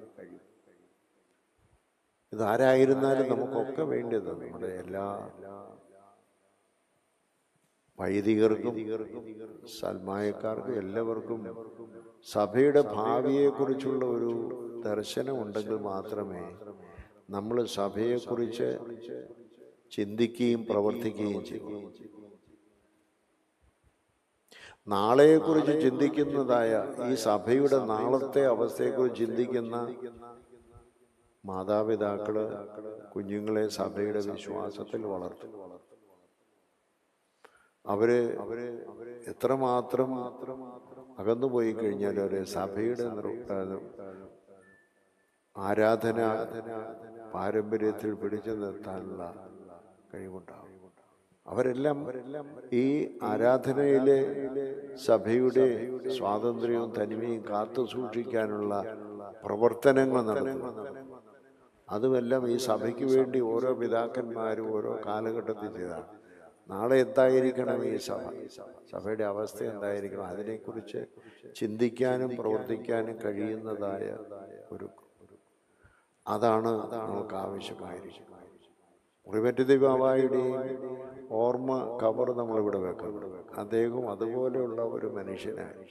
ഇതാരായിരുന്നാലും നമുക്കൊക്കെ വേണ്ടത് നമ്മുടെ എല്ലാ വൈദികർക്കും സൽമായക്കാർക്കും എല്ലാവർക്കും സഭയുടെ ഭാവിയെക്കുറിച്ചുള്ള ഒരു ദർശനം ഉണ്ടെങ്കിൽ മാത്രമേ നമ്മൾ സഭയെക്കുറിച്ച് ചിന്തിക്കുകയും പ്രവർത്തിക്കുകയും ചെയ്യും നാളെയെക്കുറിച്ച് ചിന്തിക്കുന്നതായ ഈ സഭയുടെ നാളത്തെ അവസ്ഥയെക്കുറിച്ച് ചിന്തിക്കുന്ന മാതാപിതാക്കള് കുഞ്ഞുങ്ങളെ സഭയുടെ വിശ്വാസത്തിൽ വളർത്തും അവര് അവര് എത്രമാത്രം അകന്നു പോയി കഴിഞ്ഞാൽ അവര് സഭയുടെ നിർ- ഏഹ് ആരാധന പാരമ്പര്യത്തിൽ പിടിച്ചു നിർത്താനുള്ള കഴിവുണ്ടാവും അവരെല്ലാം ഈ ആരാധനയിലെ സഭയുടെ സ്വാതന്ത്ര്യവും തനിമയും കാത്തു സൂക്ഷിക്കാനുള്ള പ്രവർത്തനങ്ങൾ നടത്തുന്നു അതുമെല്ലാം ഈ സഭയ്ക്ക് വേണ്ടി ഓരോ പിതാക്കന്മാരും ഓരോ കാലഘട്ടത്തിൽ ചെയ്തതാണ് നാളെ എന്തായിരിക്കണം ഈ സഭ സഭയുടെ അവസ്ഥ എന്തായിരിക്കണം അതിനെക്കുറിച്ച് ചിന്തിക്കാനും പ്രവർത്തിക്കാനും കഴിയുന്നതായ ഒരു അതാണ് നമുക്ക് ആവശ്യമായിരിക്കും ഉറിമറ്റ് ബാബായുടെയും ഓർമ്മ കവർ നമ്മളിവിടെ വെക്കുന്നു അദ്ദേഹവും അതുപോലെയുള്ള ഒരു മനുഷ്യനായി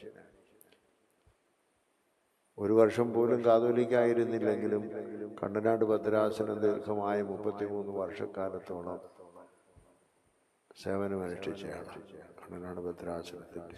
ഒരു വർഷം പോലും കാതോലിക്കായിരുന്നില്ലെങ്കിലും കണ്ടനാട് ഭദ്രാസനം ദീർഘമായ മുപ്പത്തിമൂന്ന് വർഷക്കാലത്തോളം സേവനമനുഷ്ഠിച്ചയാളാണ് കണ്ടനാട് ഭദ്രാസനത്തിൻ്റെ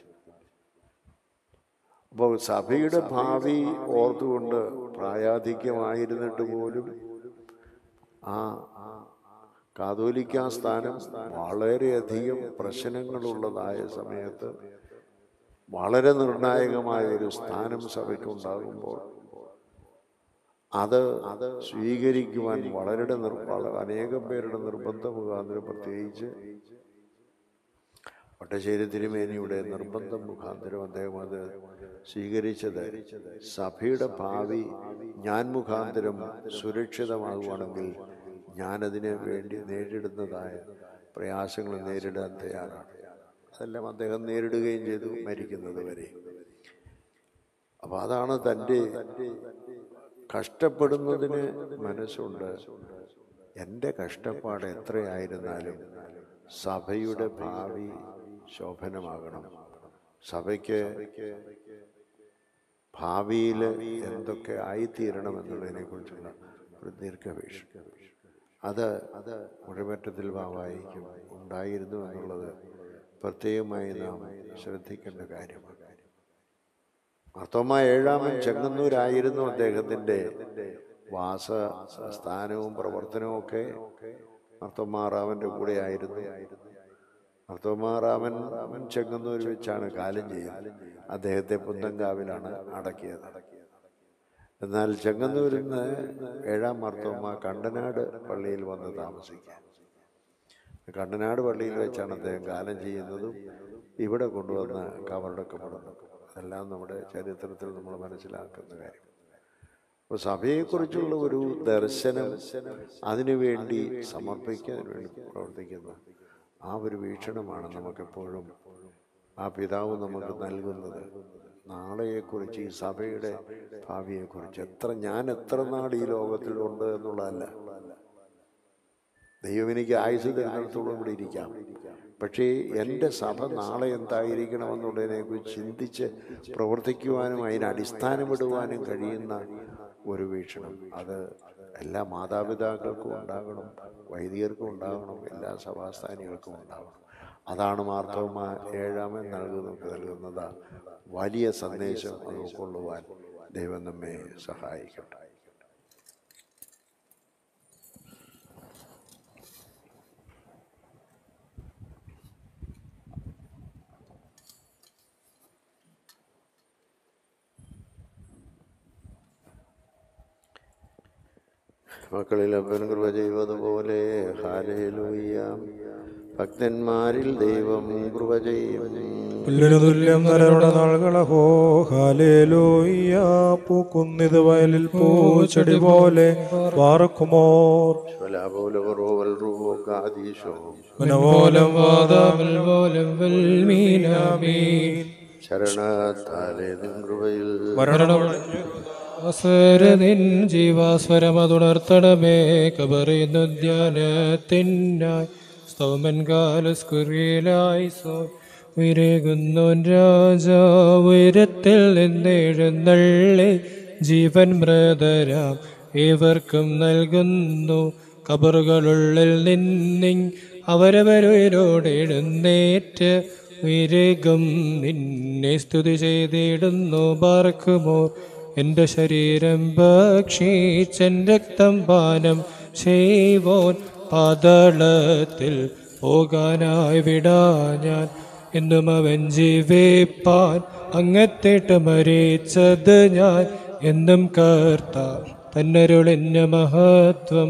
അപ്പോൾ സഭയുടെ ഭാവി ഓർത്തുകൊണ്ട് പ്രായാധിക്യമായിരുന്നിട്ട് പോലും ആ കാതോലിക്ക സ്ഥാനം വളരെയധികം പ്രശ്നങ്ങളുള്ളതായ സമയത്ത് വളരെ നിർണായകമായ ഒരു സ്ഥാനം സഭയ്ക്ക് ഉണ്ടാകുമ്പോൾ അത് അത് സ്വീകരിക്കുവാൻ വളരെ നിർ വള- അനേകം പേരുടെ നിർബന്ധ മുഖാന്തരം പ്രത്യേകിച്ച് വട്ടശ്ശേരി തിരുമേനിയുടെ നിർബന്ധം മുഖാന്തരം അദ്ദേഹം അത് സ്വീകരിച്ചത് സഭയുടെ ഭാവി ഞാൻ മുഖാന്തരം സുരക്ഷിതമാകുവാണെങ്കിൽ ഞാനതിന് വേണ്ടി നേരിടുന്നതായ പ്രയാസങ്ങൾ നേരിടാൻ തയ്യാറാണ് അതെല്ലാം അദ്ദേഹം നേരിടുകയും ചെയ്തു മരിക്കുന്നത് വരെ അപ്പൊ അതാണ് തൻ്റെ കഷ്ടപ്പെടുന്നതിന് മനസ്സുണ്ട് എൻ്റെ കഷ്ടപ്പാട് എത്രയായിരുന്നാലും സഭയുടെ ഭാവി ശോഭനമാകണം സഭയ്ക്ക് ഭാവിയിൽ എന്തൊക്കെ ആയിത്തീരണം എന്നുള്ളതിനെ കുറിച്ചുള്ള ഒരു ദീർഘവീക്ഷ അത് അത് മുഴുമറ്റത്തിൽ ഭാവായിക്കും ഉണ്ടായിരുന്നു എന്നുള്ളത് പ്രത്യേകമായി നാം ശ്രദ്ധിക്കേണ്ട കാര്യമാണ് മർത്തോമ ഏഴാമൻ ചെങ്ങന്നൂരായിരുന്നു അദ്ദേഹത്തിൻ്റെ വാസ സ്ഥാനവും പ്രവർത്തനവും ഒക്കെ മർത്തോമാറാമൻ്റെ കൂടെ ആയിരുന്നു മർത്തോമാറാമൻ ചെങ്ങന്നൂർ വെച്ചാണ് കാലം ചെയ്യുന്നത് അദ്ദേഹത്തെ പുന്തങ്കാവിലാണ് അടക്കിയത് എന്നാൽ ചെങ്ങന്നൂരിൽ നിന്ന് ഏഴാം മർത്തോമ കണ്ടനാട് പള്ളിയിൽ വന്ന് താമസിക്കുക കണ്ടനാട് പള്ളിയിൽ വെച്ചാണ് അദ്ദേഹം കാലം ചെയ്യുന്നതും ഇവിടെ കൊണ്ടുവന്ന് കവറടക്കപ്പെടുന്നതും അതെല്ലാം നമ്മുടെ ചരിത്രത്തിൽ നമ്മൾ മനസ്സിലാക്കുന്ന കാര്യം അപ്പോൾ സഭയെക്കുറിച്ചുള്ള ഒരു ദർശനം അതിനുവേണ്ടി സമർപ്പിക്കാൻ വേണ്ടി പ്രവർത്തിക്കുന്ന ആ ഒരു വീക്ഷണമാണ് നമുക്കെപ്പോഴും ആ പിതാവ് നമുക്ക് നൽകുന്നത് നാളെയെക്കുറിച്ച് ഈ സഭയുടെ ഭാവിയെക്കുറിച്ച് എത്ര ഞാൻ എത്ര നാൾ ഈ ലോകത്തിലുണ്ട് എന്നുള്ളതല്ല ദൈവം എനിക്ക് ആയുസ് തരുന്നിടത്തോളം ഇവിടെ ഇരിക്കാം പക്ഷേ എൻ്റെ സഭ നാളെ എന്തായിരിക്കണമെന്നുള്ളതിനെക്കുറിച്ച് ചിന്തിച്ച് പ്രവർത്തിക്കുവാനും അതിന് അടിസ്ഥാനമിടുവാനും കഴിയുന്ന ഒരു വീക്ഷണം അത് എല്ലാ മാതാപിതാക്കൾക്കും ഉണ്ടാകണം വൈദികർക്കും ഉണ്ടാകണം എല്ലാ സഭാസ്ഥാനികൾക്കും ഉണ്ടാകണം അതാണ് മാർത്തോമ ഏഴാമൻ നൽകുന്നത് നൽകുന്നത് വലിയ സന്ദേശം അത് ഉൾക്കൊള്ളുവാൻ ദൈവം നമ്മെ സഹായിക്കട്ടെ മക്കളിൽ അപ്പൻ കൃപ ചെയ്വതുപോലെ ഹാലേലൂയ്യാം ഭക്തന്മാരിൽ ദൈവം കൃപ ചെയ്യും പുല്ലിനു തുല്യം നരരുടെ നാളുകളഹോ ഹാലേലൂയ്യ പൂക്കുന്നിത് വയലിൽ പൂച്ചെടി പോലെ വാറക്കുമോർ മനമോലം വാദാമൽ പോലം വൽമീനാമീൻ ശരണത്താലേ നിൻ കൃപയിൽ മരണമസ്വരനിൻ ജീവാസ്വരമതുണർത്തണമേ കബറിയുന്നു ധ്യാനത്തിനായി സ്തോമൻ കാലസ്കുറിയിലായി സോ ഉയരകുന്നോൻ രാജാ ഉയരത്തിൽ നിന്നെഴുന്നള്ളി ജീവൻ മൃതരാം ഏവർക്കും നൽകുന്നു കബറുകളുള്ളിൽ നിന്നിങ് അവരവരുയരോട് എഴുന്നേറ്റ് ഉയരകം നിന്നെ സ്തുതി ചെയ്തിടുന്നു പാർക്കുമോ എൻ്റെ ശരീരം ഭക്ഷിച്ചൻ രക്തം പാനം ചെയ്വോൻ പാതാളത്തിൽ പോകാനായി വിടാ ഞാൻ എന്നും അവൻ ജീവിപ്പാൻ അങ്ങത്തേട്ട് മരിച്ചത് ഞാൻ എന്നും കർത്ത തന്നരുളിന്ന മഹത്വം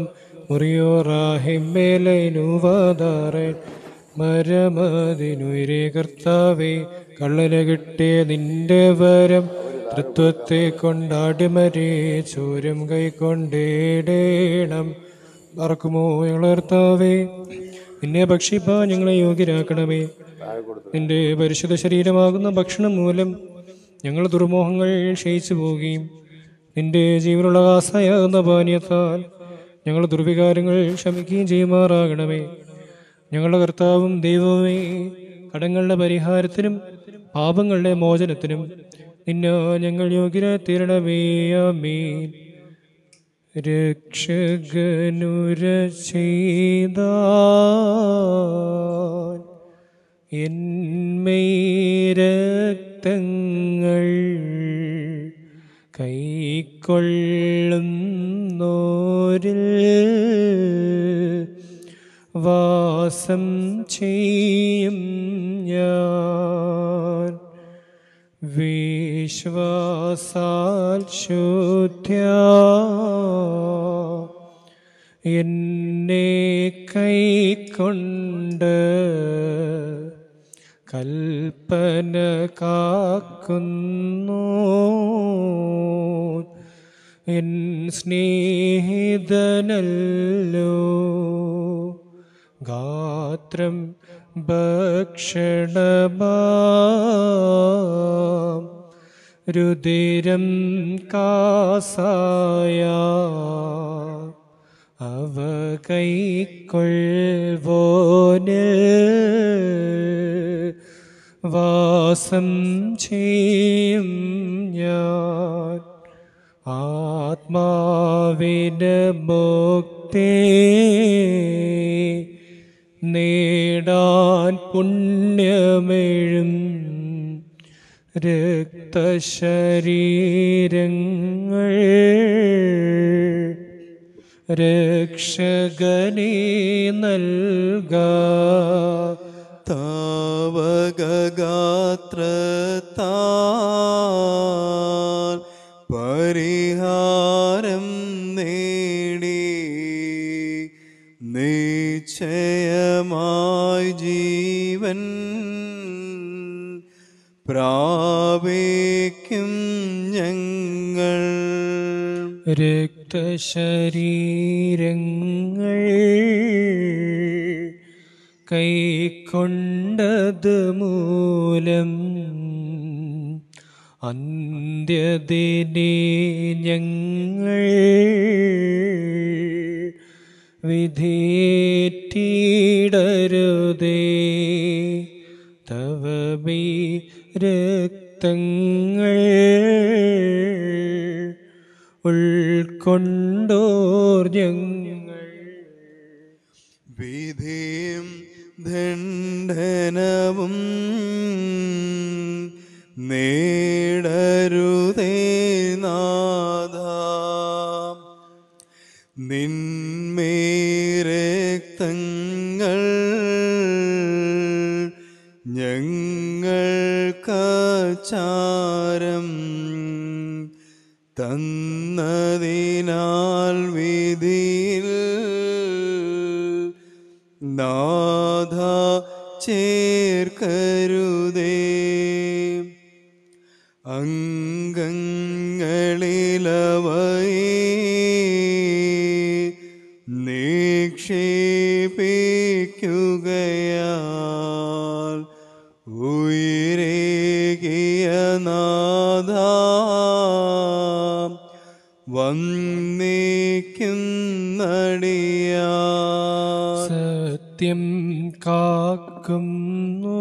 മുറിയോറാഹിമേലനുവാതാറൻ മരമതിനുയരേ കർത്താവേ കള്ളന് കിട്ടിയ നിന്റെ വരം തൃത്വത്തെ കൊണ്ടാടി മരേ ചോരം കൈക്കൊണ്ടേടേണം മറക്കുമോ ഞങ്ങളർത്താവേ നിന്നെ ഭക്ഷിപ്പാൻ ഞങ്ങളെ യോഗ്യരാക്കണമേ നിന്റെ പരിശുദ്ധ ശരീരമാകുന്ന ഭക്ഷണം മൂലം ഞങ്ങൾ ദുർമോഹങ്ങൾ ക്ഷയിച്ചു പോവുകയും നിന്റെ ജീവനുള്ള ആസയാകുന്ന പാനീയത്താൽ ഞങ്ങൾ ദുർവികാരങ്ങൾ ക്ഷമിക്കുകയും ചെയ്യുമാറാകണമേ ഞങ്ങളുടെ കർത്താവും ദൈവമേ കടങ്ങളുടെ പരിഹാരത്തിനും പാപങ്ങളുടെ മോചനത്തിനും നിന്നെ ഞങ്ങൾ യോഗ്യരായി തീരണമേ ആമീൻ രക്ഷകനുര ചെയ്ത എന്മേരക്തങ്ങൾ കൈക്കൊള്ളുന്നോരിൽ വാസം ചെയ്യും ഞാൻ വിശ്വാസാൽ ശുദ്ധ്യ എന്നെ കൈക്കൊണ്ട് കൽപ്പന കാക്കുന്നു എൻ സ്നേഹിതനല്ലോ ഗാത്രം ഭക്ഷണമാം രുതിരം കാസായ അവ കൈക്കൊള്ളുവോന് വാസം ചെയ്യും ഞാൻ ആത്മാവിന് മുക്തി നേടാൻ പുണ്യമെഴും രക്തശരീരങ്ങൾ രക്ഷകനെ നൽക താവകഗാത്രത്താൽ പരിഹാരം നേടി നിശ്ചയമായി ജീവൻ പ്രാപിക്കും ഞങ്ങൾ രക്തശരീരങ്ങൾ കൈക്കൊണ്ടത് മൂലം അന്ത്യദിനെ ഞങ്ങൾ വിധേറ്റിടരുതേ തവമീ രക്തങ്ങൾ ഉൾക്കൊണ്ടോർ ഞങ്ങൾ വിധിയും ദണ്ഡനവും നേടരുതേ നാഥ നിന്മേരക്തങ്ങൾ ഞങ്ങൾക്കാചാരം തന്നതിനാൽ വിധിയിൽ നാഥ ചേർക്കരുതേ അംഗങ്ങളിലവയെ നിക്ഷേപിക്കുകയാൽ ഉയരേകിയ നാഥ വന്നേക്കുന്നടിയാ സത്യം കാക്കുന്നു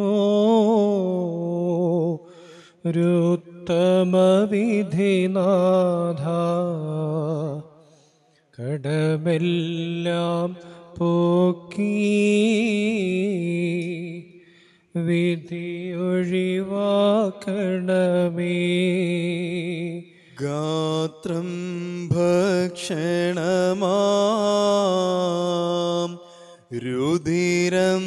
ഒരുത്തമവിധിനാഥ കടമെല്ലാം പോക്കി വിധി ഒഴിവാക്കണമേ ഗാത്രം ഭക്ഷണമാം രുധിരം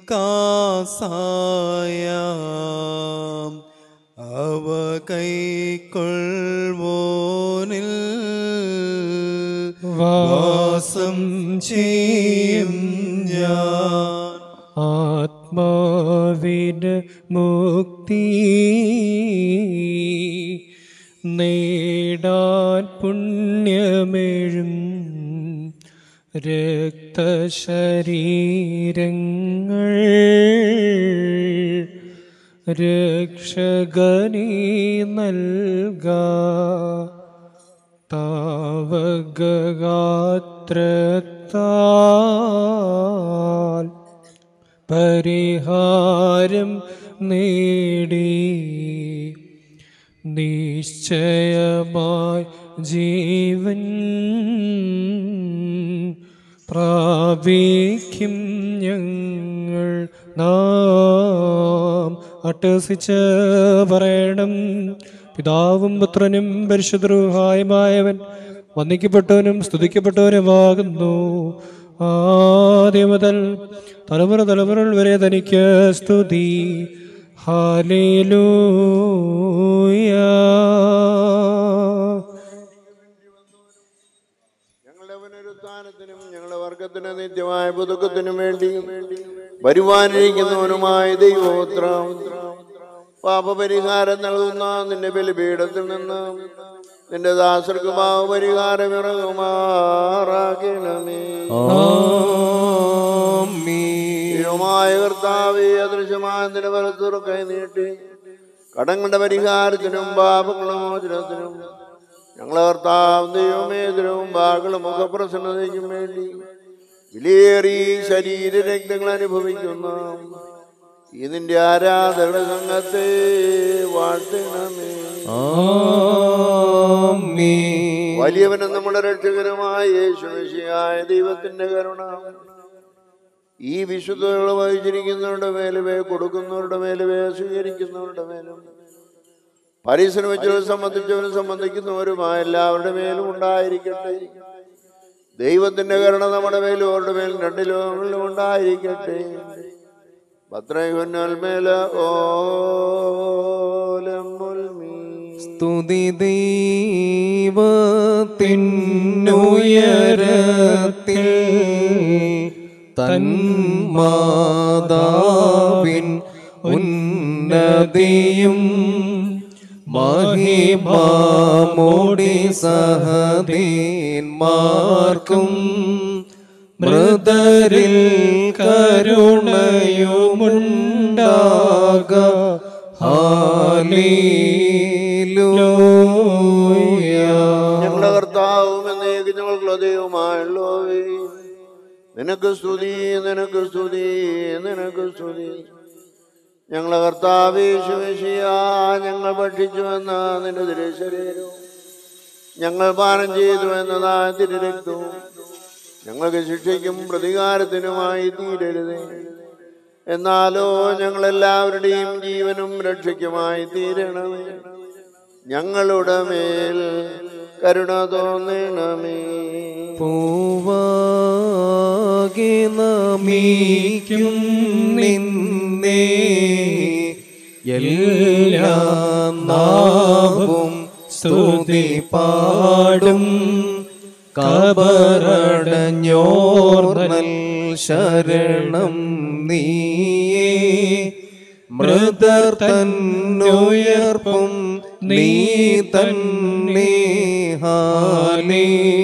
കാസായാം അവ കൈക്കൊള്ളുവോനിൽ വാസം ചെയ്യും ഞാൻ ആത്മാവിന് മുക്തി നേടാൻ പുണ്യമേഴും രക്തശരീരങ്ങൾ രക്ഷകനീ നൽക താവകഗാത്രത്താൽ പരിഹാരം നേടി നിശ്ചയമായി ജീവൻ പ്രാപിക്കും ഞങ്ങൾ നാം അട്ടസിച്ച് പറയണം പിതാവും പുത്രനും പരിശുദ്ധരുഹായമായവൻ വന്ദിക്കപ്പെട്ടവനും സ്തുതിക്കപ്പെട്ടവനുമാകുന്നു ആദ്യം മുതൽ തലമുറ തലമുറകൾ വരെ തനിക്ക് സ്തുതി ഹാലേലൂയ ഞങ്ങളുടെ പുനരുത്ഥാനത്തിനും ഞങ്ങളുടെ വർഗത്തിന് നിത്യമായ പുതുക്കത്തിനും വേണ്ടി വരുവാനിരിക്കുന്നവനുമായ ദൈവോത്രം പാപപരിഹാരം നൽകുന്ന നിന്റെ ബലിപീഠത്തിൽ നിന്ന് നിന്റെ ദാസർക്ക് പാപപരിഹാരം ഇറങ്ങുമാറാക്കണമേ ദൈവമായ കർത്താവെ അദൃശ്യമായ നിന്റെ വലത്തുറ കൈ നീട്ടി കടങ്ങളുടെ പരിഹാരത്തിനും പാപങ്ങളോചനത്തിനും ഞങ്ങളെ കർത്താവ് ദൈവമേ ദ്രവും ബാകളും മുഖപ്രസന്നതയ്ക്കും വേണ്ടി വിലയേറി ശരീര രക്തങ്ങൾ അനുഭവിക്കുന്ന ഈ നിന്റെ ആരാധന സംഘത്തെ വാഴ്ത്തണമേ വലിയവനും നമ്മുടെ രക്ഷകരമായ യേശുമിശിയായ ദൈവത്തിന്റെ കരുണ ഈ വിശുദ്ധകൾ വഹിച്ചിരിക്കുന്നവരുടെ മേലുവേ കൊടുക്കുന്നവരുടെ മേലുവേ സ്വീകരിക്കുന്നവരുടെ മേലും പരിശ്രമിച്ചവരും സംബന്ധിച്ചവരും സംബന്ധിക്കുന്നവരുമായ എല്ലാവരുടെ മേലും ഉണ്ടായിരിക്കട്ടെ ദൈവത്തിന്റെ കരുണ നമ്മുടെ മേലും അവരുടെ മേലും രണ്ട് ലോകങ്ങളിലും ഉണ്ടായിരിക്കട്ടെ ഭദ്രയുന്നൽ മേല ഓലമുൽമീ സ്തുതി ദൈവത്തിനുയരത്തിൽ തന്മാതാവിൻ ഉന്നതിയും മഹിമാമോടി സഹദീന്മാർക്കും മൃതരിൽ കരുണയുമുണ്ടാക ഞങ്ങളുടെ കർത്താവും എന്നേക്ക് ഞങ്ങൾക്കുള്ള ദൈവമായുള്ളവേ നിനക്ക് സ്തുതി നിനക്ക് സ്തുതി നിനക്ക് സ്തുതി ഞങ്ങളെ കർത്താവേശുവേശിയ ഞങ്ങൾ ഭക്ഷിച്ചു എന്ന നിന്റെ തിരുശരീരവും ഞങ്ങൾ പാനം ചെയ്തു എന്നതാ തിരുരക്തവും ഞങ്ങൾക്ക് ശിക്ഷയ്ക്കും പ്രതികാരത്തിനുമായി തീരരുതേ എന്നാലോ ഞങ്ങളെല്ലാവരുടെയും ജീവനും രക്ഷയ്ക്കുമായി തീരണമേ ഞങ്ങളുടെ മേൽ കരുണ തോന്നണമേ പൂവാകെ നമിക്കും നിന്നെ എല്ലാ നാവും സ്തുതി പാടും കബറടഞ്ഞോർന്നൽ ശരണം നീയേ മൃതർ തന്നുയർപ്പും നീ തന്നെ ഹാലേ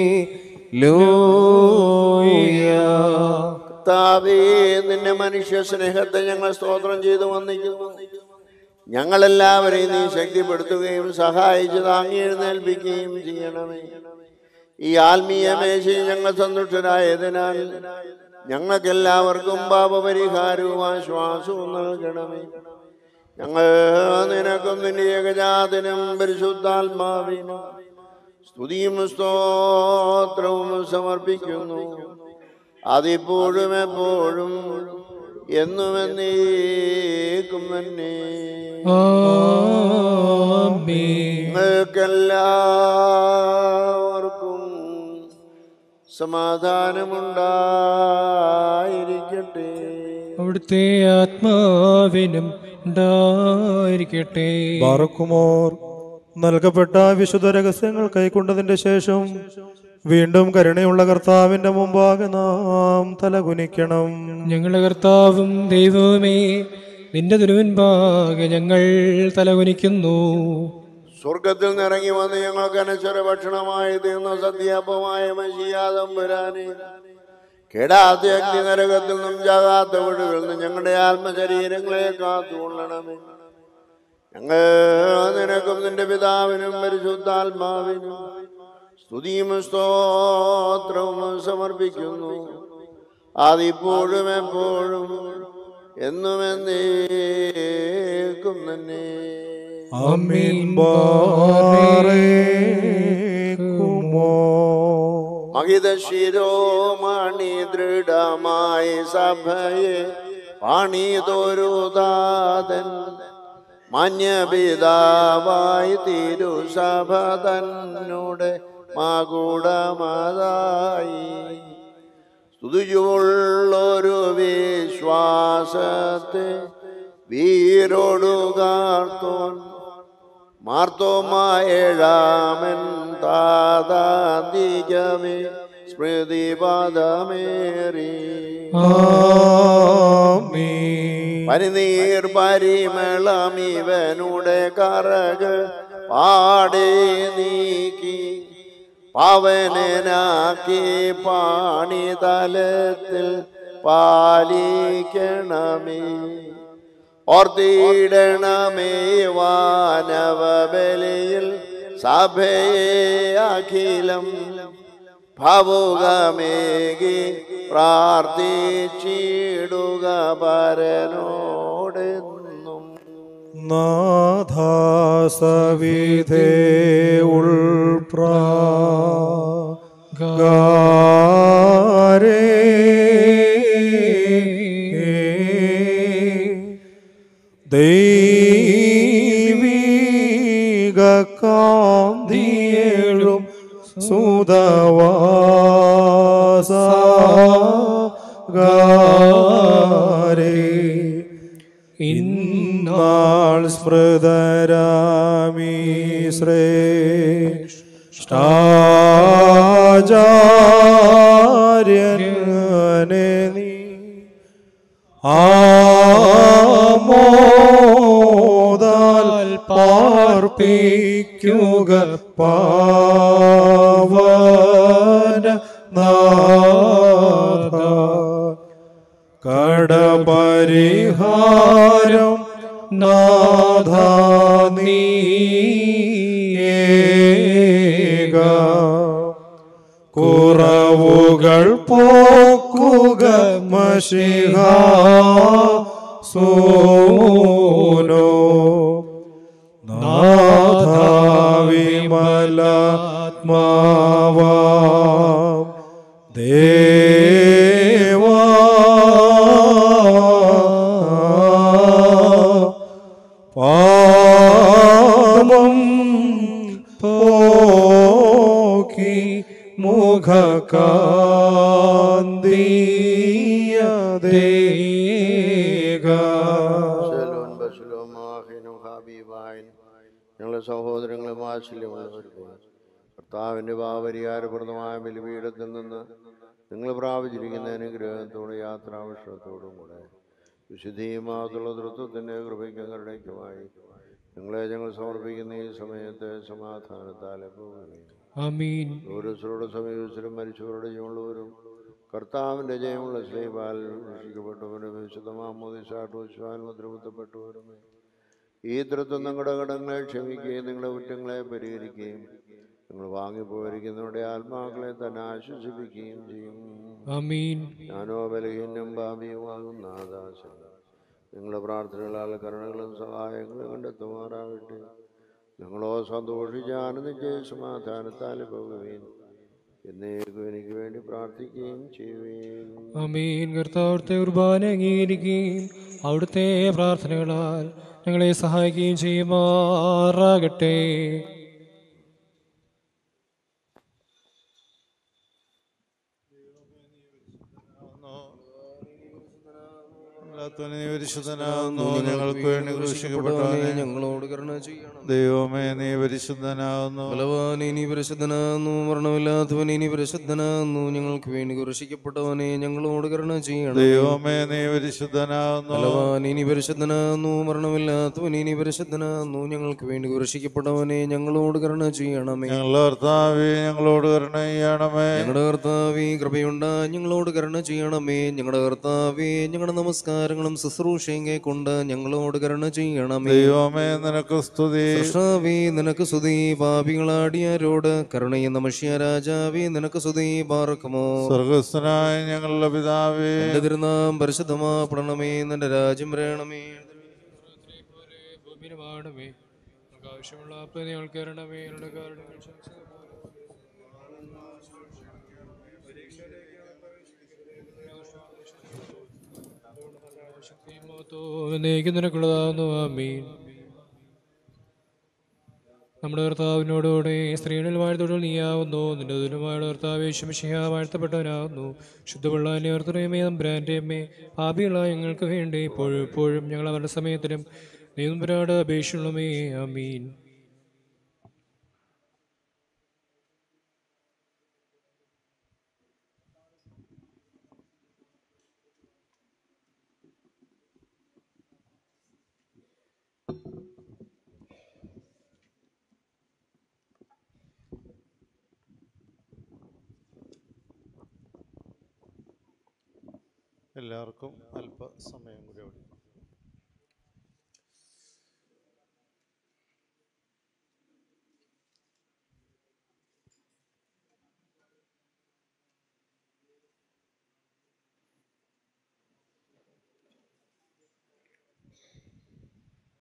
കർത്താവേ നിന്റെ മനുഷ്യ സ്നേഹത്തെ ഞങ്ങൾ സ്തോത്രം ചെയ്തു വന്നിക്കുന്നു ഞങ്ങളെല്ലാവരെയും നീ ശക്തിപ്പെടുത്തുകയും സഹായിച്ച് താങ്ങി എഴുന്നേൽപ്പിക്കുകയും ചെയ്യണമേ ഈ ആത്മീയ മേശയിൽ ഞങ്ങൾ സന്തുഷ്ടരായതിനാൽ ഞങ്ങൾക്കെല്ലാവർക്കും പാപപരിഹാരവും ആശ്വാസവും നൽകണമേ ഞങ്ങൾ നിനക്കും നിന്റെ ഏകജാതനും പരിശുദ്ധാത്മാവിനും സ്തുതിയും സ്തോത്രവും സമർപ്പിക്കുന്നു അതിപ്പോഴും എപ്പോഴും എന്നും എന്നേക്കും തന്നെ നിങ്ങൾക്കെല്ലാവർക്കും സമാധാനമുണ്ടായിരിക്കട്ടെ അവിടുത്തെ ആത്മാവിനും ഉണ്ടായിരിക്കട്ടെ ബാറക്കുമോർ നൽകപ്പെട്ട വിശുദ്ധ രഹസ്യങ്ങൾ കൈക്കൊണ്ടതിന്റെ ശേഷം വീണ്ടും കരുണയുള്ള കർത്താവിന്റെ മുമ്പാകെ നാം തലകുനിക്കണം ഞങ്ങളുടെ കർത്താവും ദൈവവുമേ നിന്റെ തിരുവൻപാകെ ഞങ്ങൾ തലകുനിക്കുന്നു സ്വർഗത്തിൽ നിറങ്ങി വന്ന് ഞങ്ങൾക്ക് അനശ്വര ഭക്ഷണമായി തീർന്ന സത്യാപമായ മഷിയാതം വരാനെ കേടാത്ത അഗ്നി നരകത്തിൽ നിന്നും ജാകാത്ത ഒഴിവിൽ നിന്നും ഞങ്ങളുടെ ആത്മശരീരങ്ങളെ കാത്തുകൊള്ളണമേ ഞങ്ങൾ നിനക്കും നിന്റെ പിതാവിനും പരിശുദ്ധാത്മാവിനും സ്തുതിയും സ്തോത്രവും സമർപ്പിക്കുന്നു അതിപ്പോഴും എപ്പോഴും എന്നും എന്നേക്കും തന്നെ ആമീൻ ബാറേക്കുമോ മഹിത ശിരോമണി ദൃഢമായി സഭയെ പണിതൊരുതാതൻ മന്യപിതാവായി തിരുസഭ തന്നോട് മകുടമതായി സ്തുതിയുള്ളൊരു വിശ്വാസത്തെ വീരോടുകാർത്തോൻ മാർത്തോമായേഴാമൻ താതാന്തികമേ സ്മൃതിപദമേറി പരിനീർ പരിമളമിവനുടെ കറകൾ പാടേ നീക്കി പവനനാക്കി പാണിതലത്തിൽ പാലിക്കണമേ ഓർത്തിടണമേ വാനവ ബലിയിൽ സഭയെ അഖിലം ഭവുകമേകി പ്രാർത്ഥിച്ചിടുക പരനോടെന്നും നാഥാസവിധേ ഉൾപ്രാരേ ദൈവീക കാന്തിയേഴും സുതവാസ ഗാരേ ഇന്നാൾ സ്മൃതരാമീ ശ്രേഷ്ഠാചാര്യനെ നീ ആമോദാൽ പാർപ്പിക്കുക പാവന നാഥ കടപരിഹാരം നാഥ നീയേക കുറവുകൾ പോക്കുക മഷിഹ സോനോ നാഥ വിമലാത്മാവാം ദേവാ പാപം പോക്കി മുഖകാന്തിയതേക ശലോൻ ബശലോം ആഹിനും ഹാബീബായൻ ഞങ്ങളെ സഹോദരങ്ങളും ആശല്യമുള്ളവർക്ക് കർത്താവിൻ്റെ പാപരിഹാരപ്രദമായ ബലിപീഠത്തിൽ നിന്ന് നിങ്ങൾ പ്രാപിച്ചിരിക്കുന്ന അനുഗ്രഹത്തോടും യാത്രാവിഷയത്തോടും കൂടെ വിശുദ്ധിയുമാതുള്ള തൃത്വത്തിൻ്റെ കൃപയ്ക്കും കരുണയ്ക്കുമായി നിങ്ങളെ ഞങ്ങൾ സമർപ്പിക്കുന്ന ഈ സമയത്ത് സമാധാനത്താലെ പോകുകയും ആമീൻ ഓരോരുത്തരുടെ സമീപത്തിലും മരിച്ചവരുടെ ജീവനുള്ളവരും കർത്താവിൻ്റെ ജയമുള്ള സ്ലീപാൽ രക്ഷിക്കപ്പെട്ടവരും വിശുദ്ധമാമോദിശാട്ടുവാൻ മുദ്രകുത്തപ്പെട്ടവരും ഈ തൃത്വം നിങ്ങളുടെ കടങ്ങളെ ക്ഷമിക്കുകയും നിങ്ങളുടെ കുറ്റങ്ങളെ പരിഹരിക്കുകയും നിങ്ങൾ വാങ്ങിപ്പോയിരിക്കുന്നവരുടെ ആത്മാക്കളെ തന്നെ ആശ്വസിപ്പിക്കുകയും ചെയ്യും ആമീൻ ഞാനോ ബലഹീനം ഭാവിയുമാകുന്ന ആദാശം നിങ്ങളുടെ പ്രാർത്ഥനകളാൽ കരുണകളും സഹായങ്ങളും കണ്ടെത്തുമാറാകട്ടെ ഞങ്ങളോ സന്തോഷിച്ച് ആനന്ദിച്ച് സമാധാനത്താൽ പോകുകയും എന്നേക്കും എനിക്ക് വേണ്ടി പ്രാർത്ഥിക്കുകയും ചെയ്യുകയും ആമീൻ കർത്താവിടുത്തെ കുർബാന അംഗീകരിക്കുകയും അവിടുത്തെ പ്രാർത്ഥനകളാൽ ഞങ്ങളെ സഹായിക്കുകയും ചെയ്യുമാറാകട്ടെ അല്ലാത്തവനെ നീ പരിശുദ്ധനാകുന്നു ഞങ്ങൾക്ക് വേണ്ടി ക്രൂശിക്കപ്പെട്ടവനെ ഞങ്ങളോട് കരുണ ചെയ്യണം ദൈവമേ നീ പരിശുദ്ധനാകുന്നു ബലവാനെ നീ പരിശുദ്ധനാകുന്നു മരണമില്ലാത്തവനെ നീ പരിശുദ്ധനാകുന്നു ഞങ്ങൾക്ക് വേണ്ടി കുരിശിക്കപ്പെട്ടവനെ ഞങ്ങളോട് കരുണ ചെയ്യണം ദൈവമേ നീ പരിശുദ്ധനാകുന്നു ബലവാനെ നീ പരിശുദ്ധനാകുന്നു മരണമില്ലാത്തവനെ നീ പരിശുദ്ധനാകുന്നു ഞങ്ങൾക്ക് വേണ്ടി കുരിശിക്കപ്പെട്ടവനെ ഞങ്ങളോട് കരുണ ചെയ്യണമേ ഞങ്ങളുടെ കർത്താവേ ഞങ്ങളോട് കരുണ ചെയ്യണമേ ഞങ്ങളുടെ കർത്താവേ കൃപയുണ്ട ഞങ്ങളോട് കരുണ ചെയ്യണമേ ഞങ്ങളുടെ കർത്താവേ ഞങ്ങളുടെ നമസ്കാരങ്ങളും ശുശ്രൂഷയും കൊണ്ട് ഞങ്ങളോട് കരുണ ചെയ്യണമേ ദൈവമേ നിനക്ക് സ്തുതി സൃഷ്ടാവേ നിനക്ക് സ്തുതി പാപികളാടിയാരോട് കരുണയെന്ന മഷിയ രാജാവേ നിനക്ക് സ്തുതി പാർക്കുമോ സ്വർഗസ്ഥനായ ഞങ്ങളുടെ പിതാവേ എന്റെ തിരുനാം പരിശുദ്ധമാപ്പെടണമേ നിന്റെ രാജ്യം വരണമേ ഭൂമിയിലെ വാടമേ നമുക്ക് ആവശ്യമുള്ള അപ്പം ഞങ്ങൾക്ക് തരണമേ ഞങ്ങളുടെ കാരണങ്ങൾ ക്ഷമിച്ചതുപോലെ. ശക്തിയും മഹത്വവും എന്നേക്കും നിനക്കുള്ളതാകുന്നു ആമീൻ നമ്മുടെ കർത്താവിനോടുകൂടെ സ്ത്രീകളിൽ വാഴ്ത്തോടുകൾ നീയാവുന്നു നിന്റെ ദുരമായ കർത്താവ് ശമിഷിഹ വാഴ്ത്തപ്പെട്ടവനാകുന്നു ശുദ്ധമുള്ള നേർത്തുറയമേ നമ്പ്രാൻ്റെ അമ്മേ പാപികളായ ഞങ്ങൾക്ക് വേണ്ടി ഇപ്പോഴും എപ്പോഴും ഞങ്ങൾ അവരുടെ സമയത്തിലും നീന്തരാട് അപേക്ഷയുള്ളമേ അമീൻ എല്ലാവർക്കും അല്പസമയം കൂടി അവിടെ